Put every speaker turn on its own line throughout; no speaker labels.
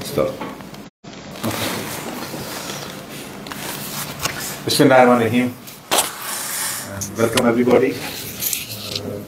start.
Bismillahirrahmanirrahim. And welcome everybody. Uh,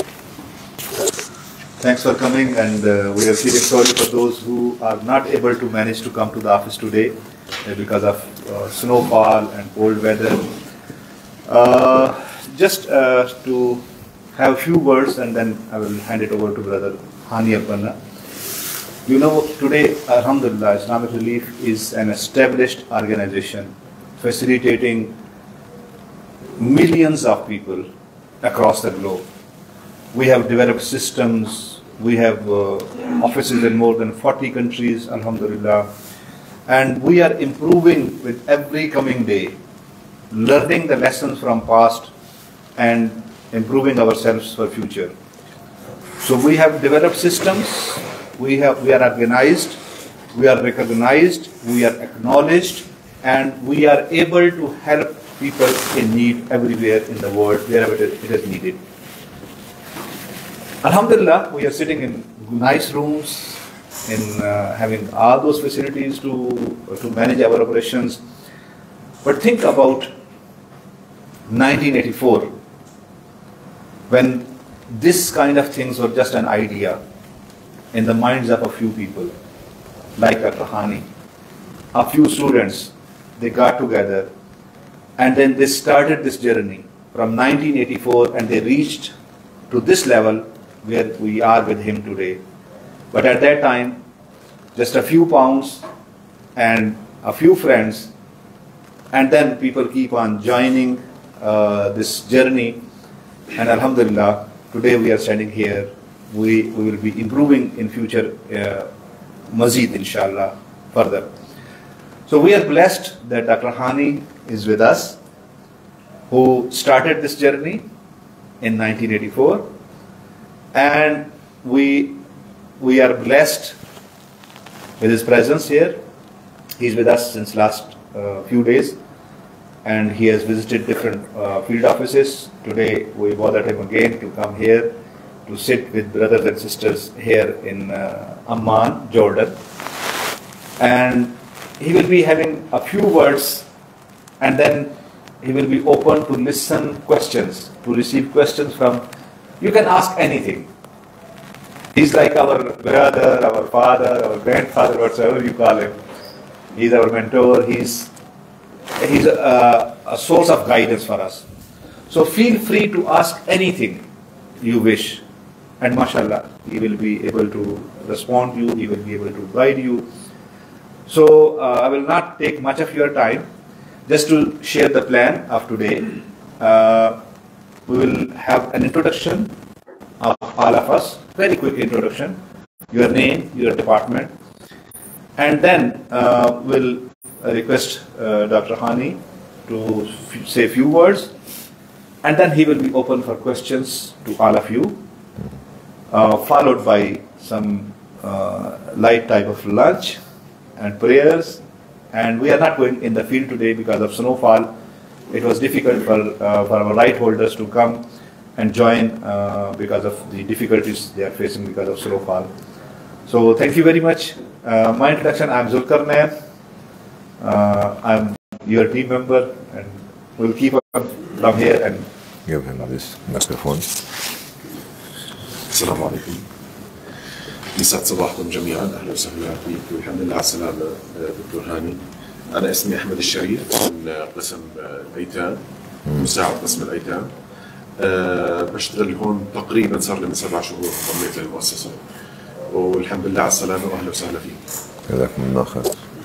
Thanks for coming and uh, we are feeling sorry for those who are not able to manage to come to the office today uh, because of uh, snowfall and cold weather. Uh, just uh, to have a few words and then I will hand it over to Brother Hani Abbanna. You know, today, Alhamdulillah, Islamic Relief is an established organization facilitating millions of people across the globe. We have developed systems, we have uh, offices in more than 40 countries, Alhamdulillah, and we are improving with every coming day, learning the lessons from past and improving ourselves for future. So we have developed systems, we have we are organized, we are recognized, we are acknowledged, and we are able to help people in need everywhere in the world wherever it is, it is needed. Alhamdulillah, we are sitting in nice rooms, in uh, having all those facilities to to manage our operations. But think about 1984 when this kind of things were just an idea in the minds of a few people, like Dr. Hani. A few students, they got together and then they started this journey from 1984 and they reached to this level where we are with him today. But at that time, just a few pounds and a few friends, and then people keep on joining uh, this journey and Alhamdulillah, today we are standing here. We, we will be improving in future uh, Mazid, inshallah, further. So we are blessed that Dr. Hani is with us, who started this journey in 1984. And we, we are blessed with his presence here. He's with us since last uh, few days and he has visited different uh, field offices. Today we bothered him again to come here to sit with brothers and sisters here in uh, Amman, Jordan. And he will be having a few words and then he will be open to listen questions, to receive questions from, you can ask anything. He's like our brother, our father, our grandfather, whatsoever you call him. He's our mentor, he's he's a, a, source of guidance for us. So feel free to ask anything you wish, and mashallah, he will be able to respond to you, he will be able to guide you. So uh, I will not take much of your time. Just to share the plan of today, uh, we will have an introduction of all of us, very quick introduction, your name, your department, and then uh, we'll I request uh, Dr. Hani to f- say a few words, and then he will be open for questions to all of you, uh, followed by some uh, light type of lunch and prayers. And we are not going in the field today because of snowfall. It was difficult for, uh, for our right holders to come and join uh, because of the difficulties they are facing because of snowfall. So thank you very much. Uh, my introduction, I'm Zulkarnain. Uh, I'm your team member, and we'll keep on from here and
Give him this microphone.
السلام عليكم يسعد صباحكم جميعا اهلا وسهلا فيك والحمد لله على السلامه دكتور هاني انا اسمي احمد الشريف من قسم الايتام مساعد قسم الايتام أه بشتغل هون تقريبا صار لي من سبع شهور انضميت للمؤسسه والحمد لله على السلامه واهلا وسهلا فيك
جزاكم الله خير.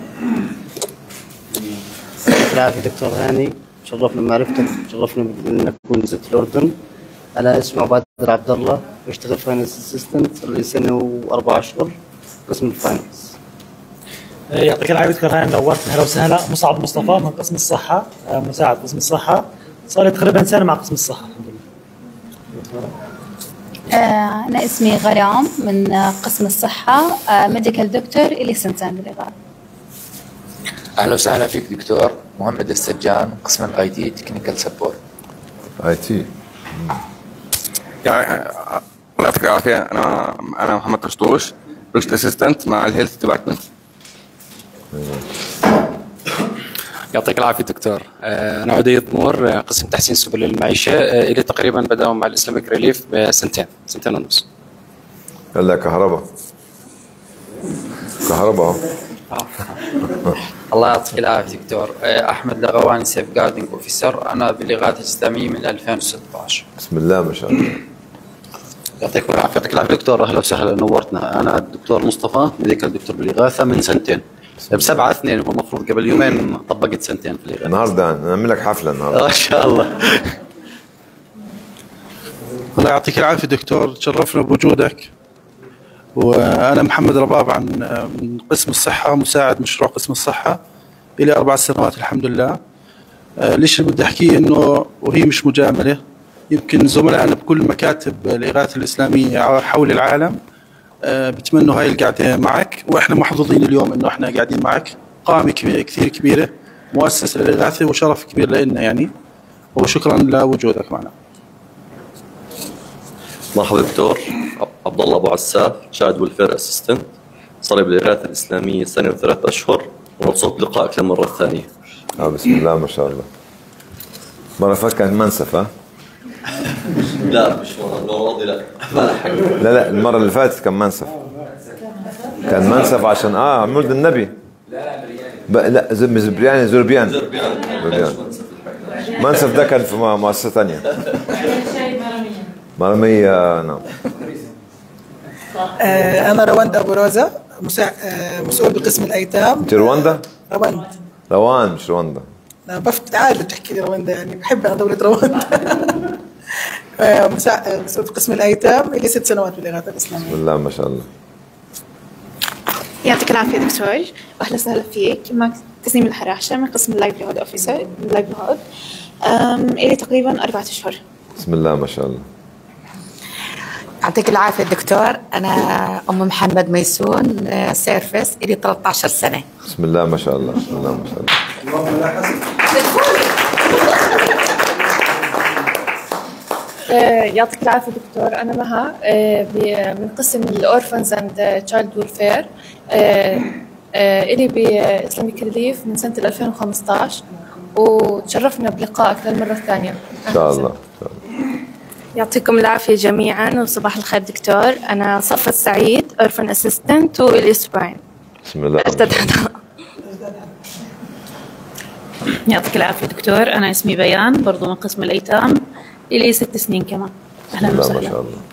العافية دكتور هاني شرفنا بمعرفتك شرفنا انك تكون نزلت الاردن انا اسمي عبادر عبد الله بشتغل فاينانس اسيستنت صار لي سنه واربع اشهر قسم الفاينانس
يعطيك العافيه دكتور هاني نورت اهلا وسهلا مصعب مصطفى من قسم الصحه آه، مساعد قسم الصحه صار لي تقريبا سنه مع قسم الصحه الحمد لله
آه، أنا اسمي غرام من آه، قسم الصحة ميديكال دكتور إلي سنتين بالإضافة
اهلا وسهلا فيك دكتور محمد السجان قسم الاي تي تكنيكال سبورت
اي تي
يعني الله يعطيك العافيه انا انا محمد قشطوش بروجكت اسيستنت مع الهيلث ديبارتمنت
يعطيك العافيه دكتور آه، انا عدي ضمور آه، قسم تحسين سبل المعيشه آه، الي تقريبا بداوا مع الاسلامك ريليف بسنتين سنتين ونص
قال لك كهرباء كهرباء
الله يعطيك العافيه دكتور آه، احمد لغواني سيف جاردنج اوفيسر انا بالاغاثه الاسلاميه من 2016
بسم الله ما شاء الله
يعطيكم العافيه يعطيك العافيه دكتور اهلا وسهلا نورتنا انا الدكتور مصطفى ميديكال دكتور بالاغاثه من سنتين بسبعة اثنين والمفروض قبل يومين طبقت سنتين في الاغاثه
النهارده نعمل لك حفله النهارده
ما شاء الله
الله يعطيك العافيه دكتور تشرفنا بوجودك وانا محمد رباب عن من قسم الصحه مساعد مشروع قسم الصحه الى اربع سنوات الحمد لله آه، ليش اللي بدي احكيه انه وهي مش مجامله يمكن زملائنا بكل مكاتب الاغاثه الاسلاميه حول العالم آه، بتمنوا هاي القعده معك واحنا محظوظين اليوم انه احنا قاعدين معك قامه كبيرة- كثير كبيره مؤسسه للاغاثه وشرف كبير لنا يعني وشكرا لوجودك معنا
مرحبا دكتور عبد الله ابو عساف شاهد والفير اسيستنت صار لي بالاغاثه الاسلاميه سنه وثلاث اشهر ومبسوط بلقائك للمره الثانيه
اه بسم الله ما شاء الله مرة فات كان منسف ها
لا مش مرة المره لا ما لحق
لا لا المرة اللي فاتت كان منسف كان منسف عشان اه مولد النبي ب... لا زب- مش زبريان زربيان زربيان منسف ده كان في م- مؤسسة ثانية مرمية نعم
آه، أنا روند أبو روزة مسا- آه، مسؤول بقسم الأيتام
انت رواندا؟
روند
روان مش رواندا
أنا بفت عادي بتحكي لي رواندا يعني بحب أنا دولة رواندا آه، مسا- آه، مسؤول بقسم الأيتام لي ست سنوات بالإغاثة الإسلامية
بسم الله ما شاء الله
يعطيك العافية دكتور وأهلا وسهلا فيك معك تسنيم الحراشة من قسم اللايفليهود أوفيسر اللايفليهود إلي تقريبا أربعة أشهر
بسم الله ما شاء الله
يعطيك العافية دكتور أنا أم محمد ميسون آه، سيرفس إلي 13 سنة
بسم الله ما شاء الله بسم الله ما شاء الله
آه، يعطيك العافية دكتور أنا مها آه، ب- من قسم الأورفنز أند تشايلد ويلفير إلي بإسلاميك ريليف من سنة 2015 وتشرفنا بلقائك للمرة الثانية
ان شاء الله
يعطيكم العافية جميعا وصباح الخير دكتور أنا صفة سعيد أورفن أسيستنت والإسبوعين
بسم الله
يعطيك العافية دكتور أنا اسمي بيان برضو من قسم الأيتام إلي ست سنين كمان
بسم
أهلا
الله ما
وسهلا
شاء الله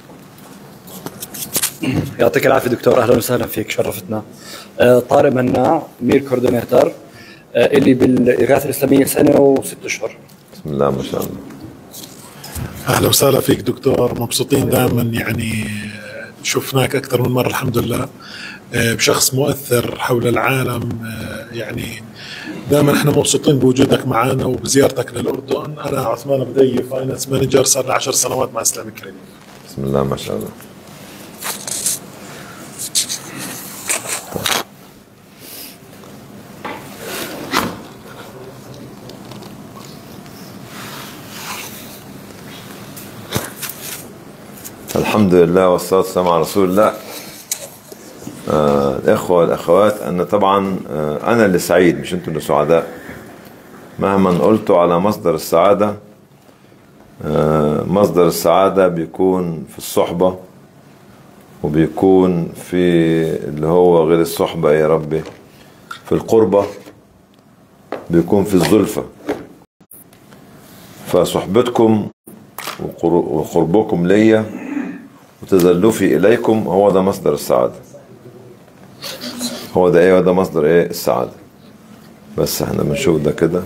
يعطيك العافيه دكتور اهلا وسهلا فيك شرفتنا آه، طارق مناع مير كوردينيتر آه، اللي بالاغاثه الاسلاميه سنه وست اشهر
بسم الله ما شاء الله
اهلا وسهلا فيك دكتور مبسوطين دائما يعني شفناك اكثر من مره الحمد لله آه، بشخص مؤثر حول العالم آه، يعني دائما احنا مبسوطين بوجودك معنا وبزيارتك للاردن انا عثمان بدي فاينانس مانجر صار لي 10 سنوات مع اسلامي كريم
بسم الله ما شاء الله الحمد لله والصلاة والسلام على رسول الله آه الإخوة والأخوات أنا طبعا آه أنا اللي سعيد مش أنتم اللي سعداء مهما قلتوا على مصدر السعادة آه مصدر السعادة بيكون في الصحبة وبيكون في اللي هو غير الصحبة يا ربي في القربة بيكون في الزلفة فصحبتكم وقر- وقربكم ليا وتزلفي إليكم هو ده مصدر السعادة هو ده ايه هو ده مصدر ايه السعادة بس احنا بنشوف ده كده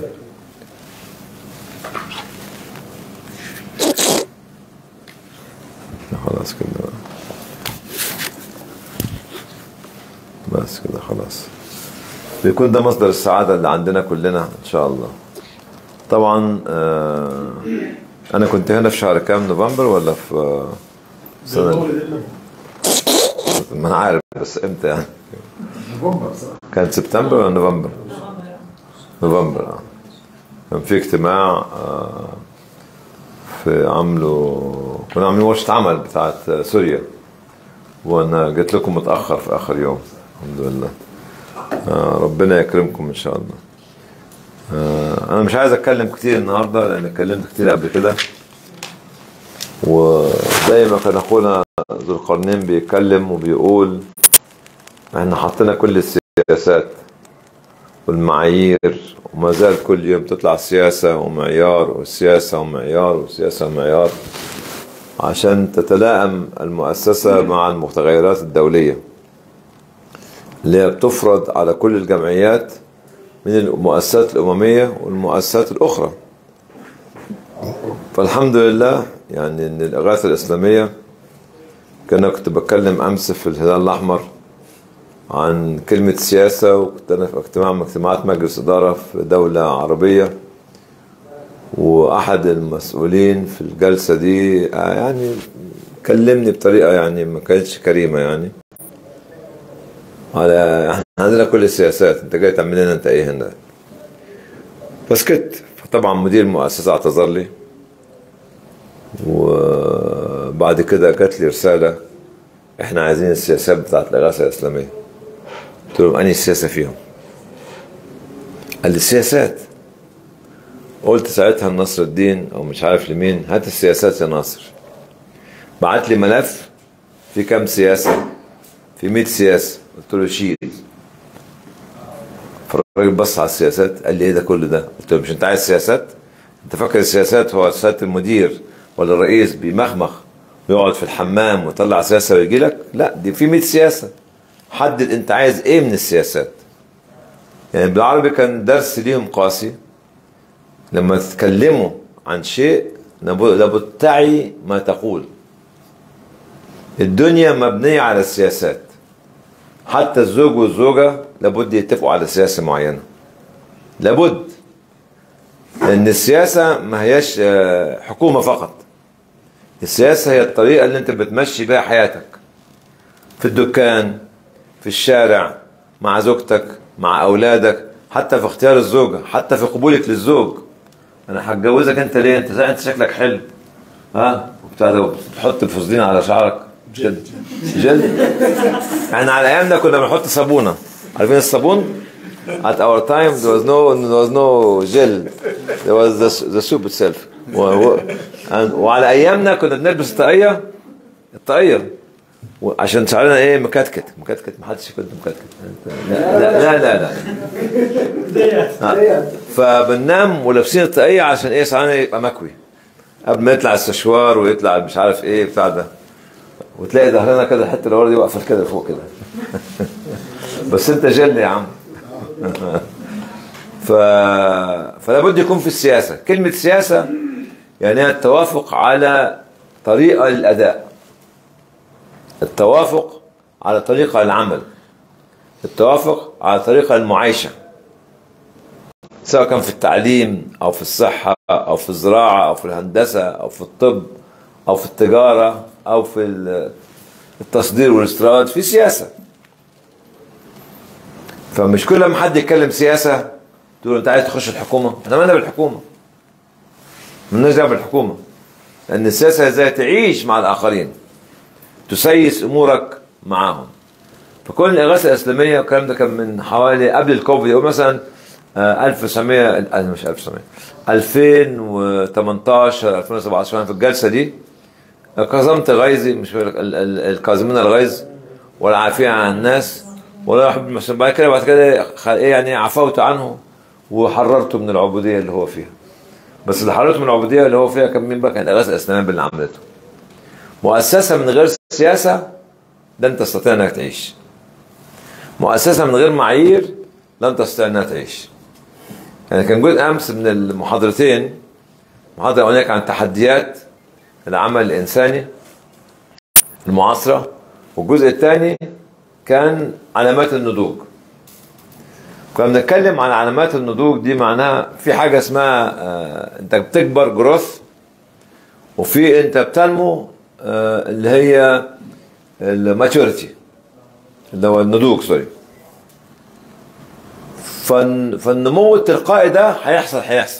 خلاص كده بقى. بس كده خلاص بيكون ده مصدر السعادة اللي عندنا كلنا إن شاء الله طبعا آه أنا كنت هنا في شهر كام نوفمبر ولا في آه، سنة ما أنا عارف بس إمتى يعني كان سبتمبر ولا نوفمبر نوفمبر آه. كان في اجتماع آه في عملوا كنا عاملين ورشة عمل بتاعت سوريا وانا جيت لكم متأخر في آخر يوم الحمد لله آه ربنا يكرمكم ان شاء الله آه انا مش عايز اتكلم كتير النهارده لان اتكلمت كتير قبل كده وزي ما كان اخونا ذو القرنين بيتكلم وبيقول احنا حطينا كل السياسات والمعايير وما زال كل يوم تطلع سياسة ومعيار والسياسة ومعيار والسياسة ومعيار عشان تتلائم المؤسسة مع المتغيرات الدولية اللي هي بتفرض على كل الجمعيات من المؤسسات الأممية والمؤسسات الأخرى فالحمد لله يعني ان الإغاثة الإسلامية كان كنت بتكلم أمس في الهلال الأحمر عن كلمة سياسة وكنت أنا في اجتماع من اجتماعات مجلس إدارة في دولة عربية وأحد المسؤولين في الجلسة دي يعني كلمني بطريقة يعني ما كانتش كريمة يعني على احنا عندنا كل السياسات انت جاي تعمل لنا انت ايه هنا فسكت فطبعا مدير المؤسسة اعتذر لي وبعد كده جات لي رسالة احنا عايزين السياسات بتاعت الإغاثة الإسلامية قلت لهم أنهي السياسة فيهم قال لي السياسات قلت ساعتها لنصر الدين أو مش عارف لمين هات السياسات يا ناصر بعت لي ملف في كام سياسة في 100 سياسة قلت له شيل فالراجل بص على السياسات قال لي ايه ده كل ده قلت له مش انت عايز سياسات انت فاكر السياسات هو سياسة المدير ولا الرئيس بيمخمخ ويقعد في الحمام ويطلع سياسة ويجي لك لا دي في 100 سياسة حدد انت عايز ايه من السياسات يعني بالعربي كان درس ليهم قاسي لما تتكلموا عن شيء لابد تعي ما تقول الدنيا مبنية على السياسات حتى الزوج والزوجة لابد يتفقوا على سياسة معينة لابد لأن السياسة ما هياش حكومة فقط السياسة هي الطريقة اللي أنت بتمشي بيها حياتك في الدكان في الشارع مع زوجتك مع أولادك حتى في اختيار الزوجة حتى في قبولك للزوج أنا هتجوزك أنت ليه أنت أنت شكلك حلو ها وبتاع ده بتحط الفوزلين على شعرك جلد جلد احنا على ايامنا كنا بنحط صابونه عارفين الصابون at our time there was no there was no gel there was the, the soup itself و, و, and, وعلى ايامنا كنا بنلبس الطاقيه الطاقيه عشان شعرنا ايه مكتكت مكتكت ما حدش كنت مكتكت لا لا لا لا, لا. فبننام ولابسين الطاقيه عشان ايه شعرنا يبقى مكوي قبل ما يطلع السشوار ويطلع مش عارف ايه بتاع ده وتلاقي ظهرنا كده الحته اللي ورا دي واقفه كده فوق كده بس انت جل يا عم ف فلا بد يكون في السياسه كلمه سياسه يعني التوافق على طريقه للاداء التوافق على طريقه للعمل التوافق على طريقه للمعايشه سواء كان في التعليم او في الصحه او في الزراعه او في الهندسه او في الطب او في التجاره او في التصدير والاستيراد في سياسه فمش كل ما حد يتكلم سياسه تقول انت عايز تخش الحكومه احنا مالنا بالحكومه مالناش دعوه بالحكومه لان السياسه ازاي تعيش مع الاخرين تسيس امورك معاهم فكل الاغاثه الاسلاميه الكلام ده كان من حوالي قبل الكوفيد يقول مثلا 1900 مش 1900 2018 2017 في الجلسه دي كظمت غيظي مش الكاظمين الغيظ والعافية عن الناس ولا يحب المحسن بعد كده بعد كده ايه يعني عفوت عنه وحررته من العبودية اللي هو فيها بس اللي حررته من العبودية اللي هو فيها كان مين بقى كان الإغاثة الإسلامية اللي عملته مؤسسة من غير سياسة لن تستطيع انك تعيش مؤسسة من غير معايير لن تستطيع انها تعيش يعني كان جزء امس من المحاضرتين محاضرة هناك عن تحديات العمل الإنساني المعاصرة والجزء الثاني كان علامات النضوج كنا بنتكلم عن علامات النضوج دي معناها في حاجة اسمها آه انت بتكبر جروث وفي انت بتنمو آه اللي هي الماتوريتي اللي هو النضوج سوري فن فالنمو التلقائي ده هيحصل هيحصل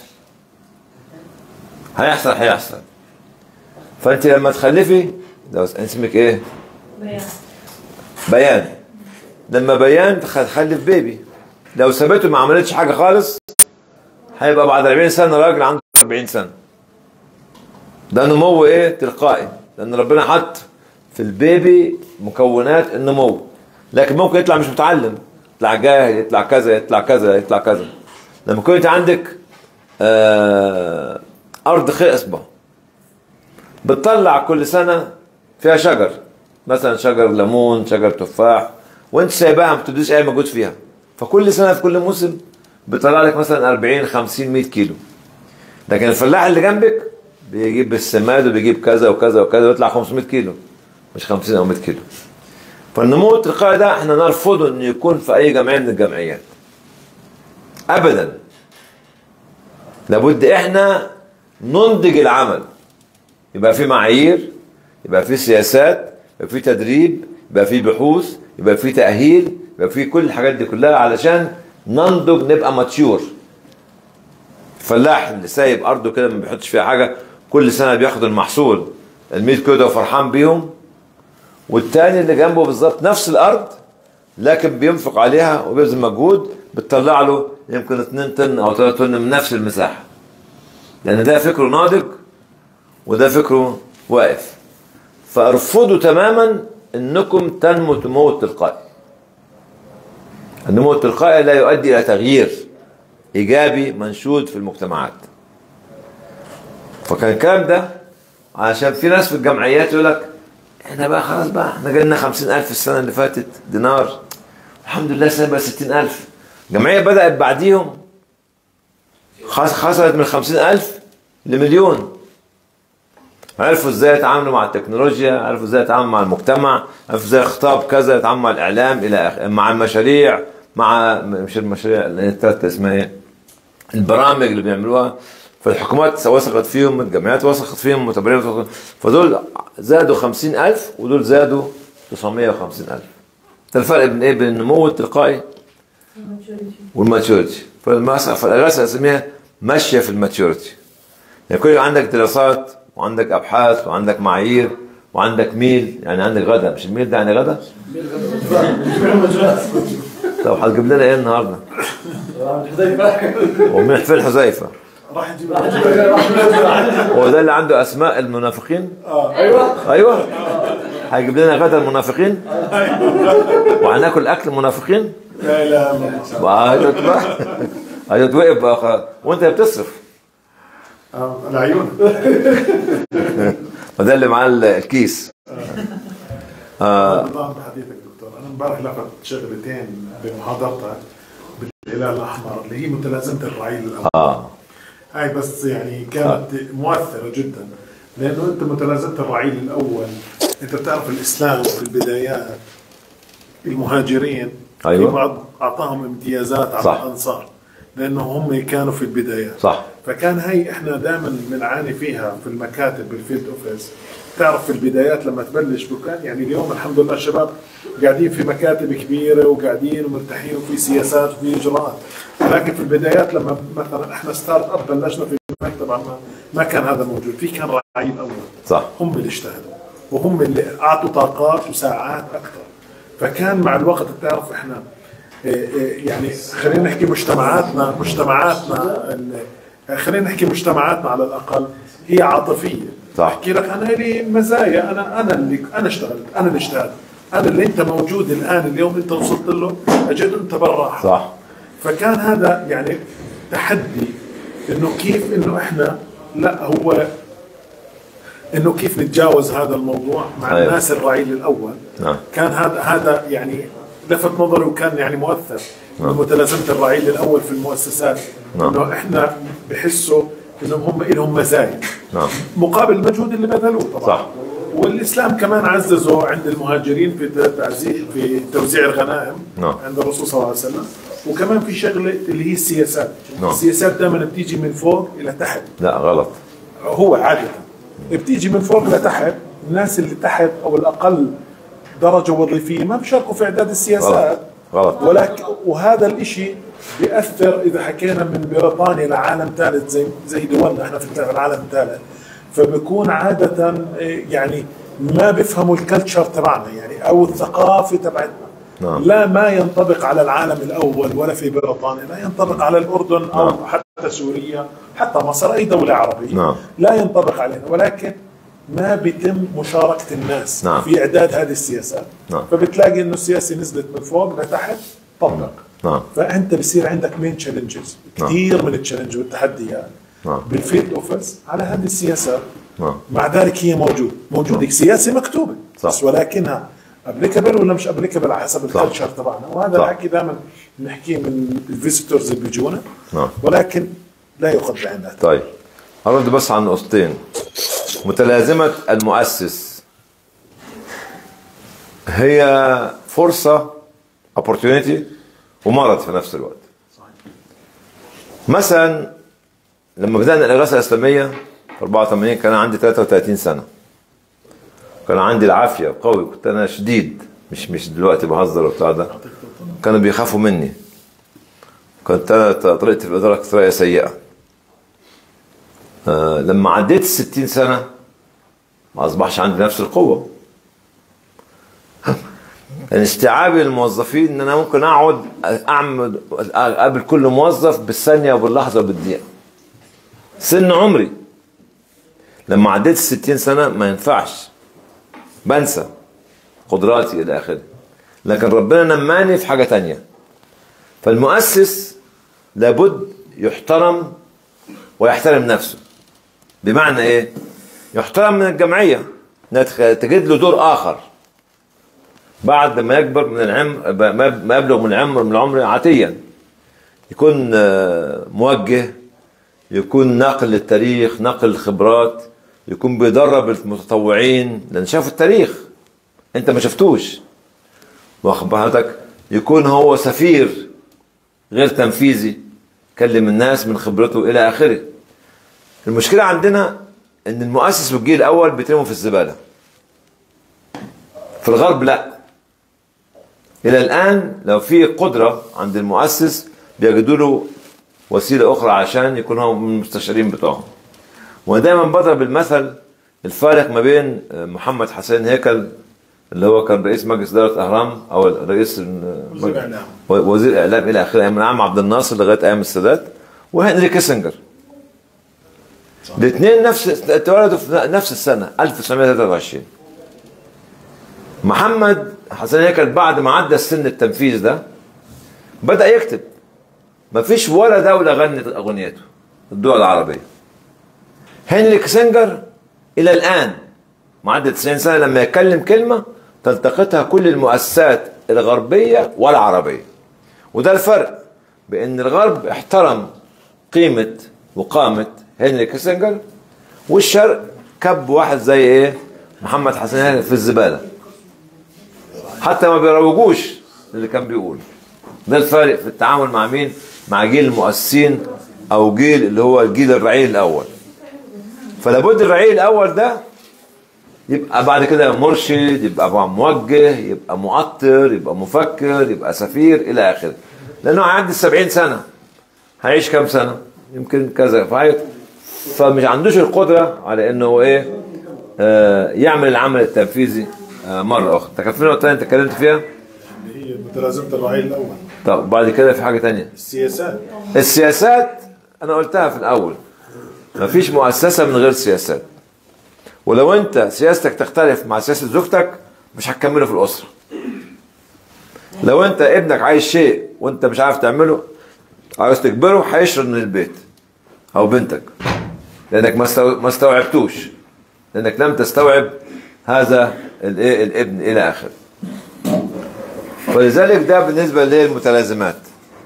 هيحصل هيحصل فانت لما تخلفي ده اسمك ايه؟
بيان
بيان لما بيان تخلف بيبي لو سابته ما عملتش حاجه خالص هيبقى بعد 40 سنه راجل عنده 40 سنه ده نمو ايه تلقائي لان ربنا حط في البيبي مكونات النمو لكن ممكن يطلع مش متعلم يطلع جاهل يطلع كذا يطلع كذا يطلع كذا لما كنت عندك آه ارض خصبه بتطلع كل سنه فيها شجر مثلا شجر ليمون شجر تفاح وانت سايباها ما بتدوش اي مجهود فيها فكل سنه في كل موسم بيطلع لك مثلا 40 50 100 كيلو لكن الفلاح اللي جنبك بيجيب بالسماد وبيجيب كذا وكذا وكذا ويطلع 500 كيلو مش 50 او 100 كيلو فالنمو التلقائي ده احنا نرفضه انه يكون في اي جمعيه من الجمعيات ابدا لابد احنا ننضج العمل يبقى في معايير يبقى في سياسات يبقى في تدريب يبقى في بحوث يبقى في تأهيل يبقى في كل الحاجات دي كلها علشان ننضج نبقى ماتشور الفلاح اللي سايب ارضه كده ما بيحطش فيها حاجه كل سنه بياخد المحصول ال 100 كيلو وفرحان بيهم والتاني اللي جنبه بالظبط نفس الارض لكن بينفق عليها وبيبذل مجهود بتطلع له يمكن 2 طن او 3 طن من نفس المساحه لان ده فكره ناضج وده فكره واقف فارفضوا تماما انكم تنمو تنمو التلقائي النمو التلقائي لا يؤدي الى تغيير ايجابي منشود في المجتمعات فكان الكلام ده عشان في ناس في الجمعيات يقول لك احنا بقى خلاص بقى احنا جالنا خمسين ألف السنة اللي فاتت دينار الحمد لله السنة بقى ستين ألف الجمعية بدأت بعديهم خس- خسرت من خمسين ألف لمليون عرفوا ازاي يتعاملوا مع التكنولوجيا عرفوا ازاي يتعاملوا مع المجتمع عرفوا ازاي خطاب كذا يتعاملوا مع الاعلام الى آخر- مع المشاريع مع مش المشاريع اللي هي التالتة اسمها ايه البرامج اللي بيعملوها فالحكومات وثقت فيهم الجمعيات وثقت فيهم المتبرعين وثقت- فدول زادوا خمسين ألف ودول زادوا 950 ألف ده الفرق بين ايه بين النمو التلقائي والماتيوريتي فالمسألة فالدراسة اسميها ماشية في الماتيوريتي يعني كل عندك دراسات وعندك أبحاث وعندك معايير وعندك ميل يعني عندك غدا مش الميل ده يعني غدا طب هتجيب لنا ايه النهارده؟ ومن فين حذيفه؟
راح نجيب
هو ده اللي عنده اسماء المنافقين؟
ايوه
ايوه هيجيب لنا غدا المنافقين وهناكل اكل المنافقين
لا لا لا
هتبقى هتتوقف بقى خلاص. وانت بتصرف
آه، العيون
وده اللي معاه الكيس آه
نظام حديثك دكتور انا امبارح لفت شغلتين بمحاضرتك بالهلال الاحمر اللي هي متلازمه الرعيل الاول
اه
هاي بس يعني كانت مؤثره جدا لانه انت متلازمه الرعيل الاول انت بتعرف الاسلام في البدايات المهاجرين
أيوة.
في بعض اعطاهم امتيازات على
صح.
الانصار لانه هم كانوا في البدايات
صح
فكان هي احنا دائما بنعاني فيها في المكاتب بالفيلد اوفيس تعرف في البدايات لما تبلش بكان يعني اليوم الحمد لله الشباب قاعدين في مكاتب كبيره وقاعدين ومرتاحين وفي سياسات وفي اجراءات لكن في البدايات لما مثلا احنا ستارت اب بلشنا في المكتب ما, ما كان هذا موجود في كان رعيل اول
صح
هم اللي اجتهدوا وهم اللي اعطوا طاقات وساعات اكثر فكان مع الوقت بتعرف احنا إيه إيه يعني خلينا نحكي مجتمعاتنا مجتمعاتنا ال- خلينا نحكي مجتمعاتنا على الاقل هي عاطفيه
صح
احكي لك انا لي مزايا انا انا اللي انا اشتغلت انا اللي اجتهدت انا اللي انت موجود الان اليوم انت وصلت له اجد انت بالراحه
صح
فكان هذا يعني تحدي انه كيف انه احنا لا هو انه كيف نتجاوز هذا الموضوع مع
أيوة.
الناس الرعيل الاول
نعم
كان هذا هذا يعني لفت نظري وكان يعني مؤثر
نعم.
متلازمه الرعيل الاول في المؤسسات
نعم.
انه احنا بحسوا انهم هم لهم مزايا
نعم
مقابل المجهود اللي بذلوه طبعا
صح
والاسلام كمان عززه عند المهاجرين في تعزيز في توزيع الغنائم
نعم
عند الرسول صلى الله عليه وسلم وكمان في شغله اللي هي السياسات
نعم.
السياسات دائما بتيجي من فوق الى تحت
لا غلط
هو عادة بتيجي من فوق لتحت الناس اللي تحت او الاقل درجه وظيفيه ما بيشاركوا في اعداد السياسات
غلط
ولكن وهذا الاشي بيأثر اذا حكينا من بريطانيا لعالم ثالث زي زي دولنا احنا في العالم الثالث فبكون عادة إيه، يعني ما بيفهموا الكلتشر تبعنا يعني او الثقافة تبعتنا
نعم.
لا ما ينطبق على العالم الاول ولا في بريطانيا لا ينطبق على الاردن او
نعم.
حتى سوريا حتى مصر اي دوله عربيه
نعم.
لا ينطبق علينا ولكن ما بيتم مشاركه الناس
نعم.
في اعداد هذه السياسات
نعم.
فبتلاقي انه السياسه نزلت من فوق لتحت طبق
نعم
فانت بصير عندك مين تشالنجز
نعم.
كثير من التشالنج والتحديات
نعم
بالفيلد اوفيس على هذه السياسات
نعم
مع ذلك هي موجود موجود سياسه مكتوبه
صح.
بس ولكنها ابليكابل ولا مش ابليكابل على حسب الكلتشر تبعنا وهذا
صح.
الحكي دائما بنحكيه من الفيزيتورز اللي بيجونا
نعم
ولكن لا يؤخذ بعين الاعتبار
طيب هرد بس عن نقطتين متلازمة المؤسس هي فرصة opportunity ومرض في نفس الوقت مثلا لما بدأنا الإغاثة الإسلامية في 84 كان عندي 33 سنة كان عندي العافية قوي كنت أنا شديد مش مش دلوقتي بهزر وبتاع ده كانوا بيخافوا مني كنت أنا طريقتي في الإدارة كانت طريقة سيئة آه، لما عديت الستين سنة ما أصبحش عندي نفس القوة كان استيعابي للموظفين ان انا ممكن اقعد اعمل اقابل كل موظف بالثانيه وباللحظه وبالدقيقه سن عمري لما عديت الستين سنه ما ينفعش بنسى قدراتي الى اخره لكن ربنا نماني في حاجه تانية فالمؤسس لابد يحترم ويحترم نفسه بمعنى ايه يحترم من الجمعيه إنها تخ- تجد له دور اخر بعد ما يكبر من العمر ما ما يبلغ من العمر من العمر عاتيا يكون آه، موجه يكون ناقل للتاريخ ناقل الخبرات يكون بيدرب المتطوعين لان شافوا التاريخ انت ما شفتوش واخد بالك يكون هو سفير غير تنفيذي كلم الناس من خبرته الى اخره المشكله عندنا ان المؤسس والجيل الاول بيترموا في الزباله في الغرب لا الى الان لو في قدره عند المؤسس بيجدوا له وسيله اخرى عشان يكون هو من المستشارين بتوعهم ودايما بضرب المثل الفارق ما بين محمد حسين هيكل اللي هو كان رئيس مجلس اداره اهرام او رئيس
وزير إعلام.
وزير اعلام الى اخره من عام عبد الناصر لغايه ايام السادات وهنري كيسنجر الاثنين نفس اتولدوا في نفس السنه 1923 محمد حسن هيكل بعد ما عدى السن التنفيذ ده بدأ يكتب ما فيش ولا دولة غنت أغنيته الدول العربية هنري كيسنجر إلى الآن معدي 90 سنة لما يتكلم كلمة تلتقطها كل المؤسسات الغربية والعربية وده الفرق بأن الغرب احترم قيمة وقامة هنري كيسنجر والشرق كب واحد زي ايه محمد حسن هيكل في الزبالة حتى ما بيروجوش اللي كان بيقول ده الفارق في التعامل مع مين مع جيل المؤسسين او جيل اللي هو الجيل الرعيل الاول فلابد الرعيل الاول ده يبقى بعد كده مرشد يبقى بقى موجه يبقى مؤطر يبقى مفكر يبقى سفير الى اخره لانه هيعدي السبعين سنه هيعيش كام سنه يمكن كذا فهي فمش عندوش القدره على انه هو ايه آه يعمل العمل التنفيذي آه مره اخرى انت كان في نقطه انت اتكلمت فيها
اللي هي متلازمه الرعيل الاول
طب بعد كده في حاجه تانية
السياسات
السياسات انا قلتها في الاول مفيش مؤسسه من غير سياسات ولو انت سياستك تختلف مع سياسه زوجتك مش هتكمله في الاسره لو انت ابنك عايز شيء وانت مش عارف تعمله عاوز تجبره هيشرد من البيت او بنتك لانك ما استو- ما استوعبتوش لانك لم تستوعب هذا الايه الابن الى اخره ولذلك ده بالنسبه للمتلازمات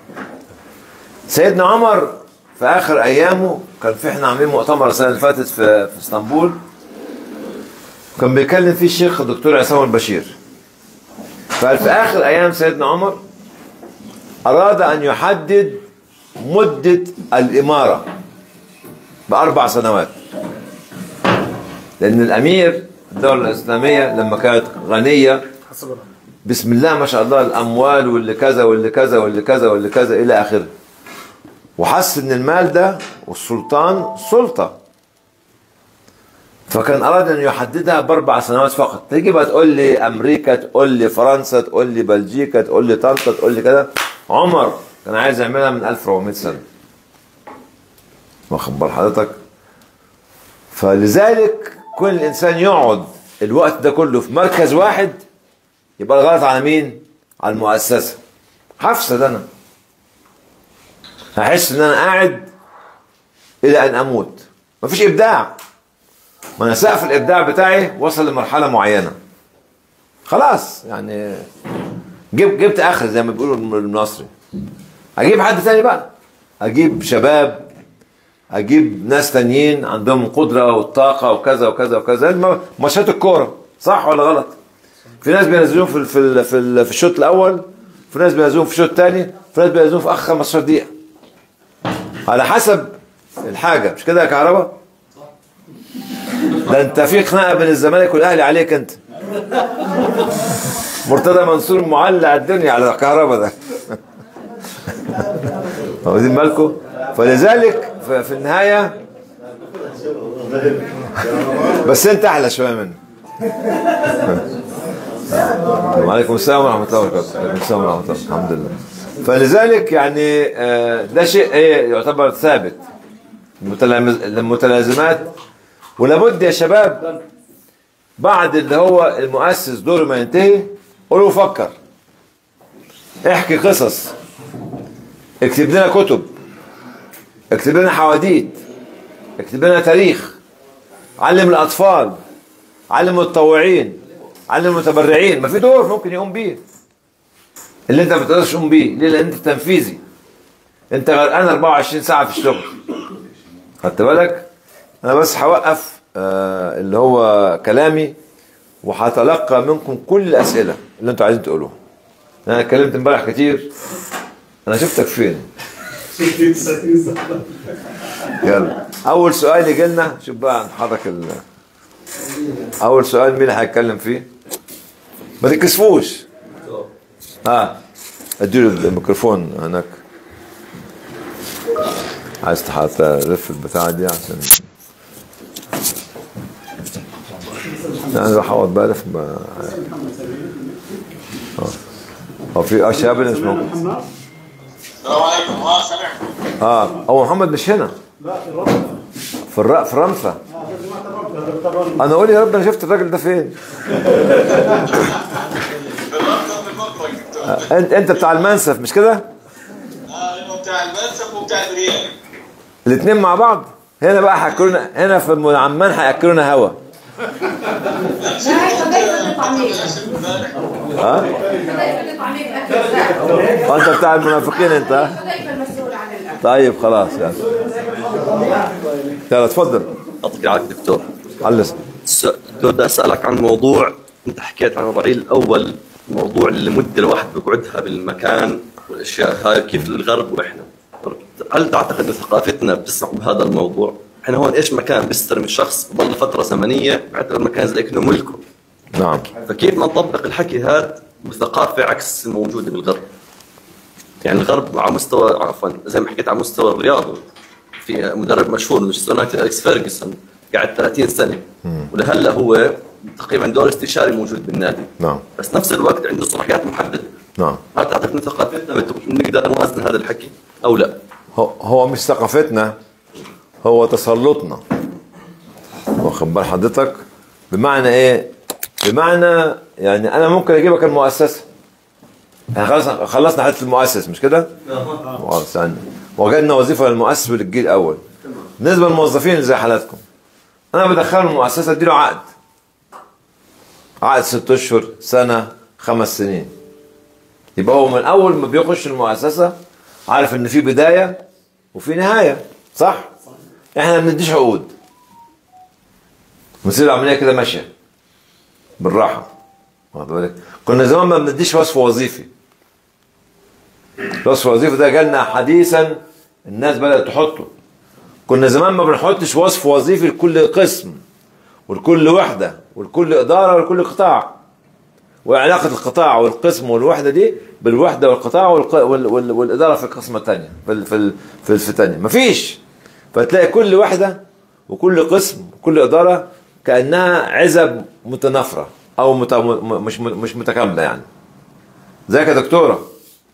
سيدنا عمر في اخر ايامه كان في احنا عاملين مؤتمر السنه اللي فاتت في في اسطنبول كان بيتكلم فيه الشيخ الدكتور عصام البشير فقال في اخر ايام سيدنا عمر اراد ان يحدد مده الاماره باربع سنوات لان الامير الدوله الاسلاميه لما كانت غنيه
حسب الأمر.
بسم الله ما شاء الله الاموال واللي كذا واللي كذا واللي كذا واللي كذا الى اخره وحس ان المال ده والسلطان سلطه فكان اراد ان يحددها باربع سنوات فقط تيجي بقى تقول لي امريكا تقول لي فرنسا تقول لي بلجيكا تقول لي طنطا تقول لي كده عمر كان عايز يعملها من 1400 سنه واخد بال حضرتك فلذلك كل الانسان يقعد الوقت ده كله في مركز واحد يبقى الغلط على مين؟ على المؤسسه هفسد انا هحس ان انا قاعد الى ان اموت مفيش ابداع ما انا سقف الابداع بتاعي وصل لمرحله معينه خلاص يعني جب جبت اخر زي ما بيقولوا المصري اجيب حد تاني بقى اجيب شباب اجيب ناس تانيين عندهم قدره والطاقه وكذا وكذا وكذا الم- ماتشات الكوره صح ولا غلط في ناس بينزلوهم في ال- في ال- في, ال- في الشوط الاول في ناس بينزلوهم في الشوط الثاني في ناس بينزلوهم في اخر 15 دقيقه على حسب الحاجه مش كده يا كهربا ده انت في خناقه بين الزمالك والاهلي عليك انت مرتضى منصور معلق الدنيا على الكهربا ده واخدين بالكم فلذلك ف- في النهايه بس انت احلى شويه منه وعليكم السلام ورحمه الله وبركاته وعليكم السلام ورحمه الله الحمد لله فلذلك يعني آه، ده شيء ايه يعتبر ثابت المتلامز- المتلازمات ولابد يا شباب بعد اللي هو المؤسس دوره ما ينتهي قولوا فكر احكي قصص اكتب لنا كتب اكتب لنا حواديت اكتب لنا تاريخ علم الاطفال علم المتطوعين علم المتبرعين ما في دور ممكن يقوم بيه اللي انت ما بتقدرش تقوم بيه ليه لان انت تنفيذي انت غرقان 24 ساعه في الشغل خدت بالك انا بس هوقف آه اللي هو كلامي وهتلقى منكم كل الاسئله اللي انتوا عايزين تقولوها انا اتكلمت امبارح كتير انا شفتك فين يلا اول سؤال يجي لنا شوف بقى نحرك ال اول سؤال مين اللي هيتكلم فيه ما تتكسفوش ها اديله الميكروفون هناك عايز تحط لف البتاعه دي عشان لا انا راح اقعد بقى لف ما اه هو في اه شاب اللي مش موجود
السلام عليكم اه سمعت
اه هو محمد مش هنا في الر... في رمسة انا اقول يا رب انا شفت الراجل ده فين آه، انت انت بتاع المنسف مش كده
اه بتاع المنسف وبتاع الريال
الاثنين مع بعض هنا بقى هياكلونا هنا في ام عمان هياكلونا هوا ها وانت بتاع المنافقين انت ها؟ طيب خلاص يعني يلا اتفضل
يعطيك العافيه دكتور
علس
دكتور بدي اسالك عن موضوع انت حكيت عن الرعيل الاول موضوع المده الواحد بيقعدها بالمكان والاشياء هاي كيف الغرب واحنا هل تعتقد ان ثقافتنا بتسمح بهذا الموضوع؟ احنا هون ايش مكان بيستلم الشخص بضل فتره زمنيه بعتبر المكان زي كانه ملكه
نعم
فكيف بدنا نطبق الحكي هذا بثقافه عكس الموجوده بالغرب؟ يعني الغرب على مستوى عفوا زي ما حكيت على مستوى الرياضه في مدرب مشهور مانشستر يونايتد اليكس فيرجسون قاعد 30 سنه ولهلا هو تقريبا دور استشاري موجود بالنادي
نعم
بس نفس الوقت عنده صلاحيات محدده
نعم
هل تعتقد ان ثقافتنا بت- نقدر نوازن هذا الحكي او لا؟
هو هو مش ثقافتنا هو تسلطنا واخد بال حضرتك بمعنى ايه بمعنى يعني انا ممكن اجيبك المؤسسه احنا خلاص خلصنا حته المؤسس مش كده خلاص يعني وجدنا وظيفه للمؤسس وللجيل الاول بالنسبه للموظفين اللي زي حالاتكم انا بدخلهم المؤسسه اديله عقد عقد ست اشهر سنه خمس سنين يبقى هو من اول ما بيخش المؤسسه عارف ان في بدايه وفي نهايه صح احنا ما بنديش عقود بنسيب العمليه كده ماشيه بالراحه واخد بالك كنا زمان ما بنديش وصف وظيفي الوصف الوظيفي ده جالنا حديثا الناس بدات تحطه كنا زمان ما بنحطش وصف وظيفي لكل قسم ولكل وحده ولكل اداره ولكل قطاع وعلاقه القطاع والقسم والوحده دي بالوحده والقطاع والق... وال... وال... والاداره في القسم الثانيه في ال... في ال... في, في الثانيه مفيش فتلاقي كل وحده وكل قسم وكل اداره كانها عزب متنافره او مت... م- مش مش متكامله يعني زيك يا دكتوره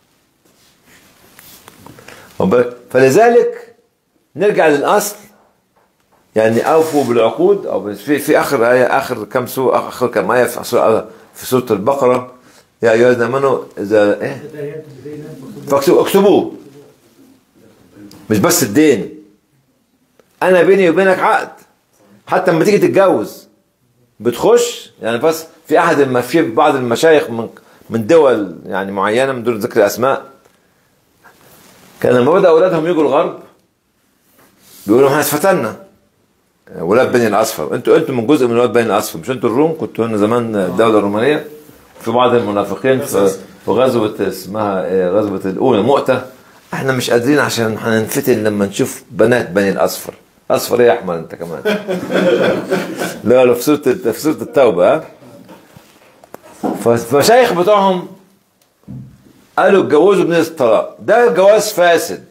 واخد بالك؟ فلذلك نرجع للاصل يعني اوفوا بالعقود او بال- في في اخر ايه اخر كم سوره اخر كم ايه في سوره في سوره البقره يا ايها الذين امنوا اذا ايه فاكتبوا اكتبوه مش بس الدين انا بيني وبينك عقد حتى لما تيجي تتجوز بتخش يعني بس في احد الم... في بعض المشايخ من من دول يعني معينه من دون ذكر اسماء كان لما بدا اولادهم يجوا الغرب بيقولوا احنا اتفتنا ولاد بني الاصفر انتوا انتوا من جزء من ولاد بني الاصفر مش انتوا الروم كنتوا هنا زمان الدوله الرومانيه في بعض المنافقين في في غزوه اسمها إيه، غزوه الاولى مؤته احنا مش قادرين عشان هننفتن لما نشوف بنات بني الاصفر اصفر ايه يا احمد انت كمان لا لا في سوره في سوره التوبه ها فالمشايخ بتوعهم قالوا اتجوزوا بنية الطلاق ده جواز فاسد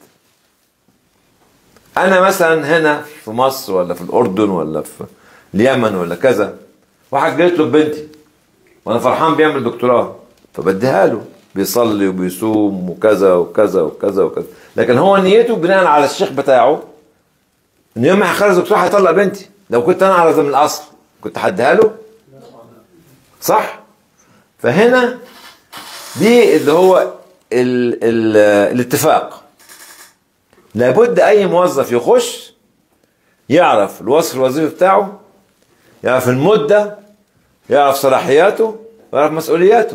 انا مثلا هنا في مصر ولا في الاردن ولا في اليمن ولا كذا واحد جاي يطلب بنتي وانا فرحان بيعمل دكتوراه فبديها له بيصلي وبيصوم وكذا وكذا وكذا وكذا لكن هو نيته بناء على الشيخ بتاعه ان يوم ما هيخلص دكتوراه هيطلق بنتي لو كنت انا على من الاصل كنت هديها له صح فهنا دي اللي هو ال ال الاتفاق لابد اي موظف يخش يعرف الوصف الوظيفي بتاعه يعرف المده يعرف صلاحياته ويعرف مسؤولياته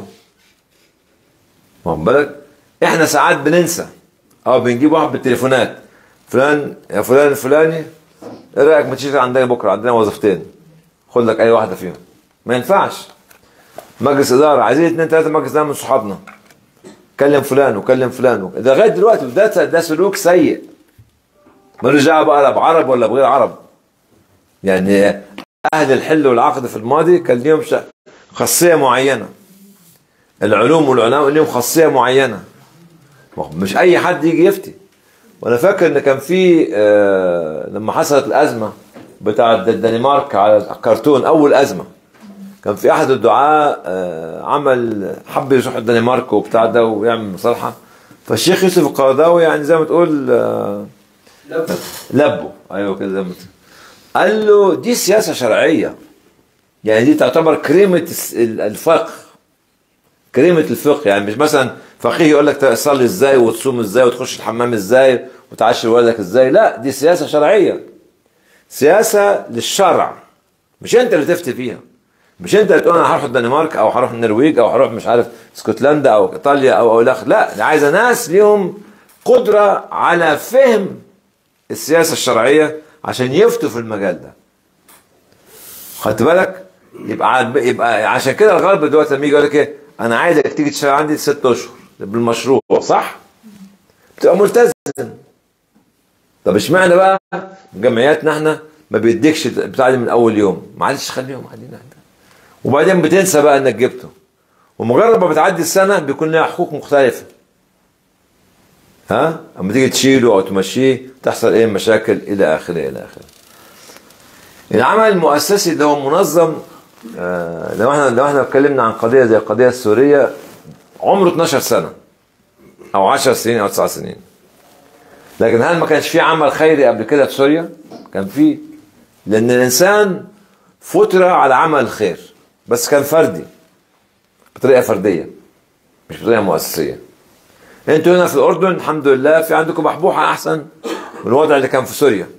واخد بالك احنا ساعات بننسى او بنجيب واحد بالتليفونات فلان يا فلان الفلاني ايه رايك ما تيجي عندنا بكره عندنا وظيفتين خد لك اي واحده فيهم ما ينفعش مجلس اداره عايزين اثنين ثلاثه مجلس اداره من صحابنا كلم فلان وكلم فلان وك- ده لغايه دلوقتي ده ده سلوك سيء ملوش دعوه بقى لا بعرب ولا بغير عرب يعني اهل الحل والعقد في الماضي كان ليهم ش- خاصيه معينه العلوم والعلماء ليهم خاصيه معينه ما هو مش اي حد يجي يفتي وانا فاكر ان كان في آه لما حصلت الازمه بتاعه الدنمارك على الكرتون اول ازمه كان في احد الدعاة آه، عمل حب يروح الدنمارك وبتاع ده ويعمل مصالحه فالشيخ يوسف القرضاوي يعني زي ما تقول آه، لبه ايوه كده زي ما تقول. قال له دي سياسه شرعيه يعني دي تعتبر كريمه الس- الفقه كريمه الفقه يعني مش مثلا فقيه يقول لك تصلي ازاي وتصوم ازاي وتخش الحمام ازاي وتعشر ولدك ازاي لا دي سياسه شرعيه سياسه للشرع مش انت اللي تفتي فيها مش انت اللي تقول انا هروح الدنمارك او هروح النرويج او هروح مش عارف اسكتلندا او ايطاليا او او لا لا دي عايزه ناس ليهم قدره على فهم السياسه الشرعيه عشان يفتوا في المجال ده خدت بالك يبقى عاد- يبقى عشان كده الغرب دلوقتي لما يجي يقول لك ايه انا عايزك تيجي تشتغل عندي ست اشهر بالمشروع صح؟ بتبقى ملتزم طب اشمعنى بقى جمعياتنا احنا ما بيديكش بتاع دي من اول يوم معلش خليهم قاعدين عندك وبعدين بتنسى بقى انك جبته ومجرد ما بتعدي السنه بيكون لها حقوق مختلفه ها اما تيجي تشيله او تمشيه تحصل ايه مشاكل الى اخره الى اخره العمل المؤسسي اللي هو منظم آه لو احنا لو احنا اتكلمنا عن قضيه زي القضيه السوريه عمره 12 سنه او 10 سنين او 9 سنين لكن هل ما كانش في عمل خيري قبل كده في سوريا؟ كان في لان الانسان فطر على عمل الخير بس كان فردي بطريقه فرديه مش بطريقه مؤسسيه انتوا هنا في الاردن الحمد لله في عندكم بحبوحه احسن من الوضع اللي كان في سوريا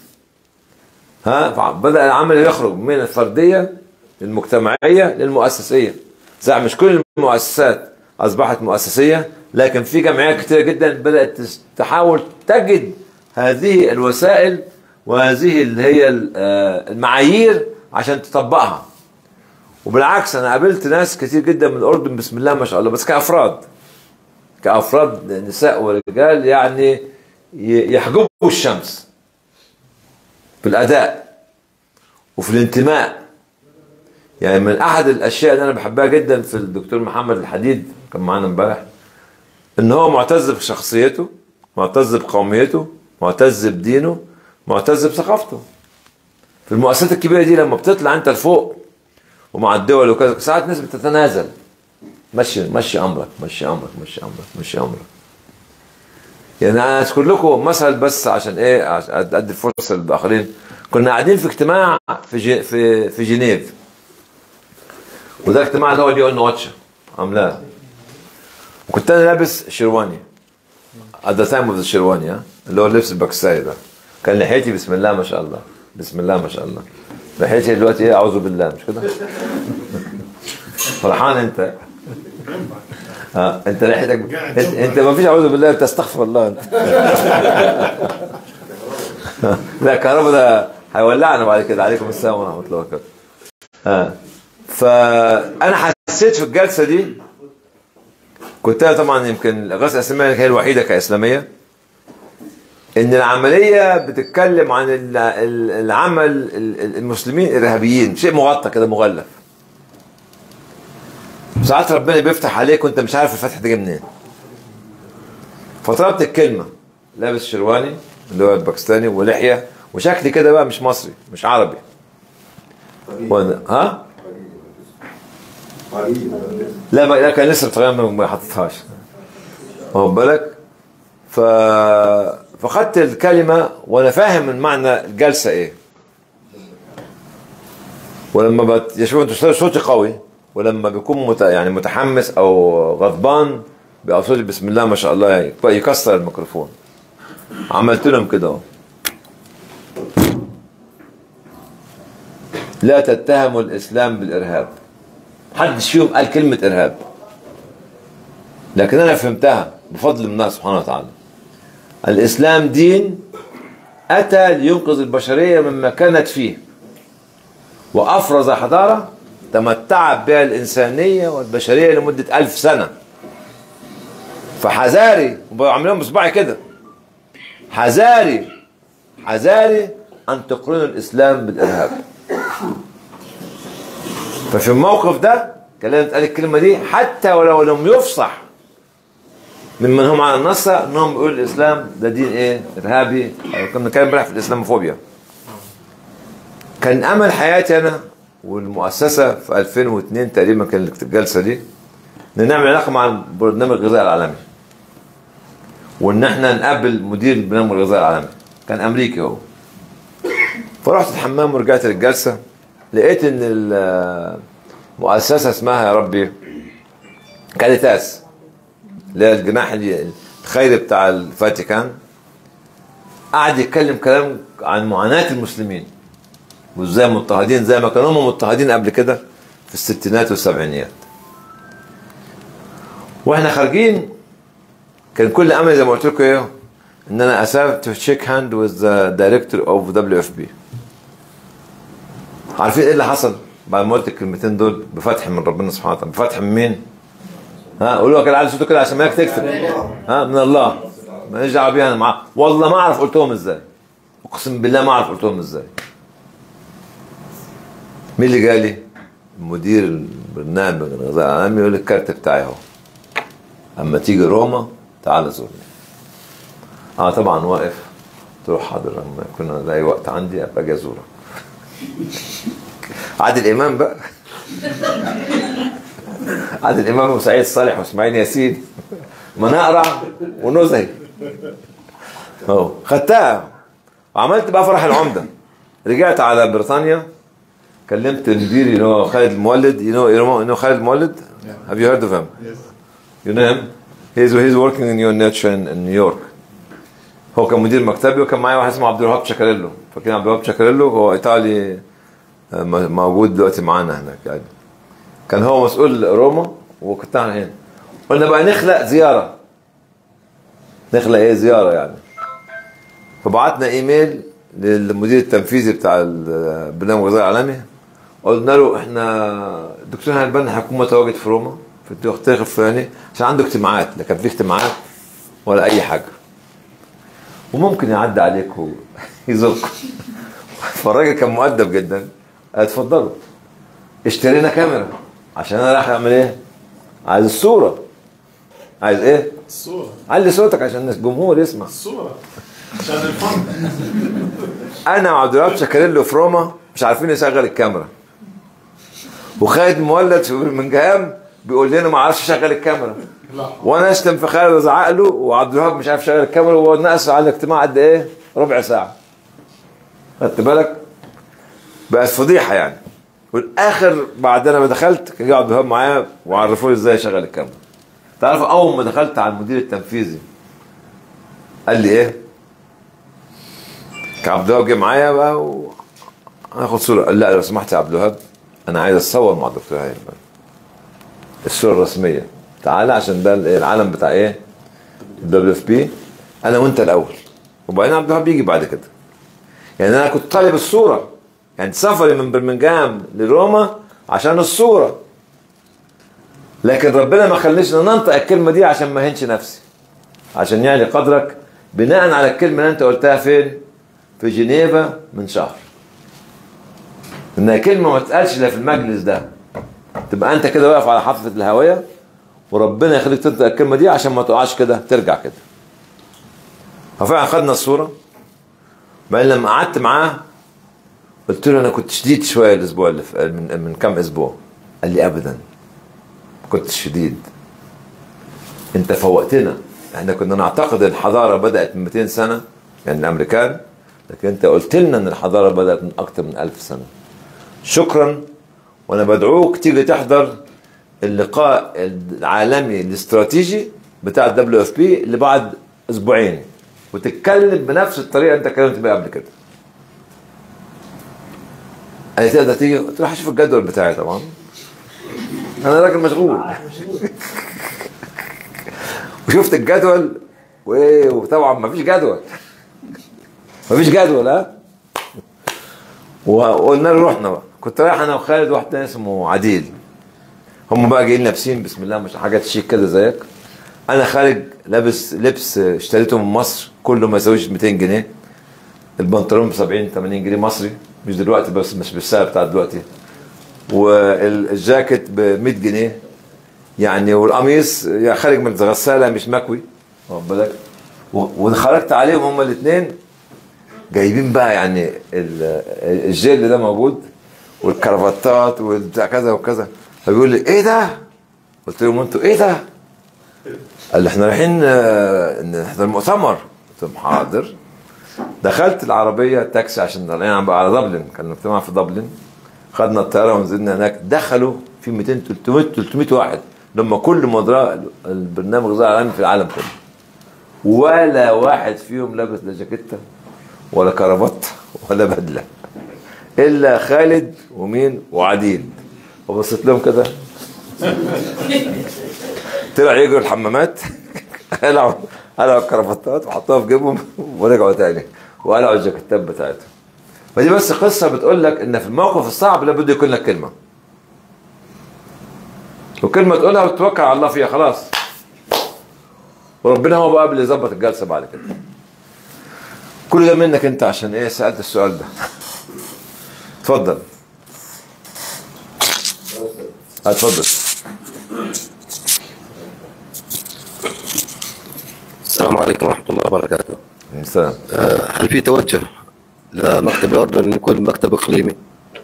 ها بدا العمل يخرج من الفرديه للمجتمعيه للمؤسسيه صح مش كل المؤسسات اصبحت مؤسسيه لكن في جمعيات كثيره جدا بدات تس- تحاول تجد هذه الوسائل وهذه اللي هي ال- آه، المعايير عشان تطبقها وبالعكس انا قابلت ناس كتير جدا من الاردن بسم الله ما شاء الله بس كافراد كافراد نساء ورجال يعني ي- يحجبوا الشمس في الاداء وفي الانتماء يعني من احد الاشياء اللي انا بحبها جدا في الدكتور محمد الحديد كان معانا امبارح ان هو معتز بشخصيته معتز بقوميته معتز بدينه معتز بثقافته في المؤسسات الكبيره دي لما بتطلع انت لفوق ومع الدول وكذا ساعات ناس بتتنازل مشي مشي امرك مشي امرك مشي امرك مشي امرك يعني انا اذكر لكم مثل بس عشان ايه عشان ادي الفرصه للاخرين كنا قاعدين في اجتماع في جي في في جنيف وده اجتماع اللي هو دي قلنا واتشا عاملاه وكنت انا لابس شيرواني at the time of the شيرواني ها اللي هو اللبس الباكستاني ده كان لحيتي بسم الله ما شاء الله بسم الله ما شاء الله لحيتي دلوقتي ايه اعوذ بالله مش كده فرحان انت اه انت لحيتك انت, انت ما فيش اعوذ بالله انت استغفر الله انت لا الكهرباء ده هيولعنا بعد كده عليكم السلام ورحمه الله وبركاته اه فانا حسيت في الجلسه دي كنت انا طبعا يمكن الغرفه الاسلاميه هي الوحيده كاسلاميه ان العمليه بتتكلم عن ال- ال- العمل ال- المسلمين ارهابيين شيء مغطى كده مغلف ساعات ربنا بيفتح عليك وانت مش عارف الفتح ده جه منين فطلبت الكلمه لابس شرواني اللي هو الباكستاني ولحيه وشكلي كده بقى مش مصري مش عربي وانا ها لا ما لا كان لسه الطريقه ما ما حطيتهاش واخد بالك ف فخدت الكلمه وانا فاهم من معنى الجلسه ايه ولما بت... يا شوف انتوا صوتي قوي ولما بيكون مت... يعني متحمس او غضبان بيبقى صوتي بسم الله ما شاء الله يعني يكسر الميكروفون عملت لهم كده اهو لا تتهموا الاسلام بالارهاب حدش فيهم قال كلمه ارهاب لكن انا فهمتها بفضل الله سبحانه وتعالى الاسلام دين اتى لينقذ البشريه مما كانت فيه وافرز حضاره تمتعت بها الانسانيه والبشريه لمده ألف سنه فحذاري وبعملهم بصباعي كده حذاري حذاري ان تقرنوا الاسلام بالارهاب ففي الموقف ده كان لازم تقال الكلمه دي حتى ولو لم يفصح ممن هم على النصر انهم بيقولوا الاسلام ده دين ايه ارهابي كنا بنتكلم امبارح في الاسلاموفوبيا كان امل حياتي انا والمؤسسه في 2002 تقريبا كانت الجلسه دي ان نعمل علاقه مع برنامج الغذاء العالمي وان احنا نقابل مدير برنامج الغذاء العالمي كان امريكي هو فرحت الحمام ورجعت للجلسه لقيت ان المؤسسه اسمها يا ربي كاريتاس اللي هي الجناح الخيري بتاع الفاتيكان قعد يتكلم كلام عن معاناه المسلمين وازاي مضطهدين زي ما كانوا هم مضطهدين قبل كده في الستينات والسبعينيات واحنا خارجين كان كل امل زي ما قلت لكم ايه ان انا اسافر تو شيك هاند وذ ذا دايركتور اوف دبليو اف بي عارفين ايه اللي حصل بعد ما قلت الكلمتين دول بفتح من ربنا سبحانه وتعالى بفتح من مين؟ ها قولوا لك العيال صوته كده عشان مالك تكتب ها من الله ماليش دعوه بيها انا معاه والله ما اعرف قلتهم ازاي اقسم بالله ما اعرف قلتهم ازاي مين اللي جالي؟ مدير البرنامج الغذاء العالمي يقول لي الكارت بتاعي اهو اما تيجي روما تعال زورني اه طبعا واقف تروح حاضر لما يكون الاقي وقت عندي ابقى اجي ازورك عادل امام بقى عادل امام وسعيد صالح واسماعيل ياسين مناقرة ونزهي اهو خدتها وعملت بقى فرح العمده رجعت على بريطانيا كلمت مديري اللي هو خالد المولد يو نو يو نو خالد المولد have you heard of him you know him he's he's working in your niche in, in New York هو كان مدير مكتبي وكان معايا واحد اسمه عبد الوهاب شاكريلو فاكرين عبد الوهاب شاكريلو هو ايطالي آه، م- موجود دلوقتي معانا هناك يعني كان هو مسؤول روما وكنت انا هنا قلنا بقى نخلق زياره نخلق ايه زياره يعني فبعتنا ايميل للمدير التنفيذي بتاع البرنامج الغذائي العالمي قلنا له احنا الدكتور هاني البنا هيكون متواجد في روما في التاريخ الفلاني عشان عنده اجتماعات لا كان في اجتماعات ولا اي حاجه وممكن يعدي عليكم يزوركم فالراجل كان مؤدب جدا قال اتفضلوا اشترينا كاميرا عشان انا رايح اعمل ايه؟ عايز الصوره عايز ايه؟
الصورة
علي صوتك عشان الجمهور يسمع
الصورة عشان الفن
انا وعبد الوهاب شاكريلو في روما مش عارفين يشغل الكاميرا وخالد مولد في برمنجهام بيقول لنا ما اعرفش اشغل الكاميرا وانا اشتم في خالد وازعق له وعبد الوهاب مش عارف يشغل الكاميرا وهو ناقص على الاجتماع قد ايه؟ ربع ساعه خدت بالك؟ بقت فضيحه يعني والاخر بعد انا ما دخلت كان جه عبد الوهاب معايا وعرفوا لي ازاي اشغل الكاميرا تعرف اول ما دخلت على المدير التنفيذي قال لي ايه؟ كان عبد الوهاب جه معايا بقى و... هاخد صوره قال لا لو سمحت يا عبد الوهاب انا عايز اتصور مع الدكتور هاني بقى. الصوره الرسميه تعالى عشان ده ال- العلم بتاع ايه؟ الدبليو اف بي انا وانت الاول وبعدين عبد الوهاب بيجي بعد كده يعني انا كنت طالب الصوره يعني سفري من برمنجهام لروما عشان الصوره لكن ربنا ما خليش ننطق الكلمه دي عشان ما هنش نفسي عشان يعني قدرك بناء على الكلمه اللي انت قلتها فين؟ في جنيفا من شهر انها كلمه ما تقالش الا في المجلس ده تبقى انت كده واقف على حافه الهويه وربنا يخليك تنطق الكلمه دي عشان ما تقعش كده ترجع كده ففعلا خدنا الصوره بعدين لما قعدت معاه قلت له انا كنت شديد شويه الاسبوع اللي ف... من من كام اسبوع قال لي ابدا كنت شديد انت فوقتنا احنا كنا نعتقد الحضاره بدات من 200 سنه يعني الامريكان لكن انت قلت لنا ان الحضاره بدات من اكثر من 1000 سنه شكرا وانا بدعوك تيجي تحضر اللقاء العالمي الاستراتيجي بتاع الدبليو اف بي اللي بعد اسبوعين وتتكلم بنفس الطريقه انت اتكلمت بيها قبل كده قال لي تقدر تيجي قلت له هشوف الجدول بتاعي طبعا انا راجل مشغول وشفت الجدول وايه وطبعا ما فيش جدول ما فيش جدول ها وقلنا له رحنا بقى كنت رايح انا وخالد واحد تاني اسمه عديل هم بقى جايين لابسين بسم الله مش حاجات شيك كده زيك انا خارج لابس لبس اشتريته من مصر كله ما يساويش 200 جنيه البنطلون ب 70 80 جنيه مصري مش دلوقتي بس مش بالسعر بتاع دلوقتي والجاكيت ب 100 جنيه يعني والقميص يا خارج من الغساله مش مكوي واخد بالك و- وخرجت عليهم هما الاثنين جايبين بقى يعني ال- الجل ده موجود والكرافتات والبتاع كذا وكذا فبيقول لي ايه ده؟ قلت لهم انتوا ايه ده؟ قال لي احنا رايحين آه، نحضر مؤتمر قلت لهم حاضر دخلت العربيه تاكسي عشان طالعين بقى على دبلن كان الاجتماع في دبلن خدنا الطياره ونزلنا هناك دخلوا في 200 300 300 واحد لما كل مدراء البرنامج الغذائي العالمي في العالم كله ولا واحد فيهم لابس لا جاكيته ولا كرافته ولا بدله الا خالد ومين وعديل وبصيت لهم كده طلع يجروا الحمامات قلعوا قلعوا الكرافتات وحطوها في جيبهم ورجعوا تاني وقلعوا الجاكيتات بتاعتهم فدي بس قصه بتقول لك ان في الموقف الصعب لابد يكون لك كلمه وكلمه تقولها وتتوكل على الله فيها خلاص وربنا هو بقى اللي يظبط الجلسه بعد كده كل ده منك انت عشان ايه سالت السؤال ده اتفضل اتفضل
السلام عليكم ورحمة الله وبركاته.
السلام.
هل في توجه لمكتب الأردن أن يكون مكتب إقليمي؟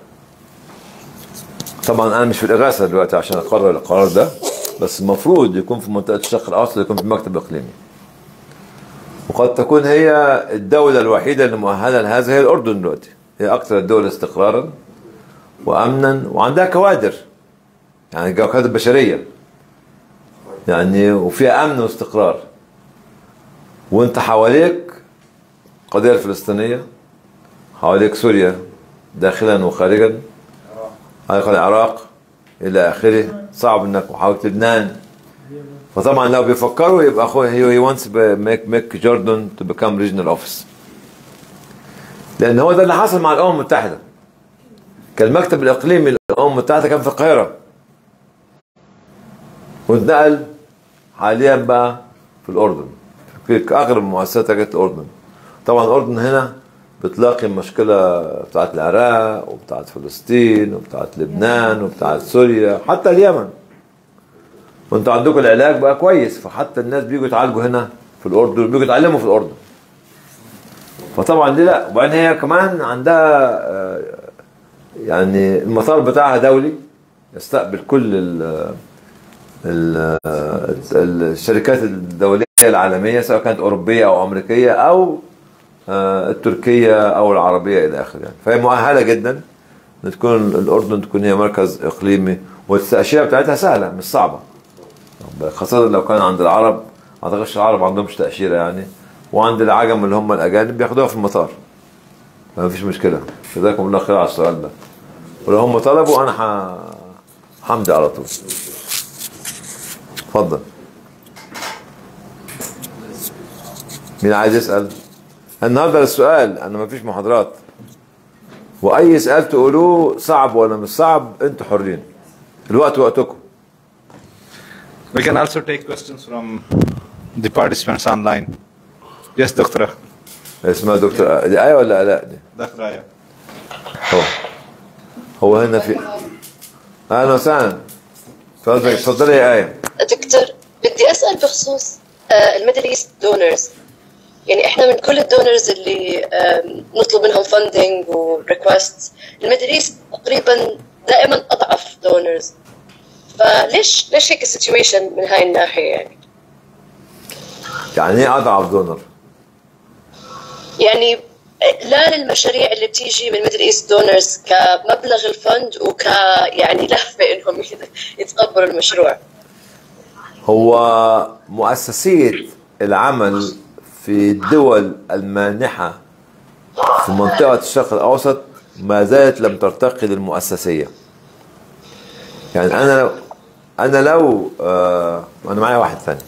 طبعا انا مش في الاغاثه دلوقتي عشان اقرر القرار ده بس المفروض يكون في منطقه الشرق الاوسط يكون في مكتب اقليمي وقد تكون هي الدوله الوحيده اللي مؤهله لهذا هي الاردن دلوقتي هي اكثر الدول استقرارا وامنا وعندها كوادر يعني كوادر بشريه يعني وفيها امن واستقرار وانت حواليك القضيه الفلسطينيه حواليك سوريا داخلا وخارجا حواليك العراق الى اخره صعب انك وحواليك لبنان فطبعا لو بيفكروا يبقى اخوه هي وانس ميك ميك جوردن تو بيكام ريجنال اوفيس لان هو ده اللي حصل مع الامم المتحده كان المكتب الاقليمي للامم المتحده كان في القاهره واتنقل حاليا بقى في الاردن في اغلب المؤسسات جت الاردن طبعا الاردن هنا بتلاقي المشكله بتاعت العراق وبتاعت فلسطين وبتاعت لبنان وبتاعت سوريا حتى اليمن وانتوا عندكم العلاج بقى كويس فحتى الناس بيجوا يتعالجوا هنا في الاردن بيجوا يتعلموا في الاردن فطبعا ليه لا وبعدين هي كمان عندها آه، يعني المطار بتاعها دولي يستقبل كل ال ال الشركات الدولية العالمية سواء كانت أوروبية أو أمريكية أو آه، التركية أو العربية إلى آخره يعني فهي مؤهلة جدا إن تكون الأردن تكون هي مركز إقليمي والتأشيرة بتاعتها سهلة مش صعبة خاصة لو كان عند العرب ما أعتقدش العرب ما عندهمش تأشيرة يعني وعند العجم اللي هم الأجانب بياخدوها في المطار ما فيش مشكلة جزاكم الله خير على السؤال ده ولو هم طلبوا أنا ح... حمدي على طول اتفضل مين عايز يسأل النهارده السؤال انا ما فيش محاضرات واي سؤال تقولوه صعب ولا مش صعب انتوا حرين الوقت وقتكم
We can also take questions from the participants online. Yes, دكتور
اسمها دكتور دي آية ولا آلاء دي؟
دكتور آية.
هو هو هنا في اهلا وسهلا اتفضلي اتفضلي يا آية
دكتور بدي اسال بخصوص الميدل ايست دونرز يعني احنا من كل الدونرز اللي آم، نطلب منهم فاندنج وريكوست الميدل ايست تقريبا دائما اضعف دونرز فليش ليش هيك السيتويشن من هاي الناحيه يعني
يعني ايه اضعف دونر؟
يعني لا للمشاريع اللي بتيجي من ميدل ايست دونرز كمبلغ الفند وك يعني لهفه انهم يتقبلوا المشروع
هو مؤسسية العمل في الدول المانحة في منطقة الشرق الأوسط ما زالت لم ترتقي للمؤسسية يعني أنا لو أنا لو آه أنا معايا واحد ثاني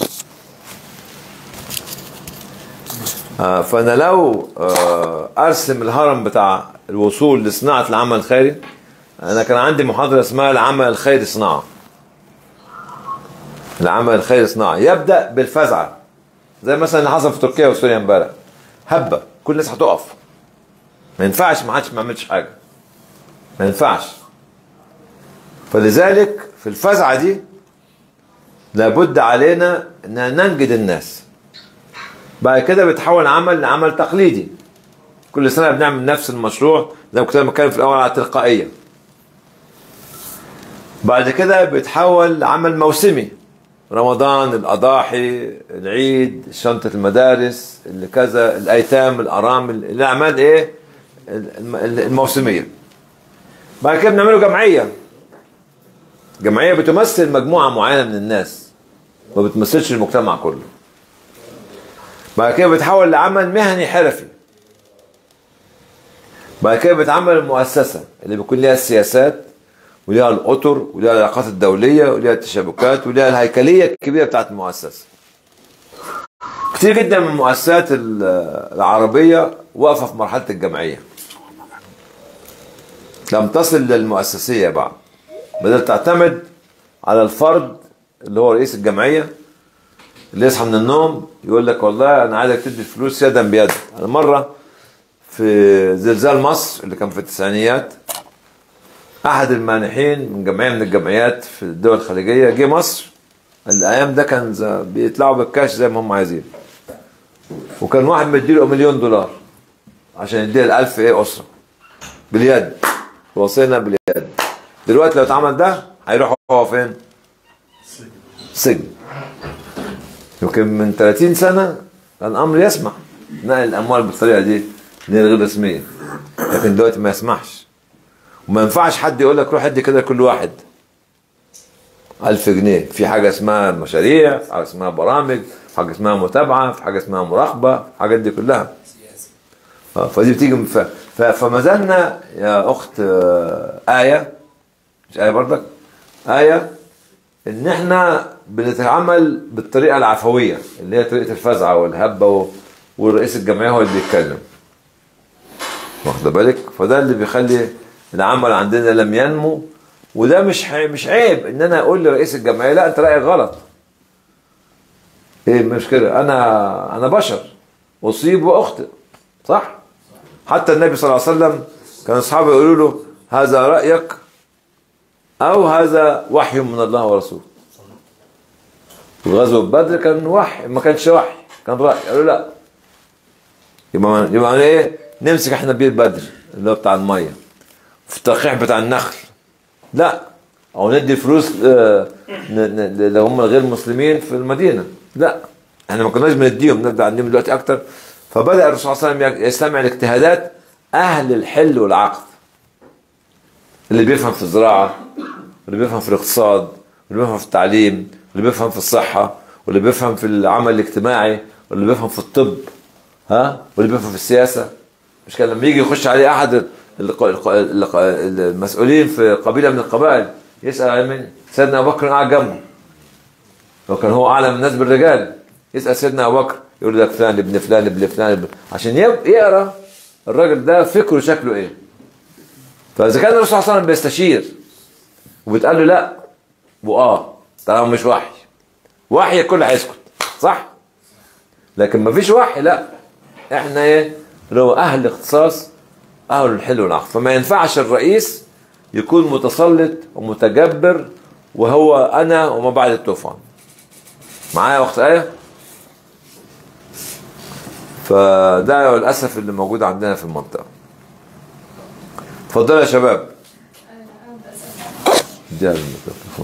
آه فأنا لو آه أرسم الهرم بتاع الوصول لصناعة العمل الخيري أنا كان عندي محاضرة اسمها العمل الخيري صناعة العمل الخيري صناعة يبدأ بالفزعة زي مثلا اللي حصل في تركيا وسوريا امبارح هبة كل الناس هتقف ما ينفعش ما حدش ما يعملش حاجة ما ينفعش فلذلك في الفزعة دي لابد علينا ان ننجد الناس بعد كده بيتحول عمل لعمل تقليدي كل سنة بنعمل نفس المشروع زي ما كنت بتكلم في الأول على التلقائية بعد كده بيتحول لعمل موسمي رمضان الأضاحي العيد شنطة المدارس اللي كذا الأيتام الأرامل الأعمال إيه الم- الموسمية بعد كده بنعمله جمعية جمعية بتمثل مجموعة معينة من الناس ما بتمثلش المجتمع كله بعد كده بيتحول لعمل مهني حرفي بعد كده بيتعمل المؤسسة اللي بيكون ليها السياسات وليها الأطر وليها العلاقات الدولية وليها التشابكات وليها الهيكلية الكبيرة بتاعت المؤسسة كتير جدا من المؤسسات ال- العربية واقفة في مرحلة الجمعية لم تصل للمؤسسية بعد بدل تعتمد على الفرد اللي هو رئيس الجمعية اللي يصحى من النوم يقول لك والله انا عايزك تدي الفلوس يدا بيد انا مره في زلزال مصر اللي كان في التسعينيات احد المانحين من جمعيه من الجمعيات في الدول الخليجيه جه مصر الايام ده كان ز- بيطلعوا بالكاش زي ما هم عايزين وكان واحد مديله مليون دولار عشان يديها الألف ايه اسره باليد وصينا باليد دلوقتي لو اتعمل ده هيروح هو فين؟ سجن يمكن من 30 سنة كان الأمر يسمح نقل الأموال بالطريقة دي اللي هي غير رسمية لكن دلوقتي ما يسمحش وما ينفعش حد يقول لك روح ادي كده كل واحد ألف جنيه في حاجة اسمها مشاريع في حاجة اسمها برامج في حاجة اسمها متابعة في حاجة اسمها مراقبة في الحاجات دي كلها آه، فدي بتيجي من ف... ف... فما زلنا يا أخت آه، آية مش آية برضك آية ان احنا بنتعامل بالطريقه العفويه اللي هي طريقه الفزعه والهبه و... والرئيس الجمعيه هو اللي بيتكلم واخد بالك فده اللي بيخلي العمل عندنا لم ينمو وده مش ح... مش عيب ان انا اقول لرئيس الجمعيه لا انت رايك غلط ايه المشكله انا انا بشر اصيب واخطئ صح حتى النبي صلى الله عليه وسلم كان اصحابه يقولوا له هذا رايك أو هذا وحي من الله ورسوله غزوة بدر كان وحي ما كانش وحي كان رأي قالوا لا يبقى يبقى أنا ايه نمسك احنا بير بدر اللي هو بتاع المية في التلقيح بتاع النخل لا او ندي فلوس آه، ن- ن- اللي هم الغير مسلمين في المدينه لا احنا ما كناش بنديهم نبدا نديهم دلوقتي اكتر فبدا الرسول صلى الله عليه وسلم يستمع لاجتهادات اهل الحل والعقد اللي بيفهم في الزراعه واللي بيفهم في الاقتصاد واللي بيفهم في التعليم واللي بيفهم في الصحه واللي بيفهم في العمل الاجتماعي واللي بيفهم في الطب ها واللي بيفهم في السياسه مش كان لما يجي يخش عليه احد ال- الق- الق- الق- المسؤولين في قبيله من القبائل يسال عن مين سيدنا ابو بكر قاعد جنبه وكان هو اعلم الناس بالرجال يسال سيدنا ابو بكر يقول له ده فلان ابن فلان ابن فلان ابن عشان يب- يقرا الراجل ده فكره شكله ايه فاذا كان الرسول صلى الله عليه وسلم بيستشير وبتقال له لا واه طالما مش وحي وحي الكل هيسكت صح لكن ما فيش وحي لا احنا ايه اللي هو اهل اختصاص اهل الحل والعقد فما ينفعش الرئيس يكون متسلط ومتجبر وهو انا وما بعد الطوفان معايا اخت ايه فده للاسف اللي موجود عندنا في المنطقه اتفضلوا يا شباب اديها الميكروفون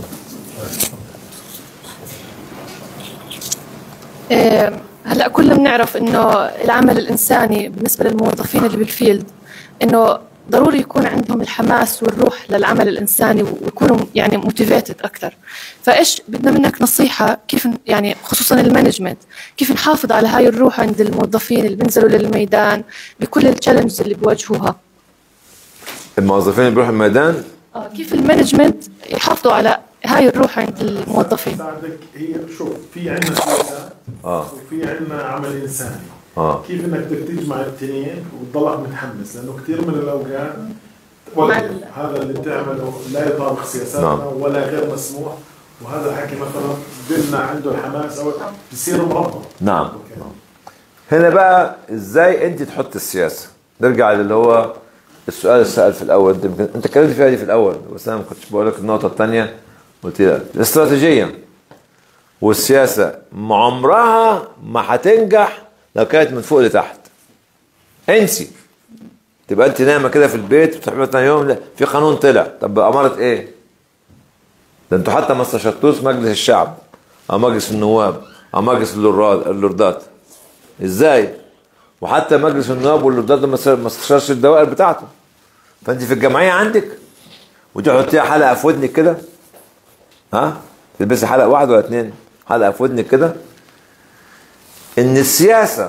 إيه، هلا كلنا بنعرف انه العمل الانساني بالنسبه للموظفين اللي بالفيلد انه ضروري يكون عندهم الحماس والروح للعمل الانساني ويكونوا يعني موتيفيتد اكثر فايش بدنا منك نصيحه كيف ن- يعني خصوصا المانجمنت كيف نحافظ على هاي الروح عند الموظفين اللي بينزلوا للميدان بكل التشالنجز اللي بيواجهوها
الموظفين اللي بيروحوا الميدان
آه، كيف المانجمنت يحافظوا على هاي الروح عند الموظفين
بعدك هي شوف في عندنا سياسات
اه
وفي عندنا عمل انساني
اه
كيف انك بدك تجمع الاثنين وتضلك متحمس لانه كثير من الاوقات وقف هذا اللي بتعمله لا يطابق سياساتنا
نعم.
ولا غير مسموح وهذا الحكي مثلا بدنا عنده الحماس او بصير مربط
نعم هنا بقى ازاي انت تحط السياسه نرجع للي هو السؤال اللي سأل في الاول انت يمكن- انت اتكلمت فيها دي في الاول بس انا ما كنتش بقول لك النقطه الثانيه قلت لك الاستراتيجيه والسياسه عمرها ما هتنجح لو كانت من فوق لتحت انسي تبقى انت نايمه كده في البيت بتصحي تاني يوم لا في قانون طلع طب بأمارة ايه؟ ده انتوا حتى ما استشرتوش مجلس الشعب او مجلس النواب او مجلس اللوراد- اللوردات ازاي؟ وحتى مجلس النواب واللوردات ده ما است- ما استشارش الدوائر بتاعته فانت في الجمعيه عندك وتحطيها حلقه في ودنك كده ها تلبسي حلقه واحده ولا اتنين حلقه في ودنك كده ان السياسه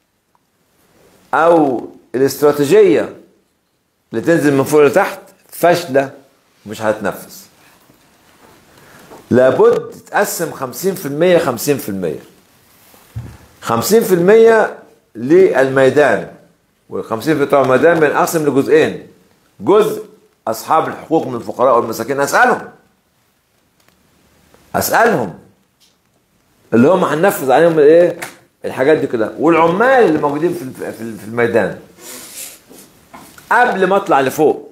او الاستراتيجيه اللي تنزل من فوق لتحت فاشله مش هتنفذ لابد تقسم 50% 50% 50% للميدان وال50 بتوع الميدان بينقسم لجزئين جزء اصحاب الحقوق من الفقراء والمساكين اسالهم اسالهم اللي هم هننفذ عليهم الايه الحاجات دي كلها والعمال اللي موجودين في الف- في في الميدان قبل ما اطلع لفوق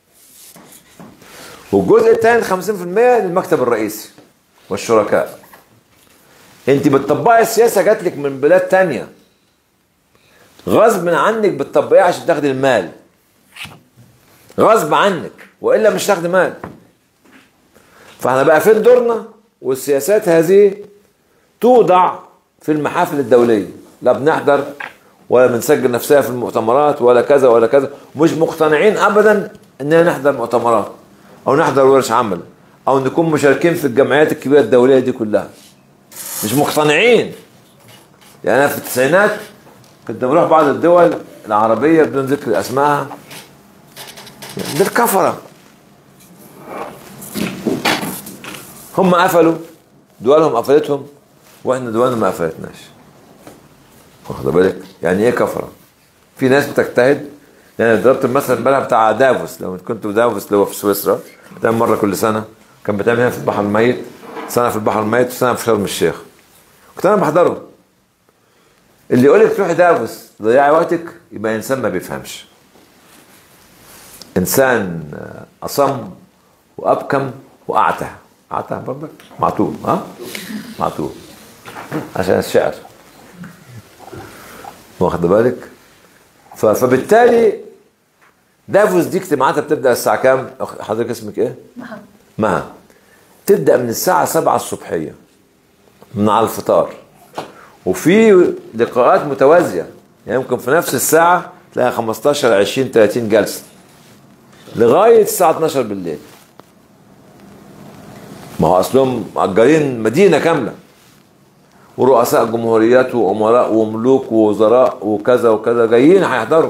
والجزء الثاني 50% للمكتب الرئيسي والشركاء انت بتطبقي السياسه جات لك من بلاد تانية غصب عنك بتطبقيها عشان تاخدي المال غصب عنك والا مش هتاخدي مال فاحنا بقى فين دورنا والسياسات هذه توضع في المحافل الدوليه لا بنحضر ولا بنسجل نفسنا في المؤتمرات ولا كذا ولا كذا مش مقتنعين ابدا اننا نحضر مؤتمرات او نحضر ورش عمل او نكون مشاركين في الجمعيات الكبيره الدوليه دي كلها مش مقتنعين يعني انا في التسعينات كنت بروح بعض الدول العربيه بدون ذكر اسمائها دي الكفره هم قفلوا دولهم قفلتهم واحنا دولنا ما قفلتناش واخد بالك يعني ايه كفره في ناس بتجتهد يعني ضربت المثل امبارح بتاع دافوس لو كنت في دافوس اللي هو في سويسرا بتعمل مره كل سنه كان بتعمل هنا في البحر الميت سنه في البحر الميت وسنه في شرم الشيخ كنت انا بحضره اللي يقول لك تروحي دافوس تضيعي وقتك يبقى انسان ما بيفهمش انسان آه، اصم وابكم واعتى اعتى برضك معتوه ها معتوه عشان الشعر واخد بالك ف- فبالتالي دافوس دي اجتماعاتها بتبدا الساعه كام أخ- حضرتك اسمك ايه مها تبدا من الساعه 7 الصبحيه من على الفطار وفي لقاءات متوازيه يعني ممكن في نفس الساعه تلاقي 15 20 30 جلسه لغايه الساعه 12 بالليل ما هو اصلهم مأجرين مدينه كامله ورؤساء جمهوريات وامراء وملوك ووزراء وكذا وكذا جايين هيحضروا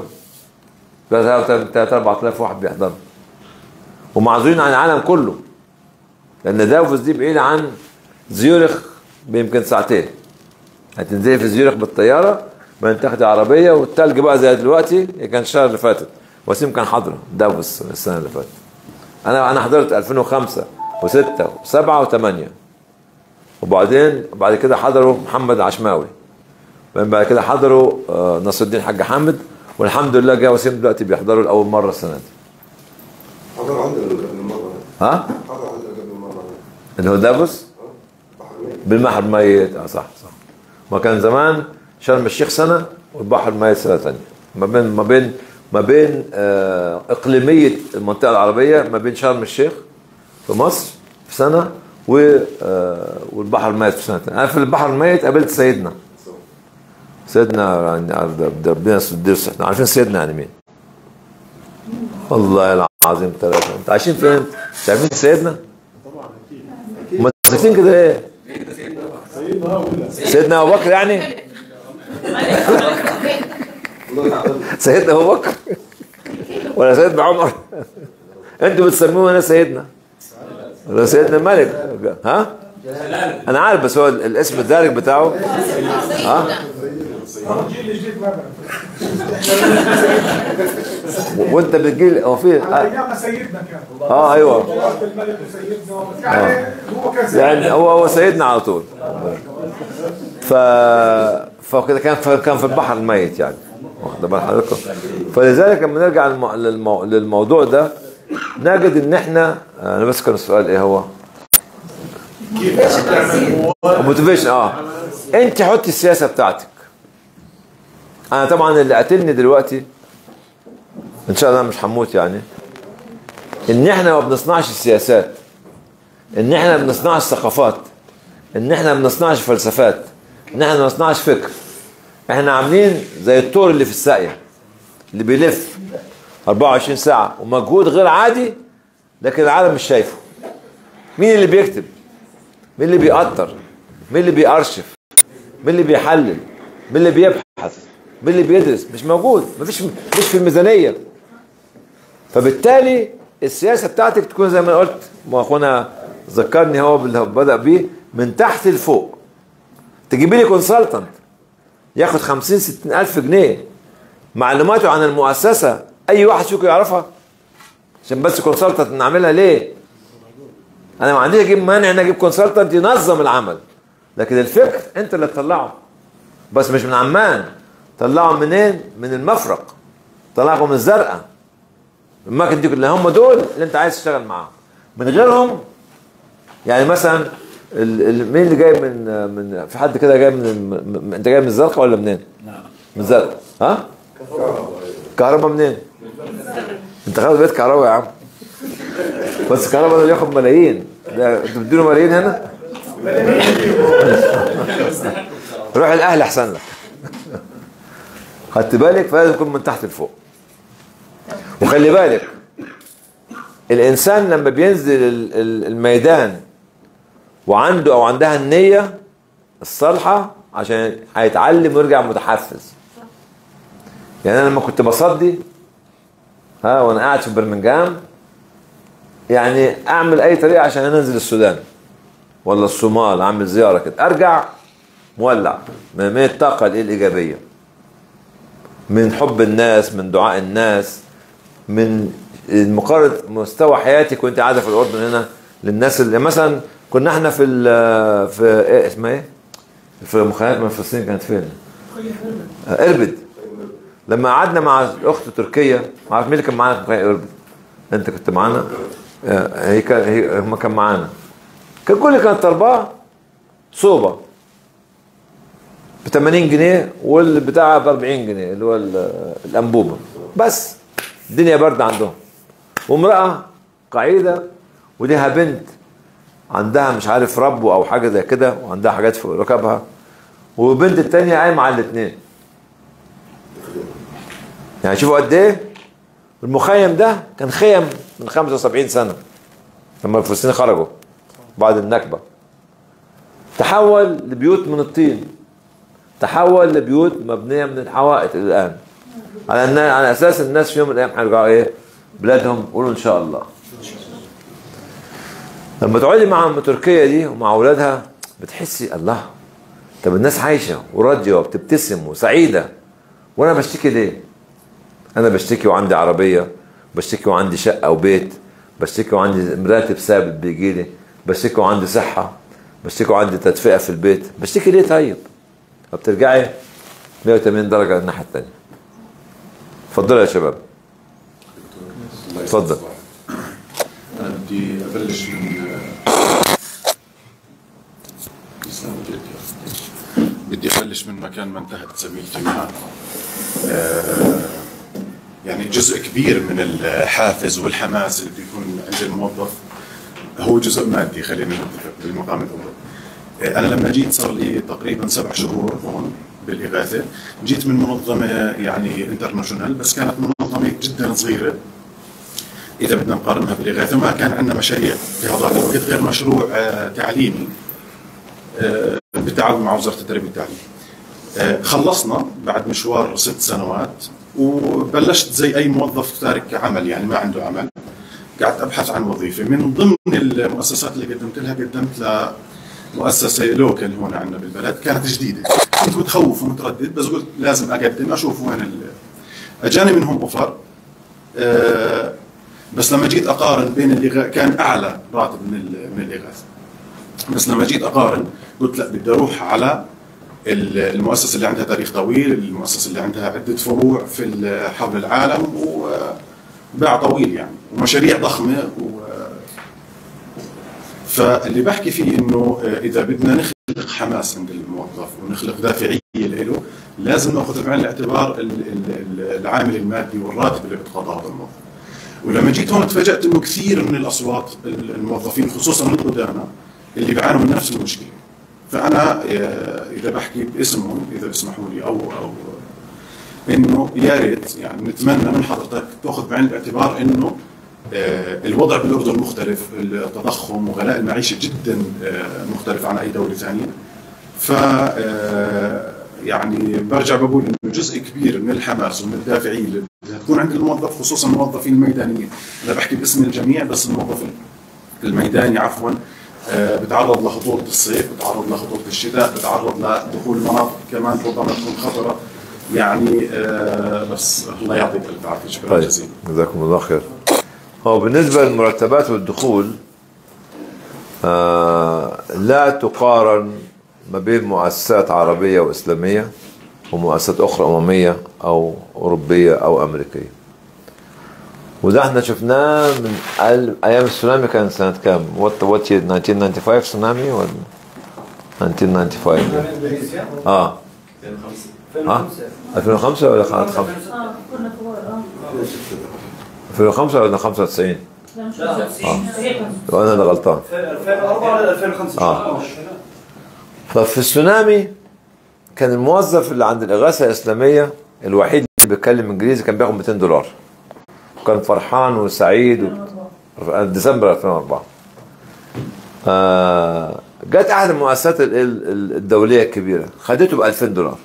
3 4000 واحد بيحضروا ومعزولين عن العالم كله لان دافوس دي بعيد عن زيورخ بيمكن ساعتين هتنزلي في زيورخ بالطياره بعدين تاخدي عربيه والتلج بقى زي دلوقتي هي كان الشهر اللي فاتت وسيم كان حاضره دافوس السنه اللي فاتت انا انا حضرت 2005 و6 و7 و8 وبعدين بعد كده حضروا محمد عشماوي بعدين بعد كده حضروا آه، نصر الدين حاج حامد والحمد لله جه وسيم دلوقتي بيحضروا لاول مره السنه دي
حضر عندنا قبل المره
ها
حضر عندنا قبل المره
اللي هو دافوس بالبحر الميت اه صح صح ما كان زمان شرم الشيخ سنه والبحر الميت سنه ثانيه ما بين ما بين ما بين آه اقليميه المنطقه العربيه ما بين شرم الشيخ في مصر في سنه و آه والبحر الميت في سنه ثانيه انا في البحر الميت قابلت سيدنا سيدنا يعني عبد- ربنا يديله الصحة عارفين سيدنا يعني مين؟ والله العظيم ثلاثة انت عايشين فين؟ انت؟ مش عارفين سيدنا؟ ما ساكتين كده ايه؟ سيدنا ابو بكر يعني؟ سيدنا ابو بكر ولا سيدنا عمر؟ انتوا بتسموه هنا سيدنا ولا سيدنا الملك ها؟ انا عارف بس هو الاسم الدارج بتاعه ها؟ وانت بتجيل هو في
ايام سيدنا كان
اه ايوه
الملك وسيدنا
آه.
يعني هو كان سيدنا.
يعني هو هو سيدنا على طول ف فكده كان في كان في البحر الميت يعني واخد بال حضراتكم فلذلك لما نرجع للمو... للمو... للموضوع ده نجد ان احنا انا بس كان السؤال ايه هو موتيفيشن اه انت حطي السياسه بتاعتك انا طبعا اللي قاتلني دلوقتي ان شاء الله مش هموت يعني ان احنا ما بنصنعش السياسات ان احنا ما بنصنعش ثقافات ان احنا ما بنصنعش فلسفات ان احنا ما بنصنعش فكر احنا عاملين زي الطور اللي في الساقيه اللي بيلف 24 ساعه ومجهود غير عادي لكن العالم مش شايفه مين اللي بيكتب مين اللي بيقطر مين اللي بيأرشف مين اللي بيحلل مين اللي بيبحث مين اللي بيدرس مش موجود مفيش مش في الميزانيه فبالتالي السياسه بتاعتك تكون زي ما أنا قلت واخونا ذكرني هو باللي هو بدا بيه من تحت لفوق تجيبي لي كونسلتنت ياخد 50 60 الف جنيه معلوماته عن المؤسسه اي واحد فيكم يعرفها عشان بس كونسلتنت نعملها ليه انا ما عنديش اجيب مانع ان اجيب كونسلتنت ينظم العمل لكن الفكر انت اللي تطلعه بس مش من عمان طلعه منين من المفرق طلعه من الزرقاء المكن دي كلها هم دول اللي انت عايز تشتغل معاهم من غيرهم يعني مثلا ال- ال- مين اللي جاي من من في حد كده جاي من الم- م- انت جاي من الزرقاء ولا منين؟ من الزرقاء ها؟ كهرباء منين؟ انت خلاص بقيت كهرباء يا عم بس الكهرباء ده بياخد ملايين ده انتوا بتديله ملايين هنا؟ روح الاهلي احسن لك خدت بالك فلازم يكون من تحت لفوق وخلي بالك الانسان لما بينزل ال- ال- الميدان وعنده او عندها النيه الصالحه عشان هيتعلم ويرجع متحفز يعني انا لما كنت بصدي ها وانا قاعد في برمنجهام يعني اعمل اي طريقه عشان انزل السودان ولا الصومال اعمل زياره كده ارجع مولع من من الطاقه الايجابيه من حب الناس من دعاء الناس من مقارنه مستوى حياتك وانت قاعده في الاردن هنا للناس اللي مثلا كنا احنا في ال- في ايه اسمها ايه؟ في مخيمات من فلسطين كانت فين؟ آه، اربد لما قعدنا مع الاخت تركيا ما اعرف مين اللي كان معانا في مخيم اربد انت كنت معانا آه، هي كان هي هم كان معانا كان كل اللي كانت طالباه صوبه ب 80 جنيه والبتاع ب 40 جنيه اللي هو ال- الانبوبه بس الدنيا برد عندهم وامرأة قعيدة وليها بنت عندها مش عارف ربو او حاجة زي كده وعندها حاجات في ركبها وبنت التانية قايمة على الاتنين يعني شوفوا قد ايه المخيم ده كان خيم من 75 سنة لما الفلسطينيين خرجوا بعد النكبة تحول لبيوت من الطين تحول لبيوت مبنية من الحوائط الآن على أن على أساس الناس في يوم من الأيام هيرجعوا إيه بلادهم قولوا إن شاء الله لما تقعدي مع أم تركيا دي ومع أولادها بتحسي الله طب الناس عايشة وراضية وبتبتسم وسعيدة وأنا بشتكي ليه؟ أنا بشتكي وعندي عربية بشتكي وعندي شقة وبيت بشتكي وعندي راتب ثابت بيجي لي بشتكي وعندي صحة بشتكي وعندي تدفئة في البيت بشتكي ليه طيب؟ فبترجعي 180 درجة الناحية التانية اتفضلوا يا شباب اتفضل
أنا بدي أبلش من بدي أبلش من مكان ما انتهت زميلتي معنا آه، يعني جزء كبير من الحافز والحماس اللي بيكون عند الموظف هو جزء مادي خلينا نتفق بالمقام الأول آه، أنا لما جيت صار لي تقريبا سبع شهور هون بالإغاثة جيت من منظمة يعني انترناشونال بس كانت منظمة جدا صغيرة اذا بدنا نقارنها بالاغاثه ما كان عندنا مشاريع في هذا الوقت غير مشروع آه، تعليمي آه، بالتعاون مع وزاره التربيه والتعليم. آه، خلصنا بعد مشوار ست سنوات وبلشت زي اي موظف تارك عمل يعني ما عنده عمل قعدت ابحث عن وظيفه من ضمن المؤسسات اللي قدمت لها قدمت لمؤسسه لوكل هون عندنا بالبلد كانت جديده كنت متخوف ومتردد بس قلت لازم اقدم اشوف وين ال- اجاني منهم اوفر آه، بس لما جيت اقارن بين اللي كان اعلى راتب من ال- من الاغاثه بس لما جيت اقارن قلت لا بدي اروح على ال- المؤسسه اللي عندها تاريخ طويل المؤسسه اللي عندها عده فروع في ال- حول العالم وباع طويل يعني ومشاريع ضخمه و فاللي بحكي فيه انه اذا بدنا نخلق حماس عند الموظف ونخلق دافعيه له لازم ناخذ بعين الاعتبار ال- ال- ال- العامل المادي والراتب اللي بيتقاضاه هذا الموظف ولما جيت هون تفاجات انه كثير من الاصوات الموظفين خصوصا من قدامى اللي بيعانوا من نفس المشكله فانا آه، اذا بحكي باسمهم اذا بيسمحوا لي او او انه يا ريت يعني نتمنى من حضرتك تاخذ بعين الاعتبار انه آه، الوضع بالاردن مختلف التضخم وغلاء المعيشه جدا آه، مختلف عن اي دوله ثانيه ف آه، يعني برجع بقول انه جزء كبير من الحماس ومن الدافعيه اللي بدها تكون عند الموظف خصوصا الموظفين الميدانيين انا بحكي باسم الجميع بس الموظف الميداني عفوا آه، بتعرض لخطوره الصيف بتعرض لخطوره الشتاء بتعرض لدخول مناطق كمان ربما تكون خطره يعني آه، بس الله يعطيك الف عافيه شكرا
طيب
جزيلا
جزاكم الله خير هو بالنسبة للمرتبات والدخول آه لا تقارن ما بين مؤسسات عربية وإسلامية ومؤسسات أخرى أممية أو أوروبية أو أمريكية وده احنا شفناه من ال- أيام السونامي كان سنة كام؟ وات وات 1995 سونامي ولا 1995 اه ها 2005 ولا كانت 5
كنا كبار اه
2005 ولا 95 اه وانا اللي غلطان
2004 ل 2005
اه ففي السونامي كان الموظف اللي عند الإغاثة الإسلامية الوحيد اللي بيتكلم إنجليزي كان بياخد 200 دولار كان فرحان وسعيد و... ديسمبر 2004 آه جت أحد المؤسسات ال- ال- الدولية الكبيرة خدته ب 2000 دولار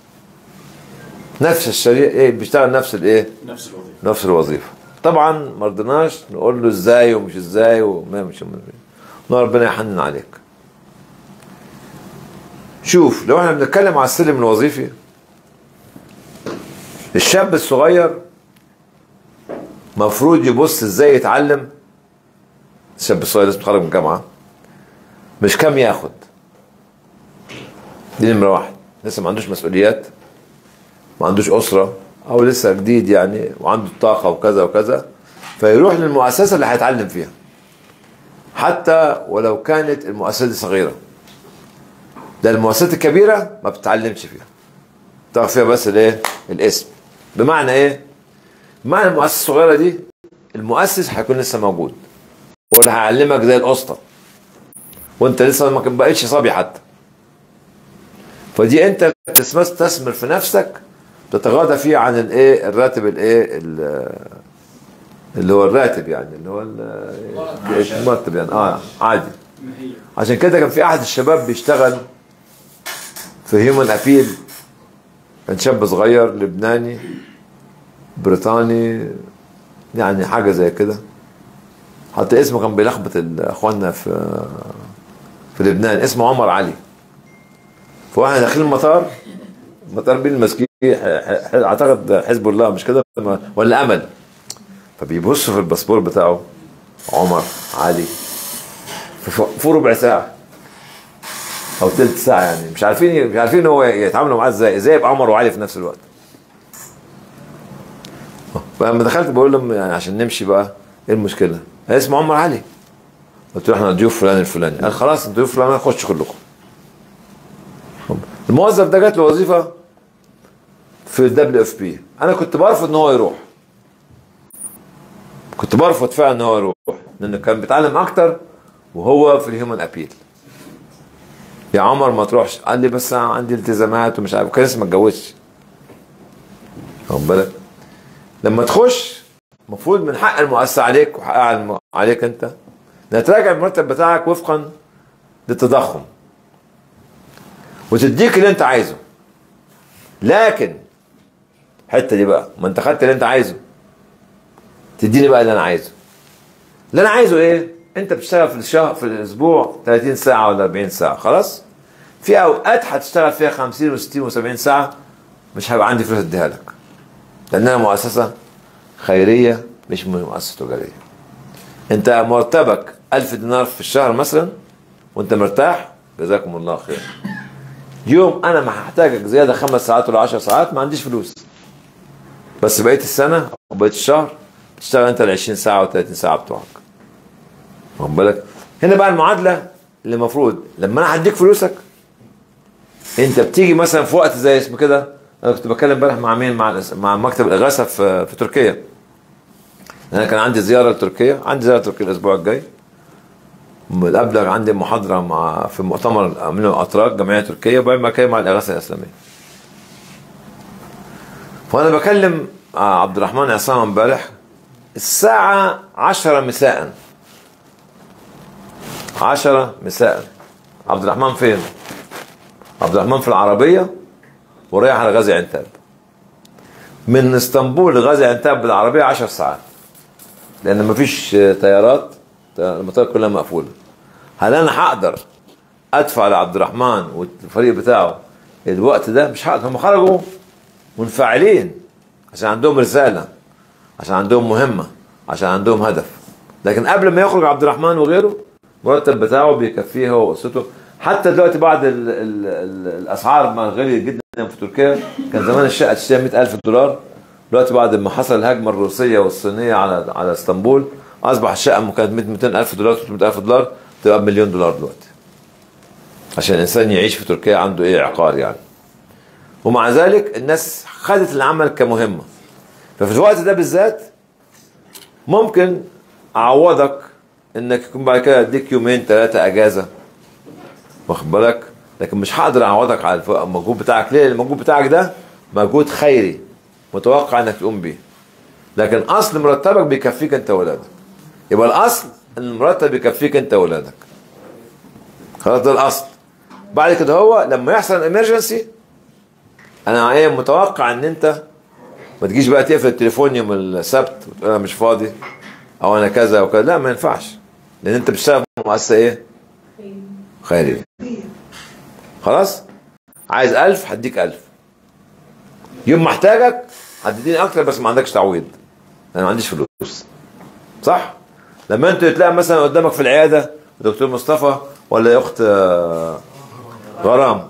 نفس الشريك ايه بيشتغل نفس الايه
نفس الوظيفه
نفس الوظيفه طبعا ما رضيناش نقول له ازاي ومش ازاي وما مش نقول ربنا يحنن عليك شوف لو احنا بنتكلم على السلم الوظيفي الشاب الصغير مفروض يبص ازاي يتعلم الشاب الصغير لسه متخرج من الجامعه مش كام ياخد دي نمره واحد لسه ما عندوش مسؤوليات ما عندوش اسره او لسه جديد يعني وعنده طاقه وكذا وكذا فيروح للمؤسسه اللي هيتعلم فيها حتى ولو كانت المؤسسه دي صغيره ده المؤسسات الكبيره ما بتتعلمش فيها تعرف فيها بس الايه الاسم بمعنى ايه معنى المؤسسه الصغيره دي المؤسس هيكون لسه موجود واللي هيعلمك زي الاسطى وانت لسه ما بقتش صبي حتى فدي انت تسمس تثمر في نفسك تتغاضى فيه عن الايه الراتب الايه ال- اللي هو الراتب يعني اللي هو ال- المرتب يعني اه عادي عشان كده كان في احد الشباب بيشتغل في هيومن ابيل كان شاب صغير لبناني بريطاني يعني حاجه زي كده حتى اسمه كان بيلخبط ال- اخواننا في في لبنان اسمه عمر علي فواحنا داخلين المطار مطار بين المسكين ح- ح- اعتقد حزب الله مش كده ولا امل فبيبص في الباسبور بتاعه عمر علي في ف- في ربع ساعه او ثلث ساعه يعني مش عارفين مش عارفين هو يتعاملوا معاه ازاي ازاي يبقى عمر وعلي في نفس الوقت فلما دخلت بقول لهم يعني عشان نمشي بقى ايه المشكله؟ اسمه عمر علي قلت له احنا ضيوف فلان الفلاني قال خلاص انتوا ضيوف فلان خشوا كلكم الموظف ده جات له وظيفه في الدبليو اف بي انا كنت برفض ان هو يروح كنت برفض فعلا ان هو يروح لانه كان بيتعلم اكتر وهو في الهيومن ابيل يا عمر ما تروحش قال لي بس أنا عندي التزامات ومش عارف كان لسه ما اتجوزش واخد بالك لما تخش المفروض من حق المؤسسه عليك وحق الم- عليك انت انها تراجع المرتب بتاعك وفقا للتضخم وتديك اللي انت عايزه لكن الحته دي بقى ما انت خدت اللي انت عايزه تديني بقى اللي انا عايزه اللي انا عايزه ايه انت بتشتغل في الشهر في الاسبوع 30 ساعه ولا 40 ساعه خلاص في اوقات هتشتغل فيها 50 و60 و70 ساعه مش هيبقى عندي فلوس اديها لك لان انا مؤسسه خيريه مش مؤسسه تجاريه انت مرتبك 1000 دينار في الشهر مثلا وانت مرتاح جزاكم الله خير يوم انا ما هحتاجك زياده خمس ساعات ولا 10 ساعات ما عنديش فلوس بس بقيه السنه وبقيه الشهر تشتغل انت ال 20 ساعه و 30 ساعه بتوعك واخد بالك هنا بقى المعادله اللي المفروض لما انا هديك فلوسك انت بتيجي مثلا في وقت زي اسمه كده انا كنت بتكلم امبارح مع مين مع الإس- مع مكتب الاغاثه في في تركيا انا كان عندي زياره لتركيا عندي زياره تركيا الاسبوع الجاي الابلغ عندي محاضره مع في مؤتمر من الاتراك جمعيه تركيا وبعدين بتكلم مع الاغاثه الاسلاميه فانا بكلم آه، عبد الرحمن عصام امبارح الساعه 10 مساء 10 مساء عبد الرحمن فين؟ عبد الرحمن في العربيه ورايح على غازي عنتاب من اسطنبول لغازي عنتاب بالعربيه 10 ساعات لان مفيش آه، طيارات المطار كلها مقفوله هل انا هقدر ادفع لعبد الرحمن والفريق بتاعه الوقت ده مش هقدر هم خرجوا منفعلين عشان عندهم رساله عشان عندهم مهمه عشان عندهم هدف لكن قبل ما يخرج عبد الرحمن وغيره المرتب بتاعه بيكفيه هو واسرته حتى دلوقتي بعد ال ال ال الاسعار ما غليت جدا في تركيا كان زمان الشقه تشتريها 100000 دولار دلوقتي بعد ما حصل الهجمه الروسيه والصينيه على على اسطنبول اصبح الشقه كانت 200000 دولار 300000 دولار تبقى بمليون دولار دلوقتي عشان الانسان يعيش في تركيا عنده ايه عقار يعني ومع ذلك الناس خدت العمل كمهمه ففي الوقت ده بالذات ممكن اعوضك انك يكون بعد كده اديك يومين ثلاثه اجازه واخد بالك لكن مش هقدر اعوضك على الف- المجهود بتاعك ليه؟ لأن المجهود بتاعك ده مجهود خيري متوقع انك تقوم بيه لكن اصل مرتبك بيكفيك انت واولادك يبقى الاصل ان المرتب بيكفيك انت واولادك خلاص ده الاصل بعد كده هو لما يحصل امرجنسي انا ايه متوقع ان انت ما تجيش بقى تقفل التليفون يوم السبت وتقول انا مش فاضي او انا كذا وكذا لا ما ينفعش لان انت بتشتغل في مؤسسه ايه خيريه خلاص عايز ألف هديك ألف يوم ما احتاجك هتديني اكتر بس ما عندكش تعويض انا ما عنديش فلوس صح لما انت تلاقي مثلا قدامك في العياده دكتور مصطفى ولا يا اخت آه، غرام